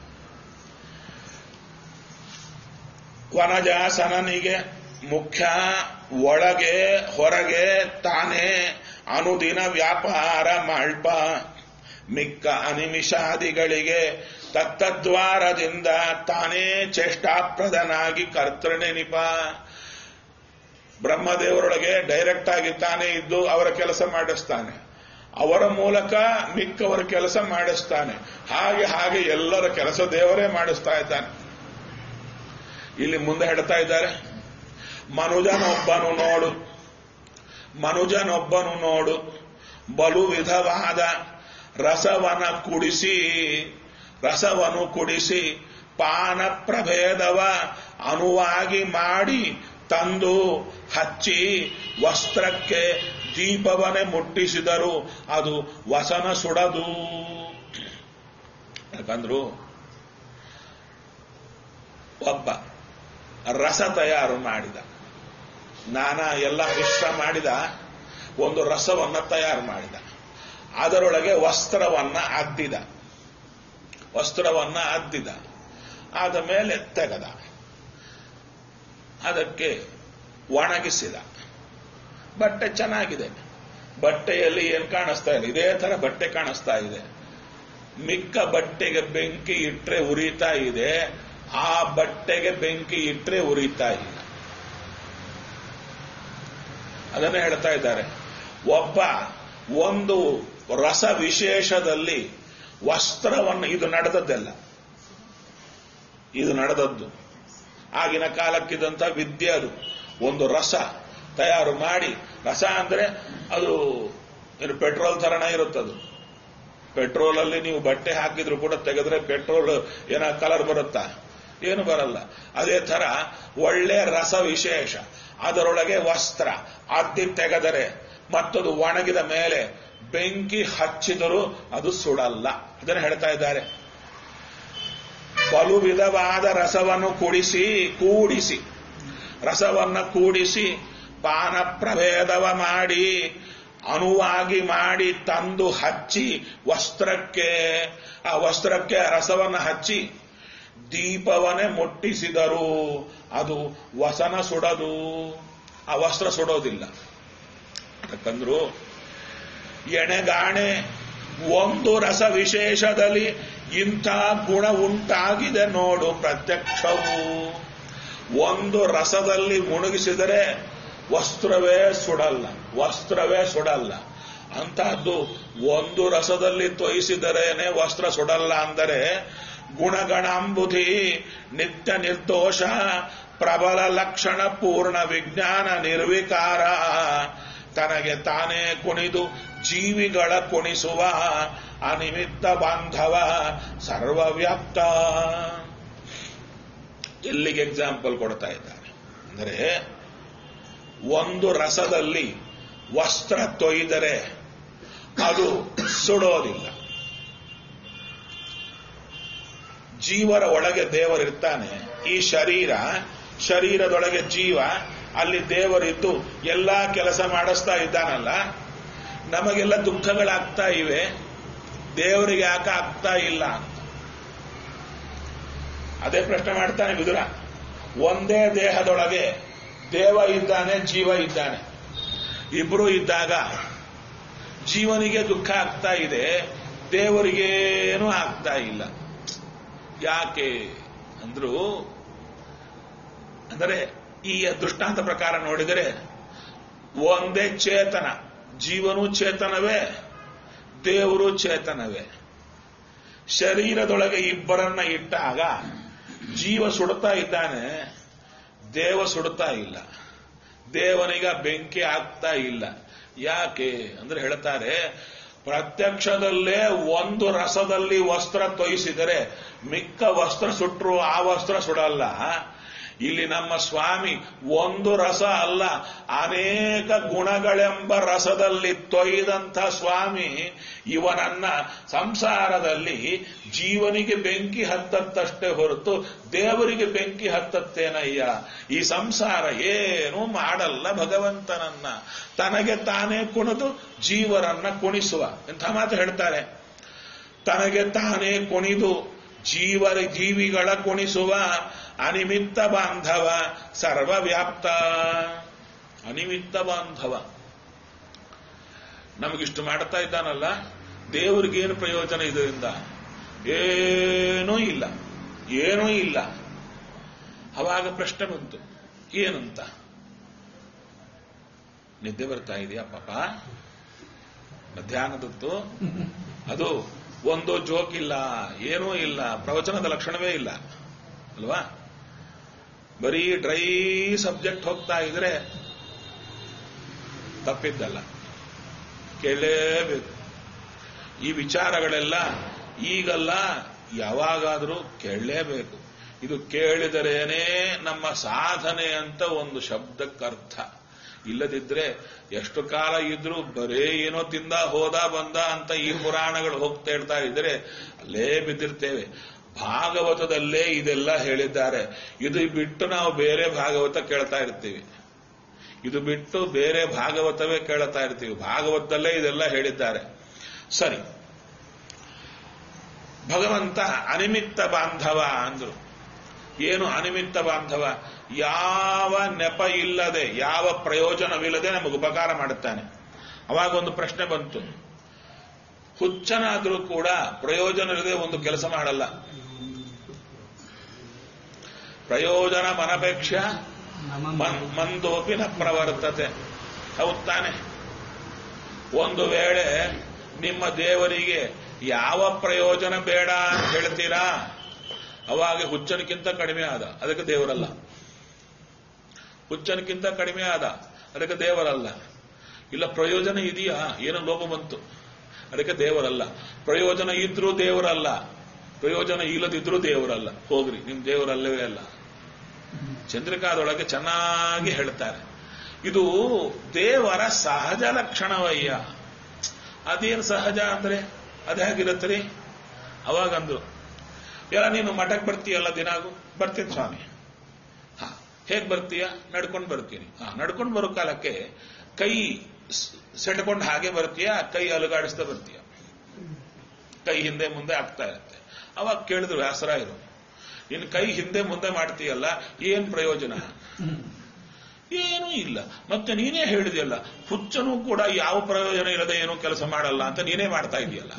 ವನಜಾಸನನಿಗೆ ಮುಖ್ಯ ಒಳಗೆ ಹೊರಗೆ ತಾನೇ ಅನುದಿನ ವ್ಯಾಪಾರ ಮಾಳ್ಪ ಮಿಕ್ಕ ಅನಿಮಿಷಾದಿಗಳಿಗೆ ತತ್ತದ್ವಾರದಿಂದ ತಾನೇ ಚೇಷ್ಟಾಪ್ರದನಾಗಿ ಕರ್ತೃನೆನಿಪ ಬ್ರಹ್ಮದೇವರೊಳಗೆ ಡೈರೆಕ್ಟ್ ಆಗಿ ತಾನೇ ಇದ್ದು ಅವರ ಕೆಲಸ ಮಾಡಿಸ್ತಾನೆ ಅವರ ಮೂಲಕ ಮಿಕ್ಕವರ ಕೆಲಸ ಮಾಡಿಸ್ತಾನೆ ಹಾಗೆ ಹಾಗೆ ಎಲ್ಲರ ಕೆಲಸ ದೇವರೇ ಮಾಡಿಸ್ತಾ ಇದ್ದಾನೆ ಇಲ್ಲಿ ಮುಂದೆ ಹೇಳ್ತಾ ಇದ್ದಾರೆ ಮನುಜನೊಬ್ಬನು ನೋಡು ಮನುಜನೊಬ್ಬನು ನೋಡು ಬಲು ವಿಧವಾದ ರಸವನ ಕುಡಿಸಿ ರಸವನು ಕುಡಿಸಿ ಪಾನ ಪ್ರಭೇದವ ಅನುವಾಗಿ ಮಾಡಿ ತಂದು ಹಚ್ಚಿ ವಸ್ತ್ರಕ್ಕೆ ದೀಪವನ್ನೇ ಮುಟ್ಟಿಸಿದರು ಅದು ವಸನ ಸುಡದು ಯಾಕಂದ್ರು ಒಬ್ಬ ರಸ ತಯಾರು ಮಾಡಿದ ನಾನಾ ಎಲ್ಲ ಮಿಶ್ರ ಮಾಡಿದ ಒಂದು ರಸವನ್ನ ತಯಾರು ಮಾಡಿದ ಅದರೊಳಗೆ ವಸ್ತ್ರವನ್ನ ಅದ್ದಿದ ವಸ್ತ್ರವನ್ನ ಅದ್ದಿದ ಆದ ಮೇಲೆ ತೆಗೆದ ಅದಕ್ಕೆ ಒಣಗಿಸಿದ ಬಟ್ಟೆ ಚೆನ್ನಾಗಿದೆ ಬಟ್ಟೆಯಲ್ಲಿ ಏನ್ ಕಾಣಿಸ್ತಾ ಇದೆ ಇದೇ ತರ ಬಟ್ಟೆ ಕಾಣಿಸ್ತಾ ಇದೆ ಮಿಕ್ಕ ಬಟ್ಟೆಗೆ ಬೆಂಕಿ ಇಟ್ರೆ ಉರಿತಾ ಇದೆ ಆ ಬಟ್ಟೆಗೆ ಬೆಂಕಿ ಇಟ್ರೆ ಉರಿತಾ ಇಲ್ಲ ಅದನ್ನೇ ಹೇಳ್ತಾ ಇದ್ದಾರೆ ಒಬ್ಬ ಒಂದು ರಸ ವಿಶೇಷದಲ್ಲಿ ವಸ್ತ್ರವನ್ನು ಇದು ನಡೆದದ್ದೆಲ್ಲ ಇದು ನಡೆದದ್ದು ಆಗಿನ ಕಾಲಕ್ಕಿದ್ದಂಥ ವಿದ್ಯೆ ಅದು ಒಂದು ರಸ ತಯಾರು ಮಾಡಿ ರಸ ಅಂದ್ರೆ ಅದು ಏನು ಪೆಟ್ರೋಲ್ ತರಣ ಇರುತ್ತದು ಪೆಟ್ರೋಲ್ ಅಲ್ಲಿ ನೀವು ಬಟ್ಟೆ ಹಾಕಿದ್ರು ಕೂಡ ತೆಗೆದ್ರೆ ಪೆಟ್ರೋಲ್ ಏನ ಕಲರ್ ಬರುತ್ತಾ ಏನು ಬರಲ್ಲ ಅದೇ ತರ ಒಳ್ಳೆ ರಸ ವಿಶೇಷ ಅದರೊಳಗೆ ವಸ್ತ್ರ ಅದ್ದಿ ತೆಗೆದರೆ ಮತ್ತದು ಒಣಗಿದ ಮೇಲೆ ಬೆಂಕಿ ಹಚ್ಚಿದರೂ ಅದು ಸುಡಲ್ಲ ಅದನ್ನು ಹೇಳ್ತಾ ಇದ್ದಾರೆ ಬಲು ವಿಧವಾದ ರಸವನ್ನು ಕುಡಿಸಿ ಕೂಡಿಸಿ ರಸವನ್ನ ಕೂಡಿಸಿ ಪಾನ ಪ್ರಭೇದವ ಮಾಡಿ ಅನುವಾಗಿ ಮಾಡಿ ತಂದು ಹಚ್ಚಿ ವಸ್ತ್ರಕ್ಕೆ ಆ ವಸ್ತ್ರಕ್ಕೆ ರಸವನ್ನು ಹಚ್ಚಿ ದೀಪವನ್ನೇ ಮುಟ್ಟಿಸಿದರು ಅದು ವಸನ ಸುಡದು ಆ ವಸ್ತ್ರ ಸುಡೋದಿಲ್ಲ ಯಾಕಂದ್ರು ಎಣೆಗಾಣೆ ಒಂದು ರಸ ವಿಶೇಷದಲ್ಲಿ ಇಂಥ ಗುಣ ಉಂಟಾಗಿದೆ ನೋಡು ಪ್ರತ್ಯಕ್ಷವು ಒಂದು ರಸದಲ್ಲಿ ಮುಳುಗಿಸಿದರೆ ವಸ್ತ್ರವೇ ಸುಡಲ್ಲ ವಸ್ತ್ರವೇ ಸುಡಲ್ಲ ಅಂತಹದ್ದು ಒಂದು ರಸದಲ್ಲಿ ತೊಯಿಸಿದರೇನೆ ವಸ್ತ್ರ ಸುಡಲ್ಲ ಅಂದರೆ ಗುಣಗಣಾಂಬುಧಿ ನಿತ್ಯ ನಿರ್ದೋಷ ಪ್ರಬಲ ಲಕ್ಷಣ ಪೂರ್ಣ ವಿಜ್ಞಾನ ನಿರ್ವಿಕಾರ ತನಗೆ ತಾನೇ ಕುಣಿದು ಜೀವಿಗಳ ಕುಣಿಸುವ ಅನಿಮಿತ್ತ ಬಾಂಧವ ಸರ್ವವ್ಯಾಪ್ತ ಇಲ್ಲಿಗೆ ಎಕ್ಸಾಂಪಲ್ ಕೊಡ್ತಾ ಇದ್ದಾರೆ ಅಂದರೆ ಒಂದು ರಸದಲ್ಲಿ ವಸ್ತ್ರ ತೊಯ್ದರೆ ಅದು ಸುಡೋದಿಲ್ಲ ಜೀವರ ಒಳಗೆ ದೇವರಿರ್ತಾನೆ ಈ ಶರೀರ ಶರೀರದೊಳಗೆ ಜೀವ ಅಲ್ಲಿ ದೇವರಿದ್ದು ಎಲ್ಲಾ ಕೆಲಸ ಮಾಡಿಸ್ತಾ ಇದ್ದಾನಲ್ಲ ನಮಗೆಲ್ಲ ದುಃಖಗಳಾಗ್ತಾ ಇವೆ ದೇವರಿಗೆ ಯಾಕೆ ಆಗ್ತಾ ಇಲ್ಲ ಅಂತ ಅದೇ ಪ್ರಶ್ನೆ ಮಾಡ್ತಾನೆ ವಿದುರ ಒಂದೇ ದೇಹದೊಳಗೆ ದೇವ ಇದ್ದಾನೆ ಜೀವ ಇದ್ದಾನೆ ಇಬ್ರು ಇದ್ದಾಗ ಜೀವನಿಗೆ ದುಃಖ ಆಗ್ತಾ ಇದೆ ದೇವರಿಗೇನೂ ಆಗ್ತಾ ಇಲ್ಲ ಯಾಕೆ ಅಂದ್ರು ಅಂದರೆ ಈ ದೃಷ್ಟಾಂತ ಪ್ರಕಾರ ನೋಡಿದರೆ ಒಂದೇ ಚೇತನ ಜೀವನೂ ಚೇತನವೇ ದೇವರು ಚೇತನವೇ ಶರೀರದೊಳಗೆ ಇಬ್ಬರನ್ನ ಇಟ್ಟಾಗ ಜೀವ ಸುಡುತ್ತಾ ಇದ್ದಾನೆ ದೇವ ಸುಡುತ್ತಾ ಇಲ್ಲ ದೇವನಿಗ ಬೆಂಕಿ ಆಗ್ತಾ ಇಲ್ಲ ಯಾಕೆ ಅಂದ್ರೆ ಹೇಳ್ತಾರೆ ಪ್ರತ್ಯಕ್ಷದಲ್ಲೇ ಒಂದು ರಸದಲ್ಲಿ ವಸ್ತ್ರ ತೊಯಿಸಿದರೆ ಮಿಕ್ಕ ವಸ್ತ್ರ ಸುಟ್ಟರು ಆ ವಸ್ತ್ರ ಸುಡಲ್ಲ ಇಲ್ಲಿ ನಮ್ಮ ಸ್ವಾಮಿ ಒಂದು ರಸ ಅಲ್ಲ ಅನೇಕ ಗುಣಗಳೆಂಬ ರಸದಲ್ಲಿ ತೊಯ್ದಂಥ ಸ್ವಾಮಿ ಇವನನ್ನ ಸಂಸಾರದಲ್ಲಿ ಜೀವನಿಗೆ ಬೆಂಕಿ ಹತ್ತತ್ತಷ್ಟೇ ಹೊರತು ದೇವರಿಗೆ ಬೆಂಕಿ ಹತ್ತತ್ತೇನಯ್ಯ ಈ ಸಂಸಾರ ಏನೂ ಮಾಡಲ್ಲ ಭಗವಂತನನ್ನ ತನಗೆ ತಾನೇ ಕುಣಿದು ಜೀವರನ್ನ ಕುಣಿಸುವ ಎಂಥ ಮಾತು ಹೇಳ್ತಾರೆ ತನಗೆ ತಾನೇ ಕುಣಿದು ಜೀವರ ಜೀವಿಗಳ ಕುಣಿಸುವ ಅನಿಮಿತ್ತ ಬಾಂಧವ ಸರ್ವವ್ಯಾಪ್ತ ಅನಿಮಿತ್ತ ಬಾಂಧವ ನಮಗಿಷ್ಟು ಮಾಡ್ತಾ ಇದ್ದಾನಲ್ಲ ದೇವರಿಗೇನು ಪ್ರಯೋಜನ ಇದರಿಂದ ಏನೂ ಇಲ್ಲ ಏನೂ ಇಲ್ಲ ಅವಾಗ ಪ್ರಶ್ನೆ ಬಂತು ಏನಂತ ನಿದ್ದೆ ಬರ್ತಾ ಇದೆಯಾ ಪಾಪ ಮಧ್ಯಾಹ್ನದತ್ತು ಅದು ಒಂದು ಜೋಕ್ ಇಲ್ಲ ಏನೂ ಇಲ್ಲ ಪ್ರವಚನದ ಲಕ್ಷಣವೇ ಇಲ್ಲ ಅಲ್ವಾ ಬರೀ ಡ್ರೈ ಸಬ್ಜೆಕ್ಟ್ ಹೋಗ್ತಾ ಇದ್ರೆ ತಪ್ಪಿದ್ದಲ್ಲ ಕೇಳಲೇಬೇಕು ಈ ವಿಚಾರಗಳೆಲ್ಲ ಈಗಲ್ಲ ಯಾವಾಗಾದರೂ ಕೇಳಲೇಬೇಕು ಇದು ಕೇಳಿದರೇನೇ ನಮ್ಮ ಸಾಧನೆ ಅಂತ ಒಂದು ಶಬ್ದಕ್ಕರ್ಥ ಇಲ್ಲದಿದ್ರೆ ಎಷ್ಟು ಕಾಲ ಇದ್ರೂ ಬರೇ ಏನೋ ತಿಂದ ಹೋದ ಬಂದ ಅಂತ ಈ ಪುರಾಣಗಳು ಹೋಗ್ತಾ ಇರ್ತಾ ಇದ್ರೆ ಅಲ್ಲೇ ಬಿದ್ದಿರ್ತೇವೆ ಭಾಗವತದಲ್ಲೇ ಇದೆಲ್ಲ ಹೇಳಿದ್ದಾರೆ ಇದು ಬಿಟ್ಟು ನಾವು ಬೇರೆ ಭಾಗವತ ಕೇಳ್ತಾ ಇರ್ತೀವಿ ಇದು ಬಿಟ್ಟು ಬೇರೆ ಭಾಗವತವೇ ಕೇಳ್ತಾ ಇರ್ತೀವಿ ಭಾಗವತದಲ್ಲೇ ಇದೆಲ್ಲ ಹೇಳಿದ್ದಾರೆ ಸರಿ ಭಗವಂತ ಅನಿಮಿತ್ತ ಬಾಂಧವ ಅಂದ್ರು ಏನು ಅನಿಮಿತ್ತ ಬಾಂಧವ ಯಾವ ನೆಪ ಇಲ್ಲದೆ ಯಾವ ಪ್ರಯೋಜನವಿಲ್ಲದೆ ನಮಗೆ ಉಪಕಾರ ಮಾಡುತ್ತಾನೆ ಅವಾಗ ಒಂದು ಪ್ರಶ್ನೆ ಬಂತು ಹುಚ್ಚನಾದರೂ ಕೂಡ ಪ್ರಯೋಜನ ಇಲ್ಲದೆ ಒಂದು ಕೆಲಸ ಮಾಡಲ್ಲ ಪ್ರಯೋಜನ ಮನಪೇಕ್ಷ ಮನ್- ಮಂದೋಪಿ ನ ಪ್ರವರ್ತತೆ ಹೌದ್ ತಾನೆ ಒಂದು ವೇಳೆ ನಿಮ್ಮ ದೇವರಿಗೆ ಯಾವ ಪ್ರಯೋಜನ ಬೇಡ ಅಂತ ಹೇಳ್ತೀರಾ ಅವಾಗ ಹುಚ್ಚನಕ್ಕಿಂತ ಕಡಿಮೆ ಆದ ಅದಕ್ಕೆ ದೇವರಲ್ಲ ಹುಚ್ಚನಕ್ಕಿಂತ ಕಡಿಮೆ ಆದ ಅದಕ್ಕೆ ದೇವರಲ್ಲ ಇಲ್ಲ ಪ್ರಯೋಜನ ಇದೆಯಾ ಏನೋ ಲೋಪ ಬಂತು ಅದಕ್ಕೆ ದೇವರಲ್ಲ ಪ್ರಯೋಜನ ಇದ್ರೂ ದೇವರಲ್ಲ ಪ್ರಯೋಜನ ಇಲ್ಲದಿದ್ರೂ ದೇವರಲ್ಲ ಹೋಗ್ರಿ ನಿಮ್ ದೇವರಲ್ಲವೇ ಅಲ್ಲ ಚಂದ್ರಿಕಾದೊಳಗೆ ಚೆನ್ನಾಗಿ ಹೇಳ್ತಾರೆ ಇದು ದೇವರ ಸಹಜ ಲಕ್ಷಣವಯ್ಯ ಅದೇನು ಸಹಜ ಅಂದ್ರೆ ಅದು ಹೇಗಿರತ್ರಿ ಅವಾಗಂದ್ರು ಎಲ್ಲ ನೀನು ಮಠಕ್ಕೆ ಬರ್ತೀಯಲ್ಲ ದಿನಾಗೂ ಬರ್ತೀನಿ ಸ್ವಾಮಿ ಹಾ ಹೇಗ್ ಬರ್ತೀಯ ನಡ್ಕೊಂಡು ಬರ್ತೀನಿ ಹಾ ನಡ್ಕೊಂಡು ಬರೋ ಕಾಲಕ್ಕೆ ಕೈ ಸ್- ಸೆಟ್ಕೊಂಡು ಹಾಗೆ ಬರ್ತೀಯ ಕೈ ಅಲುಗಾಡಿಸ್ತಾ ಬರ್ತೀಯ ಕೈ ಹಿಂದೆ ಮುಂದೆ ಆಗ್ತಾ ಇರುತ್ತೆ ಅವಾಗ ಕೇಳಿದ್ರು ವ್ಯಾಸರಾಯರು ನಿನ್ನ ಕೈ ಹಿಂದೆ ಮುಂದೆ ಮಾಡ್ತೀಯಲ್ಲ ಏನ್ ಪ್ರಯೋಜನ ಏನೂ ಇಲ್ಲ ಮತ್ತೆ ನೀನೇ ಹೇಳಿದೆಯಲ್ಲ ಹುಚ್ಚನೂ ಕೂಡ ಯಾವ ಪ್ರಯೋಜನ ಇಲ್ಲದೆ ಏನೂ ಕೆಲಸ ಮಾಡಲ್ಲ ಅಂತ ನೀನೇ ಮಾಡ್ತಾ ಇದೆಯಲ್ಲ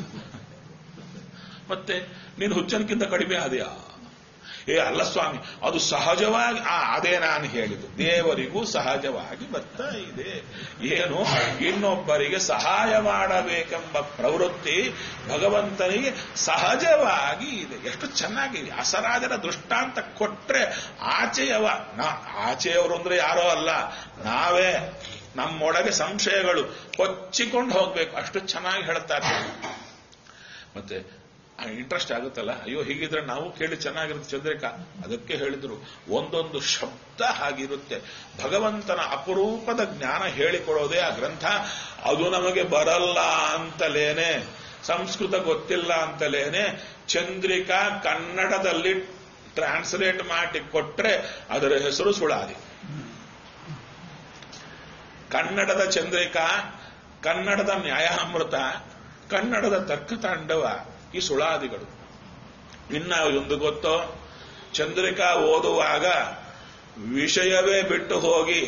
ಮತ್ತೆ ನೀನು ಹುಚ್ಚನಕ್ಕಿಂತ ಕಡಿಮೆ ಆದೆಯಾ ಏ ಅಲ್ಲ ಸ್ವಾಮಿ ಅದು ಸಹಜವಾಗಿ ಆ ಅದೇ ನಾನು ಹೇಳಿದ್ದು ದೇವರಿಗೂ ಸಹಜವಾಗಿ ಬರ್ತಾ ಇದೆ ಏನು ಇನ್ನೊಬ್ಬರಿಗೆ ಸಹಾಯ ಮಾಡಬೇಕೆಂಬ ಪ್ರವೃತ್ತಿ ಭಗವಂತನಿಗೆ ಸಹಜವಾಗಿ ಇದೆ ಎಷ್ಟು ಚೆನ್ನಾಗಿದೆ ಅಸರಾಜನ ದೃಷ್ಟಾಂತ ಕೊಟ್ರೆ ಆಚೆಯವ ನಾ ಆಚೆಯವರು ಅಂದ್ರೆ ಯಾರೋ ಅಲ್ಲ ನಾವೇ ನಮ್ಮೊಳಗೆ ಸಂಶಯಗಳು ಕೊಚ್ಚಿಕೊಂಡು ಹೋಗ್ಬೇಕು ಅಷ್ಟು ಚೆನ್ನಾಗಿ ಹೇಳ್ತಾರೆ ಮತ್ತೆ ಇಂಟ್ರೆಸ್ಟ್ ಆಗುತ್ತಲ್ಲ ಅಯ್ಯೋ ಹೀಗಿದ್ರೆ ನಾವು ಕೇಳಿ ಚೆನ್ನಾಗಿರುತ್ತೆ ಚಂದ್ರಿಕಾ ಅದಕ್ಕೆ ಹೇಳಿದ್ರು ಒಂದೊಂದು ಶಬ್ದ ಹಾಗಿರುತ್ತೆ ಭಗವಂತನ ಅಪರೂಪದ ಜ್ಞಾನ ಹೇಳಿಕೊಡೋದೇ ಆ ಗ್ರಂಥ ಅದು ನಮಗೆ ಬರಲ್ಲ ಅಂತಲೇನೆ ಸಂಸ್ಕೃತ ಗೊತ್ತಿಲ್ಲ ಅಂತಲೇನೆ ಚಂದ್ರಿಕಾ ಕನ್ನಡದಲ್ಲಿ ಟ್ರಾನ್ಸ್ಲೇಟ್ ಮಾಡಿ ಕೊಟ್ರೆ ಅದರ ಹೆಸರು ಸುಳಾದಿ ಕನ್ನಡದ ಚಂದ್ರಿಕಾ ಕನ್ನಡದ ನ್ಯಾಯಾಮೃತ ಕನ್ನಡದ ತರ್ಕತಾಂಡವ ಈ ಸುಳಾದಿಗಳು ಇನ್ನ ಒಂದು ಗೊತ್ತೋ ಚಂದ್ರಿಕಾ ಓದುವಾಗ ವಿಷಯವೇ ಬಿಟ್ಟು ಹೋಗಿ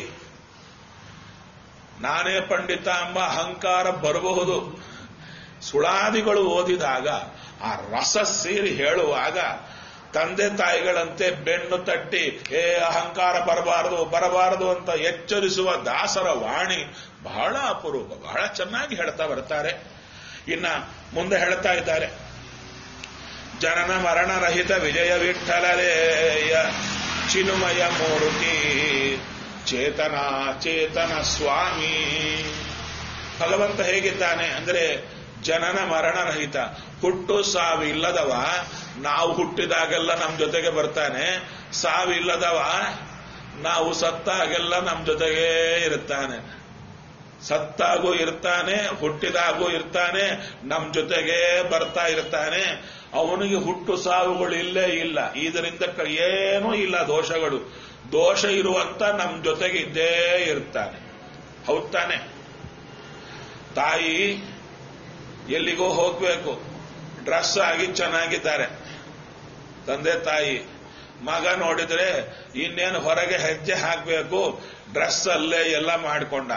ನಾನೇ ಪಂಡಿತ ಎಂಬ ಅಹಂಕಾರ ಬರಬಹುದು ಸುಳಾದಿಗಳು ಓದಿದಾಗ ಆ ರಸ ಸೇರಿ ಹೇಳುವಾಗ ತಂದೆ ತಾಯಿಗಳಂತೆ ಬೆನ್ನು ತಟ್ಟಿ ಏ ಅಹಂಕಾರ ಬರಬಾರದು ಬರಬಾರದು ಅಂತ ಎಚ್ಚರಿಸುವ ದಾಸರ ವಾಣಿ ಬಹಳ ಅಪರೂಪ ಬಹಳ ಚೆನ್ನಾಗಿ ಹೇಳ್ತಾ ಬರ್ತಾರೆ ಇನ್ನ ಮುಂದೆ ಹೇಳ್ತಾ ಇದ್ದಾರೆ ಜನನ ಮರಣರಹಿತ ವಿಜಯ ವಿಠಲರೇಯ ಚಿನುಮಯ ಮೂರ್ತಿ ಚೇತನ ಚೇತನ ಸ್ವಾಮಿ ಭಗವಂತ ಹೇಗಿದ್ದಾನೆ ಅಂದ್ರೆ ಜನನ ಮರಣರಹಿತ ಹುಟ್ಟು ಸಾವಿಲ್ಲದವ ನಾವು ಹುಟ್ಟಿದಾಗೆಲ್ಲ ನಮ್ಮ ಜೊತೆಗೆ ಬರ್ತಾನೆ ಸಾವಿಲ್ಲದವ ನಾವು ಸತ್ತಾಗೆಲ್ಲ ನಮ್ಮ ಜೊತೆಗೇ ಇರ್ತಾನೆ ಸತ್ತಾಗೂ ಇರ್ತಾನೆ ಹುಟ್ಟಿದಾಗೂ ಇರ್ತಾನೆ ನಮ್ ಜೊತೆಗೆ ಬರ್ತಾ ಇರ್ತಾನೆ ಅವನಿಗೆ ಹುಟ್ಟು ಸಾವುಗಳು ಇಲ್ಲೇ ಇಲ್ಲ ಇದರಿಂದ ಕ- ಏನೂ ಇಲ್ಲ ದೋಷಗಳು ದೋಷ ಇರುವಂತ ನಮ್ ಜೊತೆಗೆ ಇದ್ದೇ ಇರ್ತಾನೆ ಹೌದ್ ತಾನೆ ತಾಯಿ ಎಲ್ಲಿಗೋ ಹೋಗ್ಬೇಕು ಡ್ರೆಸ್ ಆಗಿ ಚೆನ್ನಾಗಿದ್ದಾರೆ ತಂದೆ ತಾಯಿ ಮಗ ನೋಡಿದ್ರೆ ಇನ್ನೇನು ಹೊರಗೆ ಹೆಜ್ಜೆ ಹಾಕಬೇಕು ಡ್ರೆಸ್ ಅಲ್ಲೇ ಎಲ್ಲ ಮಾಡಿಕೊಂಡ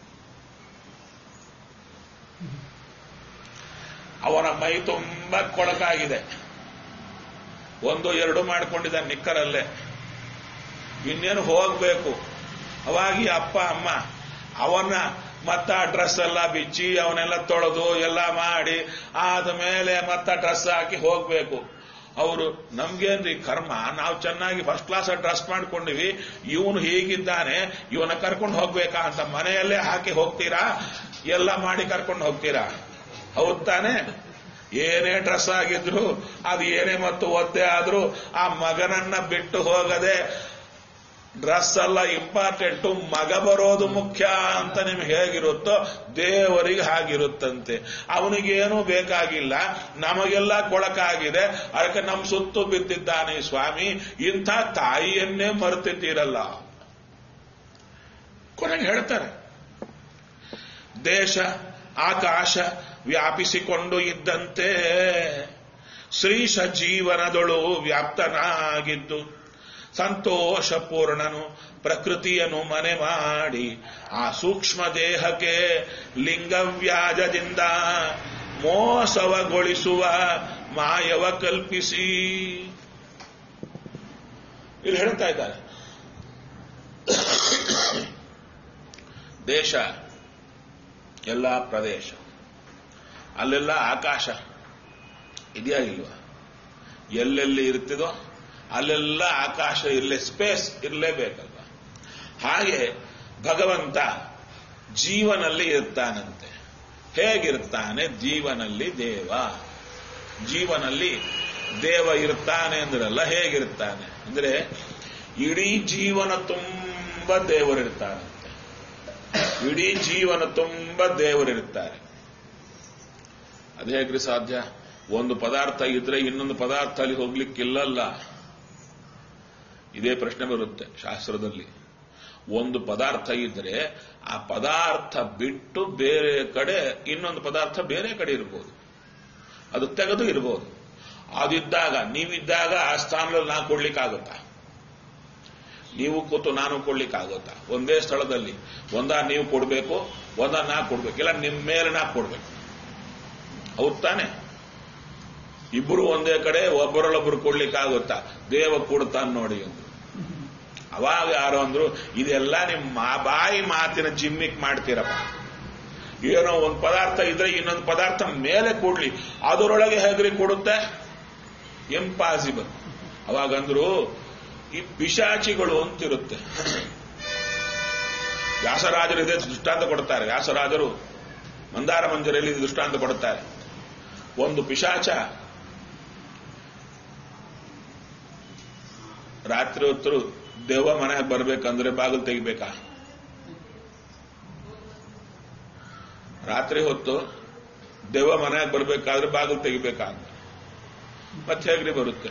ಅವನ ಮೈ ತುಂಬಾ ಕೊಳಕಾಗಿದೆ ಒಂದು ಎರಡು ಮಾಡ್ಕೊಂಡಿದ್ದ ನಿಕ್ಕರಲ್ಲೇ ಇನ್ನೇನು ಹೋಗ್ಬೇಕು ಅವಾಗಿ ಅಪ್ಪ ಅಮ್ಮ ಅವನ ಮತ್ತ ಡ್ರೆಸ್ ಎಲ್ಲ ಬಿಚ್ಚಿ ಅವನ್ನೆಲ್ಲ ತೊಳೆದು ಎಲ್ಲ ಮಾಡಿ ಆದ್ಮೇಲೆ ಮತ್ತ ಡ್ರೆಸ್ ಹಾಕಿ ಹೋಗ್ಬೇಕು ಅವರು ನಮ್ಗೇನ್ರಿ ಕರ್ಮ ನಾವು ಚೆನ್ನಾಗಿ ಫಸ್ಟ್ ಕ್ಲಾಸ್ ಡ್ರೆಸ್ ಮಾಡ್ಕೊಂಡಿವಿ ಇವನು ಹೀಗಿದ್ದಾನೆ ಇವನ ಕರ್ಕೊಂಡು ಹೋಗ್ಬೇಕಾ ಅಂತ ಮನೆಯಲ್ಲೇ ಹಾಕಿ ಹೋಗ್ತೀರಾ ಎಲ್ಲ ಮಾಡಿ ಕರ್ಕೊಂಡು ಹೋಗ್ತೀರಾ ಹೌದ್ ತಾನೆ ಏನೇ ಡ್ರೆಸ್ ಆಗಿದ್ರು ಅದು ಏನೇ ಮತ್ತು ಒದ್ದೆ ಆದ್ರೂ ಆ ಮಗನನ್ನ ಬಿಟ್ಟು ಹೋಗದೆ ಡ್ರೆಸ್ ಎಲ್ಲ ಇಂಪಾರ್ಟೆಂಟು ಮಗ ಬರೋದು ಮುಖ್ಯ ಅಂತ ನಿಮ್ಗೆ ಹೇಗಿರುತ್ತೋ ದೇವರಿಗೆ ಹಾಗಿರುತ್ತಂತೆ ಅವನಿಗೇನೂ ಬೇಕಾಗಿಲ್ಲ ನಮಗೆಲ್ಲ ಕೊಳಕಾಗಿದೆ ಅದಕ್ಕೆ ನಮ್ಮ ಸುತ್ತು ಬಿದ್ದಿದ್ದಾನೆ ಸ್ವಾಮಿ ಇಂಥ ತಾಯಿಯನ್ನೇ ಮರೆತಿದ್ದೀರಲ್ಲ ಕೊನೆಗೆ ಹೇಳ್ತಾರೆ ದೇಶ ಆಕಾಶ ವ್ಯಾಪಿಸಿಕೊಂಡು ಇದ್ದಂತೆ ಶ್ರೀಶ ಜೀವನದೊಳು ವ್ಯಾಪ್ತನಾಗಿದ್ದು ಸಂತೋಷಪೂರ್ಣನು ಪ್ರಕೃತಿಯನ್ನು ಮನೆ ಮಾಡಿ ಆ ಸೂಕ್ಷ್ಮ ದೇಹಕ್ಕೆ ಲಿಂಗವ್ಯಾಜದಿಂದ ಮೋಸವಗೊಳಿಸುವ ಮಾಯವ ಕಲ್ಪಿಸಿ ಇಲ್ಲಿ ಹೇಳ್ತಾ ಇದ್ದಾರೆ ದೇಶ ಎಲ್ಲ ಪ್ರದೇಶ ಅಲ್ಲೆಲ್ಲ ಆಕಾಶ ಇದೆಯಾ ಇಲ್ವಾ ಎಲ್ಲೆಲ್ಲಿ ಇರ್ತಿದೋ ಅಲ್ಲೆಲ್ಲ ಆಕಾಶ ಇರಲೇ ಸ್ಪೇಸ್ ಇರಲೇಬೇಕಲ್ವ ಹಾಗೆ ಭಗವಂತ ಜೀವನಲ್ಲಿ ಇರ್ತಾನಂತೆ ಹೇಗಿರ್ತಾನೆ ಜೀವನಲ್ಲಿ ದೇವ ಜೀವನಲ್ಲಿ ದೇವ ಇರ್ತಾನೆ ಅಂದ್ರಲ್ಲ ಹೇಗಿರ್ತಾನೆ ಅಂದ್ರೆ ಇಡೀ ಜೀವನ ತುಂಬ ದೇವರಿರ್ತಾನಂತೆ ಇಡೀ ಜೀವನ ತುಂಬ ದೇವರಿರ್ತಾರೆ ಅದು ಹೇಗ್ರಿ ಸಾಧ್ಯ ಒಂದು ಪದಾರ್ಥ ಇದ್ರೆ ಇನ್ನೊಂದು ಪದಾರ್ಥ ಅಲ್ಲಿ ಹೋಗ್ಲಿಕ್ಕಿಲ್ಲಲ್ಲ ಇದೇ ಪ್ರಶ್ನೆ ಬರುತ್ತೆ ಶಾಸ್ತ್ರದಲ್ಲಿ ಒಂದು ಪದಾರ್ಥ ಇದ್ರೆ ಆ ಪದಾರ್ಥ ಬಿಟ್ಟು ಬೇರೆ ಕಡೆ ಇನ್ನೊಂದು ಪದಾರ್ಥ ಬೇರೆ ಕಡೆ ಇರ್ಬೋದು ಅದು ತೆಗೆದು ಇರ್ಬೋದು ಅದಿದ್ದಾಗ ನೀವಿದ್ದಾಗ ಆ ಸ್ಥಾನದಲ್ಲಿ ನಾ ಕೊಡ್ಲಿಕ್ಕಾಗುತ್ತಾ ನೀವು ಕೂತು ನಾನು ಕೊಡ್ಲಿಕ್ಕಾಗುತ್ತಾ ಒಂದೇ ಸ್ಥಳದಲ್ಲಿ ಒಂದ ನೀವು ಕೊಡಬೇಕು ಒಂದ ನಾ ಕೊಡ್ಬೇಕು ಇಲ್ಲ ನಿಮ್ಮ ಮೇಲೆ ನಾ ಕೊಡ್ಬೇಕು ಹೌದ್ ತಾನೆ ಇಬ್ಬರು ಒಂದೇ ಕಡೆ ಒಬ್ಬರಲ್ಲೊಬ್ಬರು ಕೊಡ್ಲಿಕ್ಕಾಗುತ್ತಾ ದೇವ ಕೊಡ್ತಾನೆ ನೋಡಿ ಅಂದ್ರು ಅವಾಗ ಯಾರು ಅಂದ್ರು ಇದೆಲ್ಲ ನಿಮ್ಮ ಮಾ- ಬಾಯಿ ಮಾತಿನ ಜಿಮ್ಮಿಕ್ ಮಾಡ್ತೀರಪ್ಪ ಏನೋ ಒಂದು ಪದಾರ್ಥ ಇದ್ರೆ ಇನ್ನೊಂದು ಪದಾರ್ಥ ಮೇಲೆ ಕೊಡ್ಲಿ ಅದರೊಳಗೆ ಹೇಗ್ರಿ ಕೊಡುತ್ತೆ ಇಂಪಾಸಿಬಲ್ ಅವಾಗಂದ್ರು ಈ ಪಿಶಾಚಿಗಳು ಅಂತಿರುತ್ತೆ ವ್ಯಾಸರಾಜರು ಇದೇ ದೃಷ್ಟಾಂತ ಕೊಡ್ತಾರೆ ವ್ಯಾಸರಾಜರು ಮಂದಾರ ಮಂಜರಿಯಲ್ಲಿ ಇದು ದೃಷ್ಟಾಂತ ಕೊಡುತ್ತಾರೆ ಒಂದು ಪಿಶಾಚ ರಾತ್ರಿ ಹೊತ್ತು ದೆವ್ವ ಮನೆಗೆ ಬರ್ಬೇಕಂದ್ರೆ ಬಾಗಿಲು ತೆಗಿಬೇಕಾ ರಾತ್ರಿ ಹೊತ್ತು ದೆವ್ವ ಮನೆಗೆ ಬರ್ಬೇಕಾದ್ರೆ ಬಾಗಿಲು ತೆಗಿಬೇಕಾ ಅಂತ ಮತ್ತೆ ಹೇಗ್ರಿ ಬರುತ್ತೆ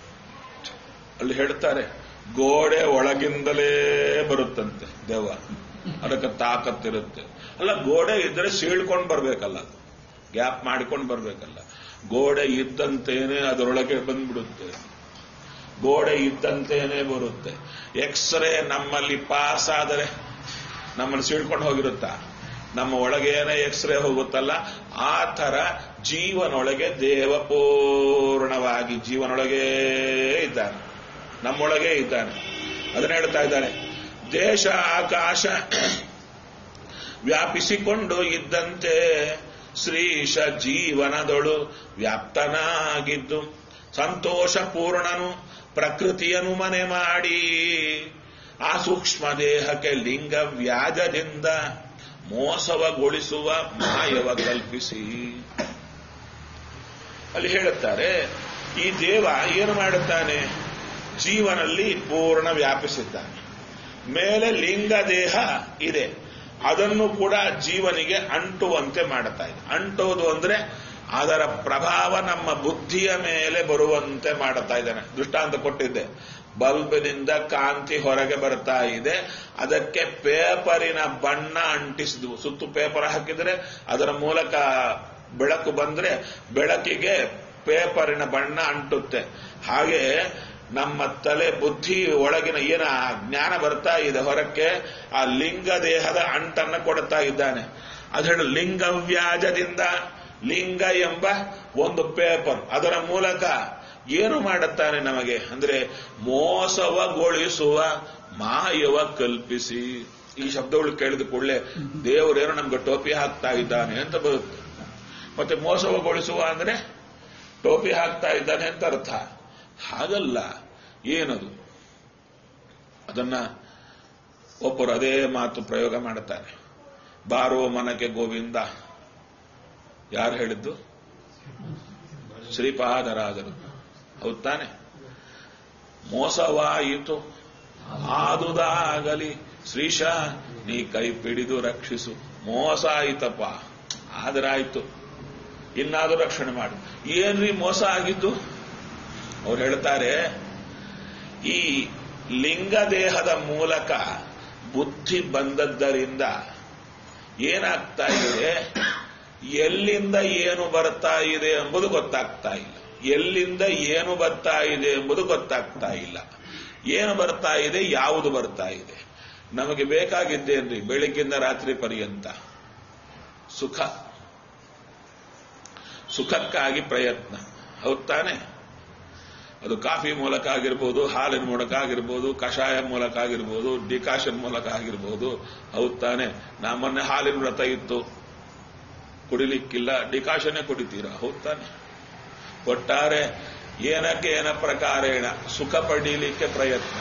ಅಲ್ಲಿ ಹೇಳ್ತಾರೆ ಗೋಡೆ ಒಳಗಿಂದಲೇ ಬರುತ್ತಂತೆ ದೆವ್ವ ಅದಕ್ಕೆ ತಾಕತ್ತಿರುತ್ತೆ ಅಲ್ಲ ಗೋಡೆ ಇದ್ರೆ ಸೀಳ್ಕೊಂಡು ಬರ್ಬೇಕಲ್ಲ ಅದು ಗ್ಯಾಪ್ ಮಾಡ್ಕೊಂಡು ಬರ್ಬೇಕಲ್ಲ ಗೋಡೆ ಇದ್ದಂತೇನೆ ಅದರೊಳಗೆ ಬಂದ್ಬಿಡುತ್ತೆ ಗೋಡೆ ಇದ್ದಂತೇನೆ ಬರುತ್ತೆ ಎಕ್ಸ್ರೇ ನಮ್ಮಲ್ಲಿ ಪಾಸ್ ಆದರೆ ನಮ್ಮನ್ನು ಸೀಳ್ಕೊಂಡು ಹೋಗಿರುತ್ತಾ ನಮ್ಮ ಒಳಗೆ ಏನೇ ಎಕ್ಸ್ರೇ ಹೋಗುತ್ತಲ್ಲ ಆ ತರ ಜೀವನೊಳಗೆ ದೇವ ಪೂರ್ಣವಾಗಿ ಜೀವನೊಳಗೇ ಇದ್ದಾನೆ ನಮ್ಮೊಳಗೇ ಇದ್ದಾನೆ ಅದನ್ನ ಹೇಳ್ತಾ ಇದ್ದಾನೆ ದೇಶ ಆಕಾಶ ವ್ಯಾಪಿಸಿಕೊಂಡು ಇದ್ದಂತೆ ಶ್ರೀಶ ಜೀವನದೊಳು ವ್ಯಾಪ್ತನಾಗಿದ್ದು ಸಂತೋಷ ಪೂರ್ಣನು ಪ್ರಕೃತಿಯನ್ನು ಮನೆ ಮಾಡಿ ಆ ಸೂಕ್ಷ್ಮ ದೇಹಕ್ಕೆ ಲಿಂಗ ವ್ಯಾಜದಿಂದ ಮೋಸವಗೊಳಿಸುವ ಮಾಯವ ಕಲ್ಪಿಸಿ ಅಲ್ಲಿ ಹೇಳುತ್ತಾರೆ ಈ ದೇವ ಏನು ಮಾಡುತ್ತಾನೆ ಜೀವನಲ್ಲಿ ಪೂರ್ಣ ವ್ಯಾಪಿಸಿದ್ದಾನೆ ಮೇಲೆ ಲಿಂಗ ದೇಹ ಇದೆ ಅದನ್ನು ಕೂಡ ಜೀವನಿಗೆ ಅಂಟುವಂತೆ ಮಾಡುತ್ತಾ ಇದೆ ಅಂಟೋದು ಅಂದ್ರೆ ಅದರ ಪ್ರಭಾವ ನಮ್ಮ ಬುದ್ಧಿಯ ಮೇಲೆ ಬರುವಂತೆ ಮಾಡುತ್ತಾ ಇದ್ದಾನೆ ದೃಷ್ಟಾಂತ ಕೊಟ್ಟಿದ್ದೆ ಬಲ್ಬಿನಿಂದ ಕಾಂತಿ ಹೊರಗೆ ಬರ್ತಾ ಇದೆ ಅದಕ್ಕೆ ಪೇಪರಿನ ಬಣ್ಣ ಅಂಟಿಸಿದ್ವು ಸುತ್ತು ಪೇಪರ್ ಹಾಕಿದ್ರೆ ಅದರ ಮೂಲಕ ಬೆಳಕು ಬಂದ್ರೆ ಬೆಳಕಿಗೆ ಪೇಪರಿನ ಬಣ್ಣ ಅಂಟುತ್ತೆ ಹಾಗೆ ನಮ್ಮ ತಲೆ ಬುದ್ಧಿ ಒಳಗಿನ ಏನ ಜ್ಞಾನ ಬರ್ತಾ ಇದೆ ಹೊರಕ್ಕೆ ಆ ಲಿಂಗ ದೇಹದ ಅಂಟನ್ನ ಕೊಡ್ತಾ ಇದ್ದಾನೆ ಅದರ ಲಿಂಗ ವ್ಯಾಜದಿಂದ ಲಿಂಗ ಎಂಬ ಒಂದು ಪೇಪರ್ ಅದರ ಮೂಲಕ ಏನು ಮಾಡುತ್ತಾನೆ ನಮಗೆ ಅಂದ್ರೆ ಮೋಸವಗೊಳಿಸುವ ಮಾಯವ ಕಲ್ಪಿಸಿ ಈ ಶಬ್ದಗಳು ಕೇಳಿದ ಕೂಡಲೇ ದೇವರೇನೋ ನಮ್ಗೆ ಟೋಪಿ ಹಾಕ್ತಾ ಇದ್ದಾನೆ ಅಂತ ಬರುತ್ತೆ ಮತ್ತೆ ಮೋಸವಗೊಳಿಸುವ ಅಂದ್ರೆ ಟೋಪಿ ಹಾಕ್ತಾ ಇದ್ದಾನೆ ಅಂತ ಅರ್ಥ ಹಾಗಲ್ಲ ಏನದು ಅದನ್ನ ಒಬ್ಬರು ಅದೇ ಮಾತು ಪ್ರಯೋಗ ಮಾಡುತ್ತಾರೆ ಬಾರೋ ಮನಕ್ಕೆ ಗೋವಿಂದ ಯಾರು ಹೇಳಿದ್ದು ಶ್ರೀಪಾದರಾಜರು ಹೌದ್ ತಾನೆ ಮೋಸವಾಯಿತು ಆದುದಾಗಲಿ ಶ್ರೀಶ ನೀ ಕೈ ಪಿಡಿದು ರಕ್ಷಿಸು ಮೋಸ ಆಯಿತಪ್ಪ ಆದರಾಯ್ತು ಇನ್ನಾದರೂ ರಕ್ಷಣೆ ಮಾಡು ಏನ್ರಿ ಮೋಸ ಆಗಿದ್ದು ಅವ್ರು ಹೇಳ್ತಾರೆ ಈ ಲಿಂಗ ದೇಹದ ಮೂಲಕ ಬುದ್ಧಿ ಬಂದದ್ದರಿಂದ ಏನಾಗ್ತಾ ಇದೆ ಎಲ್ಲಿಂದ ಏನು ಬರ್ತಾ ಇದೆ ಎಂಬುದು ಗೊತ್ತಾಗ್ತಾ ಇಲ್ಲ ಎಲ್ಲಿಂದ ಏನು ಬರ್ತಾ ಇದೆ ಎಂಬುದು ಗೊತ್ತಾಗ್ತಾ ಇಲ್ಲ ಏನು ಬರ್ತಾ ಇದೆ ಯಾವುದು ಬರ್ತಾ ಇದೆ ನಮಗೆ ಬೇಕಾಗಿದ್ದೇನ್ರಿ ಬೆಳಿಗ್ಗಿಂದ ರಾತ್ರಿ ಪರ್ಯಂತ ಸುಖ ಸುಖಕ್ಕಾಗಿ ಪ್ರಯತ್ನ ಹೌದ್ ತಾನೆ ಅದು ಕಾಫಿ ಮೂಲಕ ಆಗಿರ್ಬೋದು ಹಾಲಿನ ಮೂಲಕ ಆಗಿರ್ಬೋದು ಕಷಾಯ ಮೂಲಕ ಆಗಿರ್ಬೋದು ಡಿಕಾಷನ್ ಮೂಲಕ ಆಗಿರ್ಬೋದು ಹೌದ್ ತಾನೆ ನಮ್ಮನ್ನೇ ಹಾಲಿನ ವ್ರತ ಇತ್ತು ಕುಡಿಲಿಕ್ಕಿಲ್ಲ ಡಿಕಾಷನ್ನೇ ಕುಡಿತೀರಾ ಹೌದ್ ತಾನೆ ಒಟ್ಟಾರೆ ಏನಕ್ಕೆ ಏನ ಪ್ರಕಾರೇಣ ಸುಖ ಪಡೀಲಿಕ್ಕೆ ಪ್ರಯತ್ನ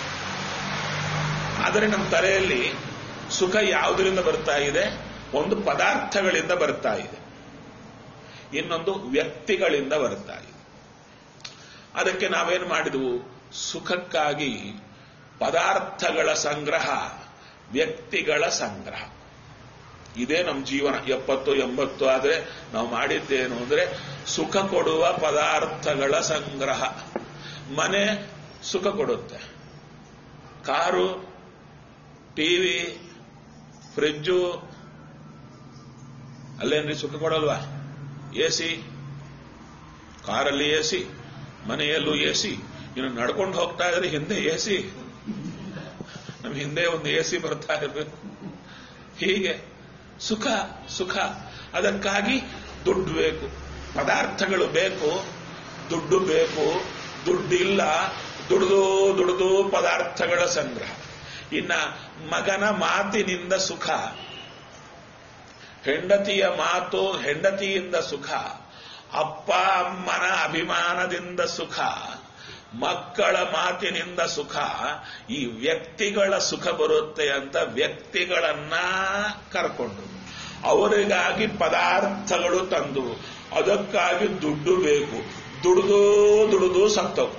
ಆದರೆ ನಮ್ಮ ತಲೆಯಲ್ಲಿ ಸುಖ ಯಾವುದರಿಂದ ಬರ್ತಾ ಇದೆ ಒಂದು ಪದಾರ್ಥಗಳಿಂದ ಬರ್ತಾ ಇದೆ ಇನ್ನೊಂದು ವ್ಯಕ್ತಿಗಳಿಂದ ಬರ್ತಾ ಇದೆ ಅದಕ್ಕೆ ನಾವೇನು ಮಾಡಿದವು ಸುಖಕ್ಕಾಗಿ ಪದಾರ್ಥಗಳ ಸಂಗ್ರಹ ವ್ಯಕ್ತಿಗಳ ಸಂಗ್ರಹ ಇದೇ ನಮ್ಮ ಜೀವನ ಎಪ್ಪತ್ತು ಎಂಬತ್ತು ಆದರೆ ನಾವು ಮಾಡಿದ್ದೇನು ಅಂದ್ರೆ ಸುಖ ಕೊಡುವ ಪದಾರ್ಥಗಳ ಸಂಗ್ರಹ ಮನೆ ಸುಖ ಕೊಡುತ್ತೆ ಕಾರು ಟಿವಿ ಫ್ರಿಜ್ಜು ಅಲ್ಲೇನ್ರಿ ಸುಖ ಕೊಡಲ್ವಾ ಎ ಸಿ ಕಾರಲ್ಲಿ ಎ ಸಿ ಮನೆಯಲ್ಲೂ ಎ ಸಿ ಇನ್ನು ನಡ್ಕೊಂಡು ಹೋಗ್ತಾ ಇದ್ರೆ ಹಿಂದೆ ಎ ಸಿ ನಮ್ ಹಿಂದೆ ಒಂದು ಎ ಸಿ ಬರ್ತಾ ಇರಬೇಕು ಹೀಗೆ ಸುಖ ಸುಖ ಅದಕ್ಕಾಗಿ ದುಡ್ಡು ಬೇಕು ಪದಾರ್ಥಗಳು ಬೇಕು ದುಡ್ಡು ಬೇಕು ದುಡ್ಡಿಲ್ಲ ದುಡ್ದು ದುಡ್ದು ಪದಾರ್ಥಗಳ ಸಂಗ್ರಹ ಇನ್ನ ಮಗನ ಮಾತಿನಿಂದ ಸುಖ ಹೆಂಡತಿಯ ಮಾತು ಹೆಂಡತಿಯಿಂದ ಸುಖ ಅಪ್ಪ ಅಮ್ಮನ ಅಭಿಮಾನದಿಂದ ಸುಖ ಮಕ್ಕಳ ಮಾತಿನಿಂದ ಸುಖ ಈ ವ್ಯಕ್ತಿಗಳ ಸುಖ ಬರುತ್ತೆ ಅಂತ ವ್ಯಕ್ತಿಗಳನ್ನ ಕರ್ಕೊಂಡು ಅವರಿಗಾಗಿ ಪದಾರ್ಥಗಳು ತಂದು ಅದಕ್ಕಾಗಿ ದುಡ್ಡು ಬೇಕು ದುಡ್ದು ದುಡ್ದು ಸತ್ತವು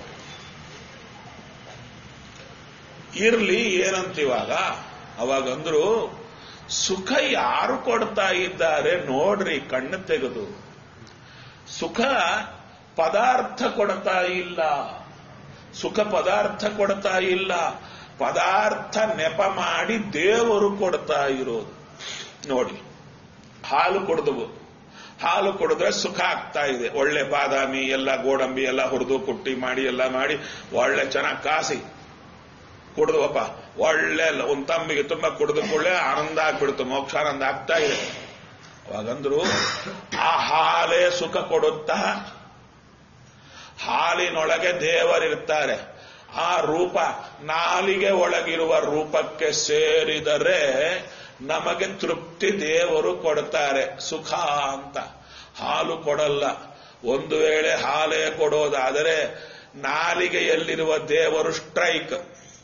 ಇರ್ಲಿ ಏನಂತಿವಾಗ ಅವಾಗಂದ್ರು ಸುಖ ಯಾರು ಕೊಡ್ತಾ ಇದ್ದಾರೆ ನೋಡ್ರಿ ಕಣ್ಣು ತೆಗೆದು ಸುಖ ಪದಾರ್ಥ ಕೊಡ್ತಾ ಇಲ್ಲ ಸುಖ ಪದಾರ್ಥ ಕೊಡ್ತಾ ಇಲ್ಲ ಪದಾರ್ಥ ನೆಪ ಮಾಡಿ ದೇವರು ಕೊಡ್ತಾ ಇರೋದು ನೋಡಿ ಹಾಲು ಕುಡಿದವು ಹಾಲು ಕುಡಿದ್ರೆ ಸುಖ ಆಗ್ತಾ ಇದೆ ಒಳ್ಳೆ ಬಾದಾಮಿ ಎಲ್ಲ ಗೋಡಂಬಿ ಎಲ್ಲ ಹುರಿದು ಕುಟ್ಟಿ ಮಾಡಿ ಎಲ್ಲ ಮಾಡಿ ಒಳ್ಳೆ ಚೆನ್ನಾಗಿ ಕಾಸಿ ಕುಡಿದ್ವಪ್ಪ ಒಳ್ಳೆ ಒಂದ್ ತಮ್ಮಿಗೆ ತುಂಬಾ ಕುಡಿದ ಕೂಡಲೇ ಆನಂದ ಆಗ್ಬಿಡ್ತು ಮೋಕ್ಷಾನಂದ ಆಗ್ತಾ ಇದೆ ಅವಾಗಂದ್ರು ಆ ಹಾಲೇ ಸುಖ ಕೊಡುತ್ತಾ ಹಾಲಿನೊಳಗೆ ದೇವರಿರ್ತಾರೆ ಆ ರೂಪ ನಾಲಿಗೆ ಒಳಗಿರುವ ರೂಪಕ್ಕೆ ಸೇರಿದರೆ ನಮಗೆ ತೃಪ್ತಿ ದೇವರು ಕೊಡ್ತಾರೆ ಸುಖ ಅಂತ ಹಾಲು ಕೊಡಲ್ಲ ಒಂದು ವೇಳೆ ಹಾಲೇ ಕೊಡೋದಾದರೆ ನಾಲಿಗೆಯಲ್ಲಿರುವ ದೇವರು ಸ್ಟ್ರೈಕ್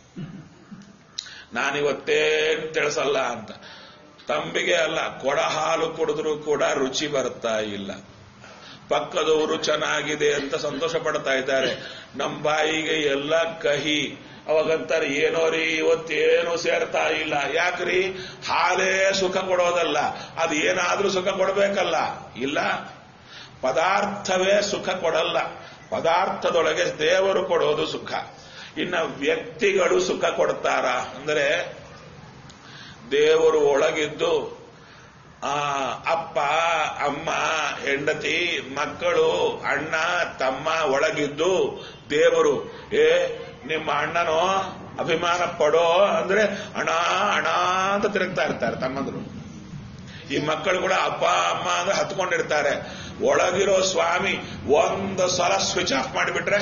ನಾನಿವತ್ತೇನ್ ತಿಳಿಸಲ್ಲ ಅಂತ ತಂಬಿಗೆ ಅಲ್ಲ ಕೊಡ ಹಾಲು ಕುಡಿದ್ರೂ ಕೂಡ ರುಚಿ ಬರ್ತಾ ಇಲ್ಲ ಪಕ್ಕದವರು ಚೆನ್ನಾಗಿದೆ ಅಂತ ಸಂತೋಷ ಪಡ್ತಾ ಇದ್ದಾರೆ ನಮ್ಮ ಬಾಯಿಗೆ ಎಲ್ಲ ಕಹಿ ಅವಾಗಂತಾರೆ ಏನೋ ರೀ ಇವತ್ತೇನು ಸೇರ್ತಾ ಇಲ್ಲ ಯಾಕ್ರಿ ಹಾಲೇ ಸುಖ ಕೊಡೋದಲ್ಲ ಅದು ಏನಾದ್ರೂ ಸುಖ ಕೊಡಬೇಕಲ್ಲ ಇಲ್ಲ ಪದಾರ್ಥವೇ ಸುಖ ಕೊಡಲ್ಲ ಪದಾರ್ಥದೊಳಗೆ ದೇವರು ಕೊಡೋದು ಸುಖ ಇನ್ನ ವ್ಯಕ್ತಿಗಳು ಸುಖ ಕೊಡ್ತಾರ ಅಂದರೆ ದೇವರು ಒಳಗಿದ್ದು ಆ ಅಪ್ಪ ಅಮ್ಮ ಹೆಂಡತಿ ಮಕ್ಕಳು ಅಣ್ಣ ತಮ್ಮ ಒಳಗಿದ್ದು ದೇವರು ಏ ನಿಮ್ಮ ಅಣ್ಣನೋ ಅಭಿಮಾನ ಪಡೋ ಅಂದ್ರೆ ಅಣ ಅಣ ಅಂತ ತಿರುಗ್ತಾ ಇರ್ತಾರೆ ತಮ್ಮಂದ್ರು ಈ ಮಕ್ಕಳು ಕೂಡ ಅಪ್ಪ ಅಮ್ಮ ಅಂದ್ರೆ ಹತ್ಕೊಂಡಿರ್ತಾರೆ ಒಳಗಿರೋ ಸ್ವಾಮಿ ಒಂದು ಸಲ ಸ್ವಿಚ್ ಆಫ್ ಮಾಡಿಬಿಟ್ರೆ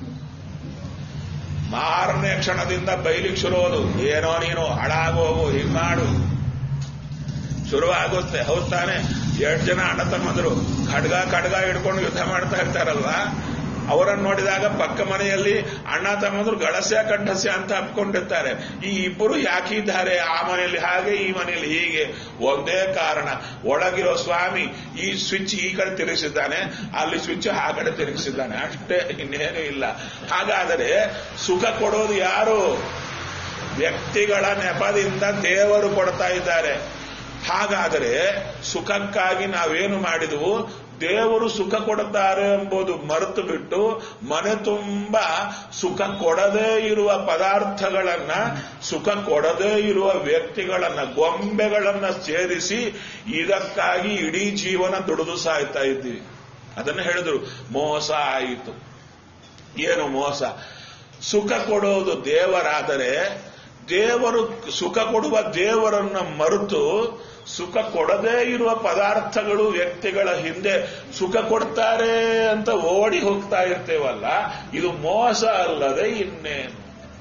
ಮಾರನೇ ಕ್ಷಣದಿಂದ ಬೈಲಿಗೆ ಶುರುವುದು ಏನೋ ನೀನು ಹಾಳಾಗೋಗು ಹಿಂಗ್ ಮಾಡು ಶುರುವಾಗುತ್ತೆ ಹೌದ್ ತಾನೆ ಎರಡು ಜನ ಅಣ್ಣ ತಮ್ಮಂದರು ಖಡ್ಗ ಖಡ್ಗ ಹಿಡ್ಕೊಂಡು ಯುದ್ಧ ಮಾಡ್ತಾ ಇರ್ತಾರಲ್ವಾ ಅವರನ್ನು ನೋಡಿದಾಗ ಪಕ್ಕ ಮನೆಯಲ್ಲಿ ಅಣ್ಣ ತಮ್ಮಂದ್ರು ಗಡಸ್ಯ ಕಂಠಸ್ಯ ಅಂತ ಹಬ್ಕೊಂಡಿರ್ತಾರೆ ಈ ಇಬ್ಬರು ಯಾಕಿದ್ದಾರೆ ಆ ಮನೆಯಲ್ಲಿ ಹಾಗೆ ಈ ಮನೆಯಲ್ಲಿ ಹೀಗೆ ಒಂದೇ ಕಾರಣ ಒಳಗಿರೋ ಸ್ವಾಮಿ ಈ ಸ್ವಿಚ್ ಈ ಕಡೆ ತಿರುಗಿಸಿದ್ದಾನೆ ಅಲ್ಲಿ ಸ್ವಿಚ್ ಆ ಕಡೆ ತಿರುಗಿಸಿದ್ದಾನೆ ಅಷ್ಟೇ ಇನ್ನೇನು ಇಲ್ಲ ಹಾಗಾದರೆ ಸುಖ ಕೊಡೋದು ಯಾರು ವ್ಯಕ್ತಿಗಳ ನೆಪದಿಂದ ದೇವರು ಕೊಡ್ತಾ ಇದ್ದಾರೆ ಹಾಗಾದರೆ ಸುಖಕ್ಕಾಗಿ ನಾವೇನು ಮಾಡಿದವು ದೇವರು ಸುಖ ಕೊಡುತ್ತಾರೆ ಎಂಬುದು ಮರೆತು ಬಿಟ್ಟು ಮನೆ ತುಂಬ ಸುಖ ಕೊಡದೇ ಇರುವ ಪದಾರ್ಥಗಳನ್ನ ಸುಖ ಕೊಡದೇ ಇರುವ ವ್ಯಕ್ತಿಗಳನ್ನ ಗೊಂಬೆಗಳನ್ನ ಸೇರಿಸಿ ಇದಕ್ಕಾಗಿ ಇಡೀ ಜೀವನ ದುಡಿದು ಸಾಯ್ತಾ ಇದ್ದೀವಿ ಅದನ್ನು ಹೇಳಿದ್ರು ಮೋಸ ಆಯಿತು ಏನು ಮೋಸ ಸುಖ ಕೊಡೋದು ದೇವರಾದರೆ ದೇವರು ಸುಖ ಕೊಡುವ ದೇವರನ್ನ ಮರೆತು ಸುಖ ಕೊಡದೇ ಇರುವ ಪದಾರ್ಥಗಳು ವ್ಯಕ್ತಿಗಳ ಹಿಂದೆ ಸುಖ ಕೊಡ್ತಾರೆ ಅಂತ ಓಡಿ ಹೋಗ್ತಾ ಇರ್ತೇವಲ್ಲ ಇದು ಮೋಸ ಅಲ್ಲದೆ ಇನ್ನೇನು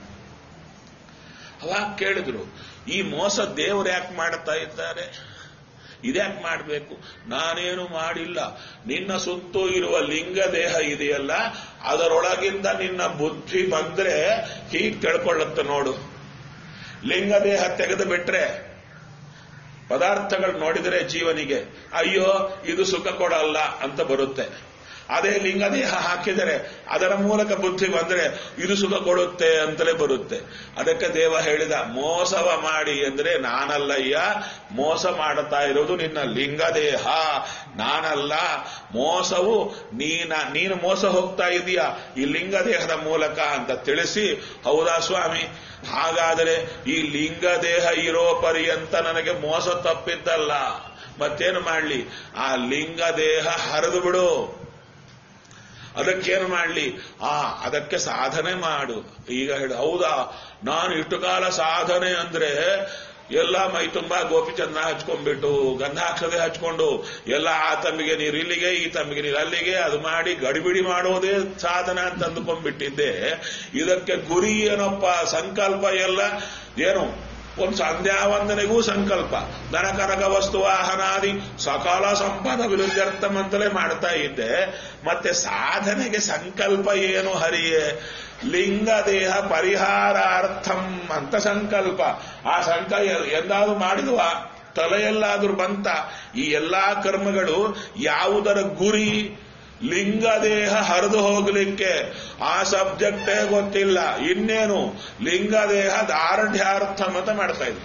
ಅವಾಗ ಕೇಳಿದ್ರು ಈ ಮೋಸ ದೇವರು ಯಾಕೆ ಮಾಡ್ತಾ ಇದ್ದಾರೆ ಇದ್ಯಾಕೆ ಮಾಡಬೇಕು ನಾನೇನು ಮಾಡಿಲ್ಲ ನಿನ್ನ ಸುತ್ತು ಇರುವ ಲಿಂಗ ದೇಹ ಇದೆಯಲ್ಲ ಅದರೊಳಗಿಂದ ನಿನ್ನ ಬುದ್ಧಿ ಬಂದ್ರೆ ಹೀಗೆ ತಿಳ್ಕೊಳ್ಳುತ್ತೆ ನೋಡು ಲಿಂಗ ದೇಹ ತೆಗೆದು ಬಿಟ್ರೆ ಪದಾರ್ಥಗಳು ನೋಡಿದರೆ ಜೀವನಿಗೆ ಅಯ್ಯೋ ಇದು ಸುಖ ಕೊಡಲ್ಲ ಅಂತ ಬರುತ್ತೆ ಅದೇ ಲಿಂಗ ದೇಹ ಹಾಕಿದರೆ ಅದರ ಮೂಲಕ ಬುದ್ಧಿ ಬಂದರೆ ಇದು ಸುಖ ಕೊಡುತ್ತೆ ಅಂತಲೇ ಬರುತ್ತೆ ಅದಕ್ಕೆ ದೇವ ಹೇಳಿದ ಮೋಸವ ಮಾಡಿ ಅಂದ್ರೆ ನಾನಲ್ಲಯ್ಯ ಮೋಸ ಮಾಡುತ್ತಾ ಇರೋದು ನಿನ್ನ ಲಿಂಗ ದೇಹ ನಾನಲ್ಲ ಮೋಸವು ನೀನ ನೀನು ಮೋಸ ಹೋಗ್ತಾ ಇದೀಯಾ ಈ ಲಿಂಗ ದೇಹದ ಮೂಲಕ ಅಂತ ತಿಳಿಸಿ ಹೌದಾ ಸ್ವಾಮಿ ಹಾಗಾದರೆ ಈ ಲಿಂಗ ದೇಹ ಇರೋ ಪರ್ಯಂತ ನನಗೆ ಮೋಸ ತಪ್ಪಿದ್ದಲ್ಲ ಮತ್ತೇನು ಮಾಡ್ಲಿ ಆ ಲಿಂಗ ದೇಹ ಹರಿದು ಬಿಡು ಅದಕ್ಕೇನು ಮಾಡಲಿ ಆ ಅದಕ್ಕೆ ಸಾಧನೆ ಮಾಡು ಈಗ ಹೇಳಿ ಹೌದಾ ನಾನು ಇಷ್ಟು ಕಾಲ ಸಾಧನೆ ಅಂದ್ರೆ ಎಲ್ಲ ಮೈ ತುಂಬಾ ಗೋಪಿಚಂದ ಹಚ್ಕೊಂಡ್ಬಿಟ್ಟು ಗಂಧಾಕ್ಷತೆ ಹಚ್ಕೊಂಡು ಎಲ್ಲ ಆ ತಮ್ಮಿಗೆ ನೀರು ಇಲ್ಲಿಗೆ ಈ ತಮ್ಮಿಗೆ ನೀರು ಅಲ್ಲಿಗೆ ಅದು ಮಾಡಿ ಗಡಿಬಿಡಿ ಮಾಡೋದೇ ಸಾಧನ ಅಂತ ಅಂದುಕೊಂಡ್ಬಿಟ್ಟಿದ್ದೆ ಇದಕ್ಕೆ ಗುರಿ ಏನಪ್ಪ ಸಂಕಲ್ಪ ಎಲ್ಲ ಏನು ಒಂದು ಸಂಧ್ಯಾವಂದನೆಗೂ ಸಂಕಲ್ಪ ದನಕನಕ ವಸ್ತು ವಾಹನಾದಿ ಸಕಾಲ ಸಂಪದ ವಿರುದ್ಧರ್ಥಂ ಅಂತಲೇ ಮಾಡ್ತಾ ಇದ್ದೆ ಮತ್ತೆ ಸಾಧನೆಗೆ ಸಂಕಲ್ಪ ಏನು ಹರಿಯೇ ಲಿಂಗ ದೇಹ ಪರಿಹಾರಾರ್ಥಂ ಅಂತ ಸಂಕಲ್ಪ ಆ ಸಂಕ ಎಂದಾದ್ರೂ ಮಾಡಿದ್ವ ತಲೆಯಲ್ಲಾದ್ರೂ ಬಂತ ಈ ಎಲ್ಲಾ ಕರ್ಮಗಳು ಯಾವುದರ ಗುರಿ ಲಿಂಗದೇಹ ಹರಿದು ಹೋಗಲಿಕ್ಕೆ ಆ ಸಬ್ಜೆಕ್ಟೇ ಗೊತ್ತಿಲ್ಲ ಇನ್ನೇನು ಲಿಂಗದೇಹ ದಾರ್ಢ್ಯಾರ್ಥ ಅಂತ ಮಾಡ್ತಾ ಇದ್ರು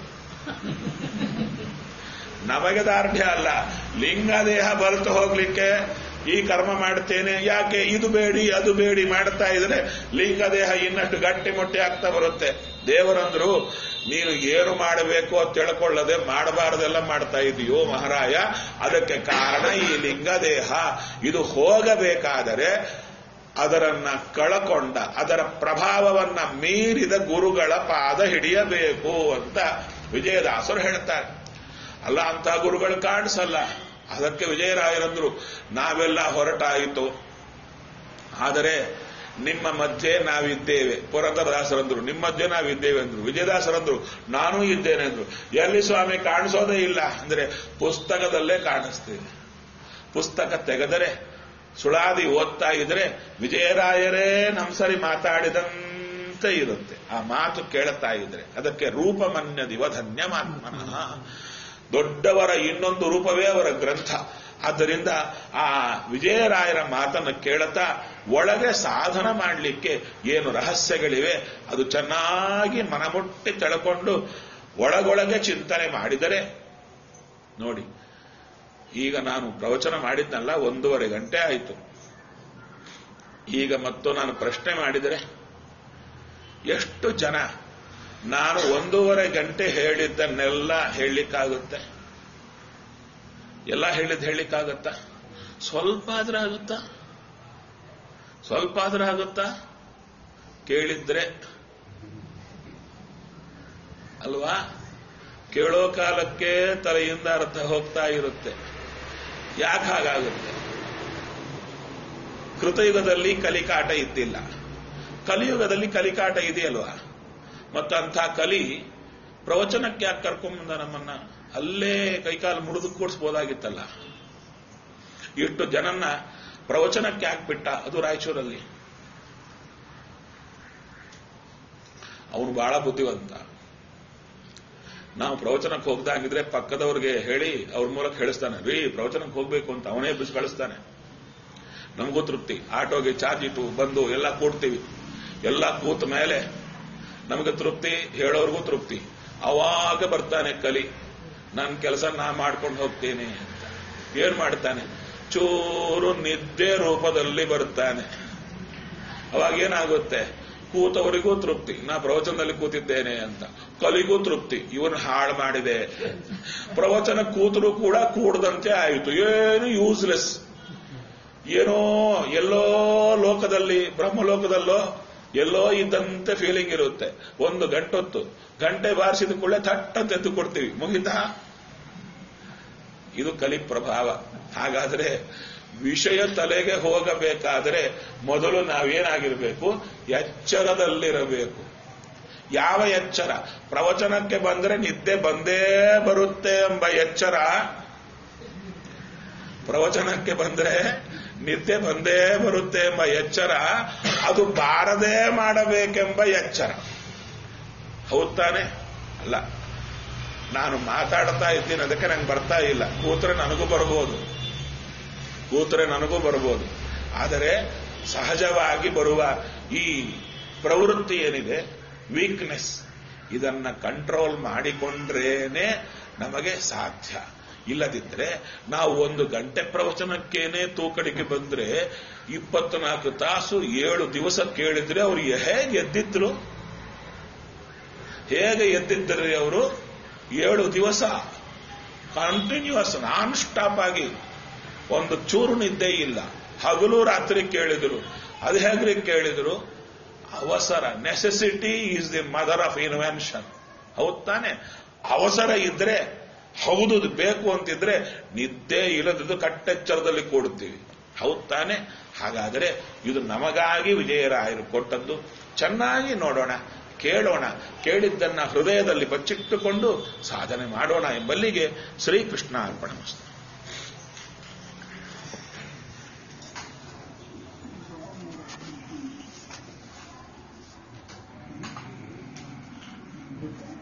ನಮಗೆ ದಾರ್ಢ್ಯ ಅಲ್ಲ ಲಿಂಗದೇಹ ಬಲ್ತು ಹೋಗ್ಲಿಕ್ಕೆ ಈ ಕರ್ಮ ಮಾಡ್ತೇನೆ ಯಾಕೆ ಇದು ಬೇಡಿ ಅದು ಬೇಡಿ ಮಾಡ್ತಾ ಇದ್ರೆ ಲಿಂಗ ದೇಹ ಇನ್ನಷ್ಟು ಗಟ್ಟಿ ಮುಟ್ಟಿ ಆಗ್ತಾ ಬರುತ್ತೆ ದೇವರಂದ್ರು ನೀನು ಏನು ಮಾಡಬೇಕು ಅಂತ ತಿಳ್ಕೊಳ್ಳದೆ ಮಾಡಬಾರದೆಲ್ಲ ಮಾಡ್ತಾ ಇದೆಯೋ ಮಹಾರಾಯ ಅದಕ್ಕೆ ಕಾರಣ ಈ ಲಿಂಗ ದೇಹ ಇದು ಹೋಗಬೇಕಾದರೆ ಅದರನ್ನ ಕಳಕೊಂಡ ಅದರ ಪ್ರಭಾವವನ್ನ ಮೀರಿದ ಗುರುಗಳ ಪಾದ ಹಿಡಿಯಬೇಕು ಅಂತ ವಿಜಯದಾಸರು ಹೇಳ್ತಾರೆ ಅಲ್ಲ ಅಂತ ಗುರುಗಳು ಕಾಣಿಸಲ್ಲ ಅದಕ್ಕೆ ವಿಜಯರಾಯರಂದ್ರು ನಾವೆಲ್ಲ ಹೊರಟಾಯಿತು ಆದರೆ ನಿಮ್ಮ ಮಧ್ಯೆ ನಾವಿದ್ದೇವೆ ಪುರಂದರದಾಸರಂದ್ರು ನಿಮ್ಮ ಮಧ್ಯೆ ನಾವಿದ್ದೇವೆ ಅಂದ್ರು ವಿಜಯದಾಸರಂದ್ರು ನಾನೂ ಇದ್ದೇನೆ ಅಂದ್ರು ಎಲ್ಲಿ ಸ್ವಾಮಿ ಕಾಣಿಸೋದೇ ಇಲ್ಲ ಅಂದ್ರೆ ಪುಸ್ತಕದಲ್ಲೇ ಕಾಣಿಸ್ತೀವಿ ಪುಸ್ತಕ ತೆಗೆದರೆ ಸುಳಾದಿ ಓದ್ತಾ ಇದ್ರೆ ವಿಜಯರಾಯರೇ ನಮ್ಸರಿ ಮಾತಾಡಿದಂತೆ ಇರುತ್ತೆ ಆ ಮಾತು ಕೇಳುತ್ತಾ ಇದ್ರೆ ಅದಕ್ಕೆ ರೂಪಮನ್ಯದಿವ ಧನ್ಯಮಾತ್ಮನಃ ದೊಡ್ಡವರ ಇನ್ನೊಂದು ರೂಪವೇ ಅವರ ಗ್ರಂಥ ಆದ್ದರಿಂದ ಆ ವಿಜಯರಾಯರ ಮಾತನ್ನು ಕೇಳುತ್ತಾ ಒಳಗೆ ಸಾಧನ ಮಾಡಲಿಕ್ಕೆ ಏನು ರಹಸ್ಯಗಳಿವೆ ಅದು ಚೆನ್ನಾಗಿ ಮನಮುಟ್ಟಿ ತಿಳ್ಕೊಂಡು ಒಳಗೊಳಗೆ ಚಿಂತನೆ ಮಾಡಿದರೆ ನೋಡಿ ಈಗ ನಾನು ಪ್ರವಚನ ಮಾಡಿದ್ನಲ್ಲ ಒಂದೂವರೆ ಗಂಟೆ ಆಯಿತು ಈಗ ಮತ್ತು ನಾನು ಪ್ರಶ್ನೆ ಮಾಡಿದರೆ ಎಷ್ಟು ಜನ ನಾನು ಒಂದೂವರೆ ಗಂಟೆ ಹೇಳಿದ್ದನ್ನೆಲ್ಲ ಹೇಳಲಿಕ್ಕಾಗುತ್ತೆ ಎಲ್ಲ ಹೇಳಿದ್ ಹೇಳಲಿಕ್ಕಾಗತ್ತಾ ಸ್ವಲ್ಪ ಆದ್ರೆ ಆಗುತ್ತಾ ಸ್ವಲ್ಪ ಆದ್ರೆ ಆಗುತ್ತಾ ಕೇಳಿದ್ರೆ ಅಲ್ವಾ ಕೇಳೋ ಕಾಲಕ್ಕೆ ತಲೆಯಿಂದ ಅರ್ಥ ಹೋಗ್ತಾ ಇರುತ್ತೆ ಯಾಕೆ ಹಾಗಾಗುತ್ತೆ ಕೃತಯುಗದಲ್ಲಿ ಕಲಿಕಾಟ ಇದ್ದಿಲ್ಲ ಕಲಿಯುಗದಲ್ಲಿ ಕಲಿಕಾಟ ಇದೆಯಲ್ವಾ ಮತ್ತಂಥ ಕಲಿ ಪ್ರವಚನಕ್ಕೆ ಯಾಕೆ ಕರ್ಕೊಂಬಂದ ನಮ್ಮನ್ನ ಅಲ್ಲೇ ಕೈಕಾಲು ಮುರಿದು ಕೂಡಿಸ್ಬೋದಾಗಿತ್ತಲ್ಲ ಇಷ್ಟು ಜನನ್ನ ಪ್ರವಚನಕ್ಕೆ ಹಾಕ್ಬಿಟ್ಟ ಅದು ರಾಯಚೂರಲ್ಲಿ ಅವನು ಬಹಳ ಬುದ್ಧಿವಂತ ನಾವು ಪ್ರವಚನಕ್ಕೆ ಹೋಗ್ದಾಗಿದ್ರೆ ಪಕ್ಕದವ್ರಿಗೆ ಹೇಳಿ ಅವ್ರ ಮೂಲಕ ಹೇಳಿಸ್ತಾನೆ ರೀ ಪ್ರವಚನಕ್ಕೆ ಹೋಗ್ಬೇಕು ಅಂತ ಅವನೇ ಬಿಸಿ ಕಳಿಸ್ತಾನೆ ನಮಗೂ ತೃಪ್ತಿ ಆಟೋಗೆ ಚಾರ್ಜ್ ಇಟ್ಟು ಬಂದು ಎಲ್ಲ ಕೂಡ್ತೀವಿ ಎಲ್ಲ ಕೂತ ಮೇಲೆ ನಮಗೆ ತೃಪ್ತಿ ಹೇಳೋರ್ಗೂ ತೃಪ್ತಿ ಅವಾಗ ಬರ್ತಾನೆ ಕಲಿ ನನ್ನ ಕೆಲಸ ನಾ ಮಾಡ್ಕೊಂಡು ಹೋಗ್ತೇನೆ ಅಂತ ಏನ್ ಮಾಡ್ತಾನೆ ಚೂರು ನಿದ್ದೆ ರೂಪದಲ್ಲಿ ಬರ್ತಾನೆ ಅವಾಗ ಏನಾಗುತ್ತೆ ಕೂತವರಿಗೂ ತೃಪ್ತಿ ನಾ ಪ್ರವಚನದಲ್ಲಿ ಕೂತಿದ್ದೇನೆ ಅಂತ ಕಲಿಗೂ ತೃಪ್ತಿ ಇವನು ಹಾಳು ಮಾಡಿದೆ ಪ್ರವಚನ ಕೂತರು ಕೂಡ ಕೂಡದಂತೆ ಆಯಿತು ಏನು ಯೂಸ್ಲೆಸ್ ಏನೋ ಎಲ್ಲೋ ಲೋಕದಲ್ಲಿ ಬ್ರಹ್ಮಲೋಕದಲ್ಲೋ ಎಲ್ಲೋ ಇದ್ದಂತೆ ಫೀಲಿಂಗ್ ಇರುತ್ತೆ ಒಂದು ಗಂಟೊತ್ತು ಗಂಟೆ ಬಾರಿಸಿದ ಕೂಡಲೇ ಥಟ್ ಅಂತ ಎದ್ದು ಕೊಡ್ತೀವಿ ಮುಗಿತಾ ಇದು ಕಲಿ ಪ್ರಭಾವ ಹಾಗಾದ್ರೆ ವಿಷಯ ತಲೆಗೆ ಹೋಗಬೇಕಾದರೆ ಮೊದಲು ನಾವೇನಾಗಿರಬೇಕು ಎಚ್ಚರದಲ್ಲಿರಬೇಕು ಯಾವ ಎಚ್ಚರ ಪ್ರವಚನಕ್ಕೆ ಬಂದರೆ ನಿದ್ದೆ ಬಂದೇ ಬರುತ್ತೆ ಎಂಬ ಎಚ್ಚರ ಪ್ರವಚನಕ್ಕೆ ಬಂದ್ರೆ ನಿದ್ದೆ ಬಂದೇ ಬರುತ್ತೆ ಎಂಬ ಎಚ್ಚರ ಅದು ಬಾರದೇ ಮಾಡಬೇಕೆಂಬ ಎಚ್ಚರ ಹೌದ್ ತಾನೆ ಅಲ್ಲ ನಾನು ಮಾತಾಡ್ತಾ ಇದ್ದೀನಿ ಅದಕ್ಕೆ ನಂಗೆ ಬರ್ತಾ ಇಲ್ಲ ಕೂತ್ರೆ ನನಗೂ ಬರ್ಬೋದು ಕೂತ್ರೆ ನನಗೂ ಬರ್ಬೋದು ಆದರೆ ಸಹಜವಾಗಿ ಬರುವ ಈ ಪ್ರವೃತ್ತಿ ಏನಿದೆ ವೀಕ್ನೆಸ್ ಇದನ್ನ ಕಂಟ್ರೋಲ್ ಮಾಡಿಕೊಂಡ್ರೇನೆ ನಮಗೆ ಸಾಧ್ಯ ಇಲ್ಲದಿದ್ರೆ ನಾವು ಒಂದು ಗಂಟೆ ಪ್ರವಚನಕ್ಕೇನೆ ತೂಕಡಿಕೆ ಬಂದ್ರೆ ಇಪ್ಪತ್ನಾಲ್ಕು ತಾಸು ಏಳು ದಿವಸ ಕೇಳಿದ್ರೆ ಅವ್ರು ಹೇಗೆ ಎದ್ದಿದ್ರು ಹೇಗೆ ಎದ್ದಿದ್ದರು ಅವರು ಏಳು ದಿವಸ ಕಂಟಿನ್ಯೂಸ್ ನಾನ್ ಸ್ಟಾಪ್ ಆಗಿ ಒಂದು ಚೂರು ನಿದ್ದೆ ಇಲ್ಲ ಹಗಲು ರಾತ್ರಿ ಕೇಳಿದ್ರು ಅದು ಹೇಗ್ರಿ ಕೇಳಿದ್ರು ಅವಸರ necessity is the mother of invention ಹೌದ್ ತಾನೆ ಅವಸರ ಇದ್ರೆ ಹೌದು ಅದು ಬೇಕು ಅಂತಿದ್ರೆ ನಿದ್ದೆ ಇಲ್ಲದಿದ್ದು ಕಟ್ಟೆಚ್ಚರದಲ್ಲಿ ಕೂಡುತ್ತೀವಿ ಹೌದ್ ತಾನೆ ಹಾಗಾದರೆ ಇದು ನಮಗಾಗಿ ವಿಜಯರಾಯರು ಕೊಟ್ಟದ್ದು ಚೆನ್ನಾಗಿ ನೋಡೋಣ ಕೇಳೋಣ ಕೇಳಿದ್ದನ್ನ ಹೃದಯದಲ್ಲಿ ಬಚ್ಚಿಟ್ಟುಕೊಂಡು ಸಾಧನೆ ಮಾಡೋಣ ಎಂಬಲ್ಲಿಗೆ ಶ್ರೀಕೃಷ್ಣ ಅರ್ಪಣಮಸ್ತು Thank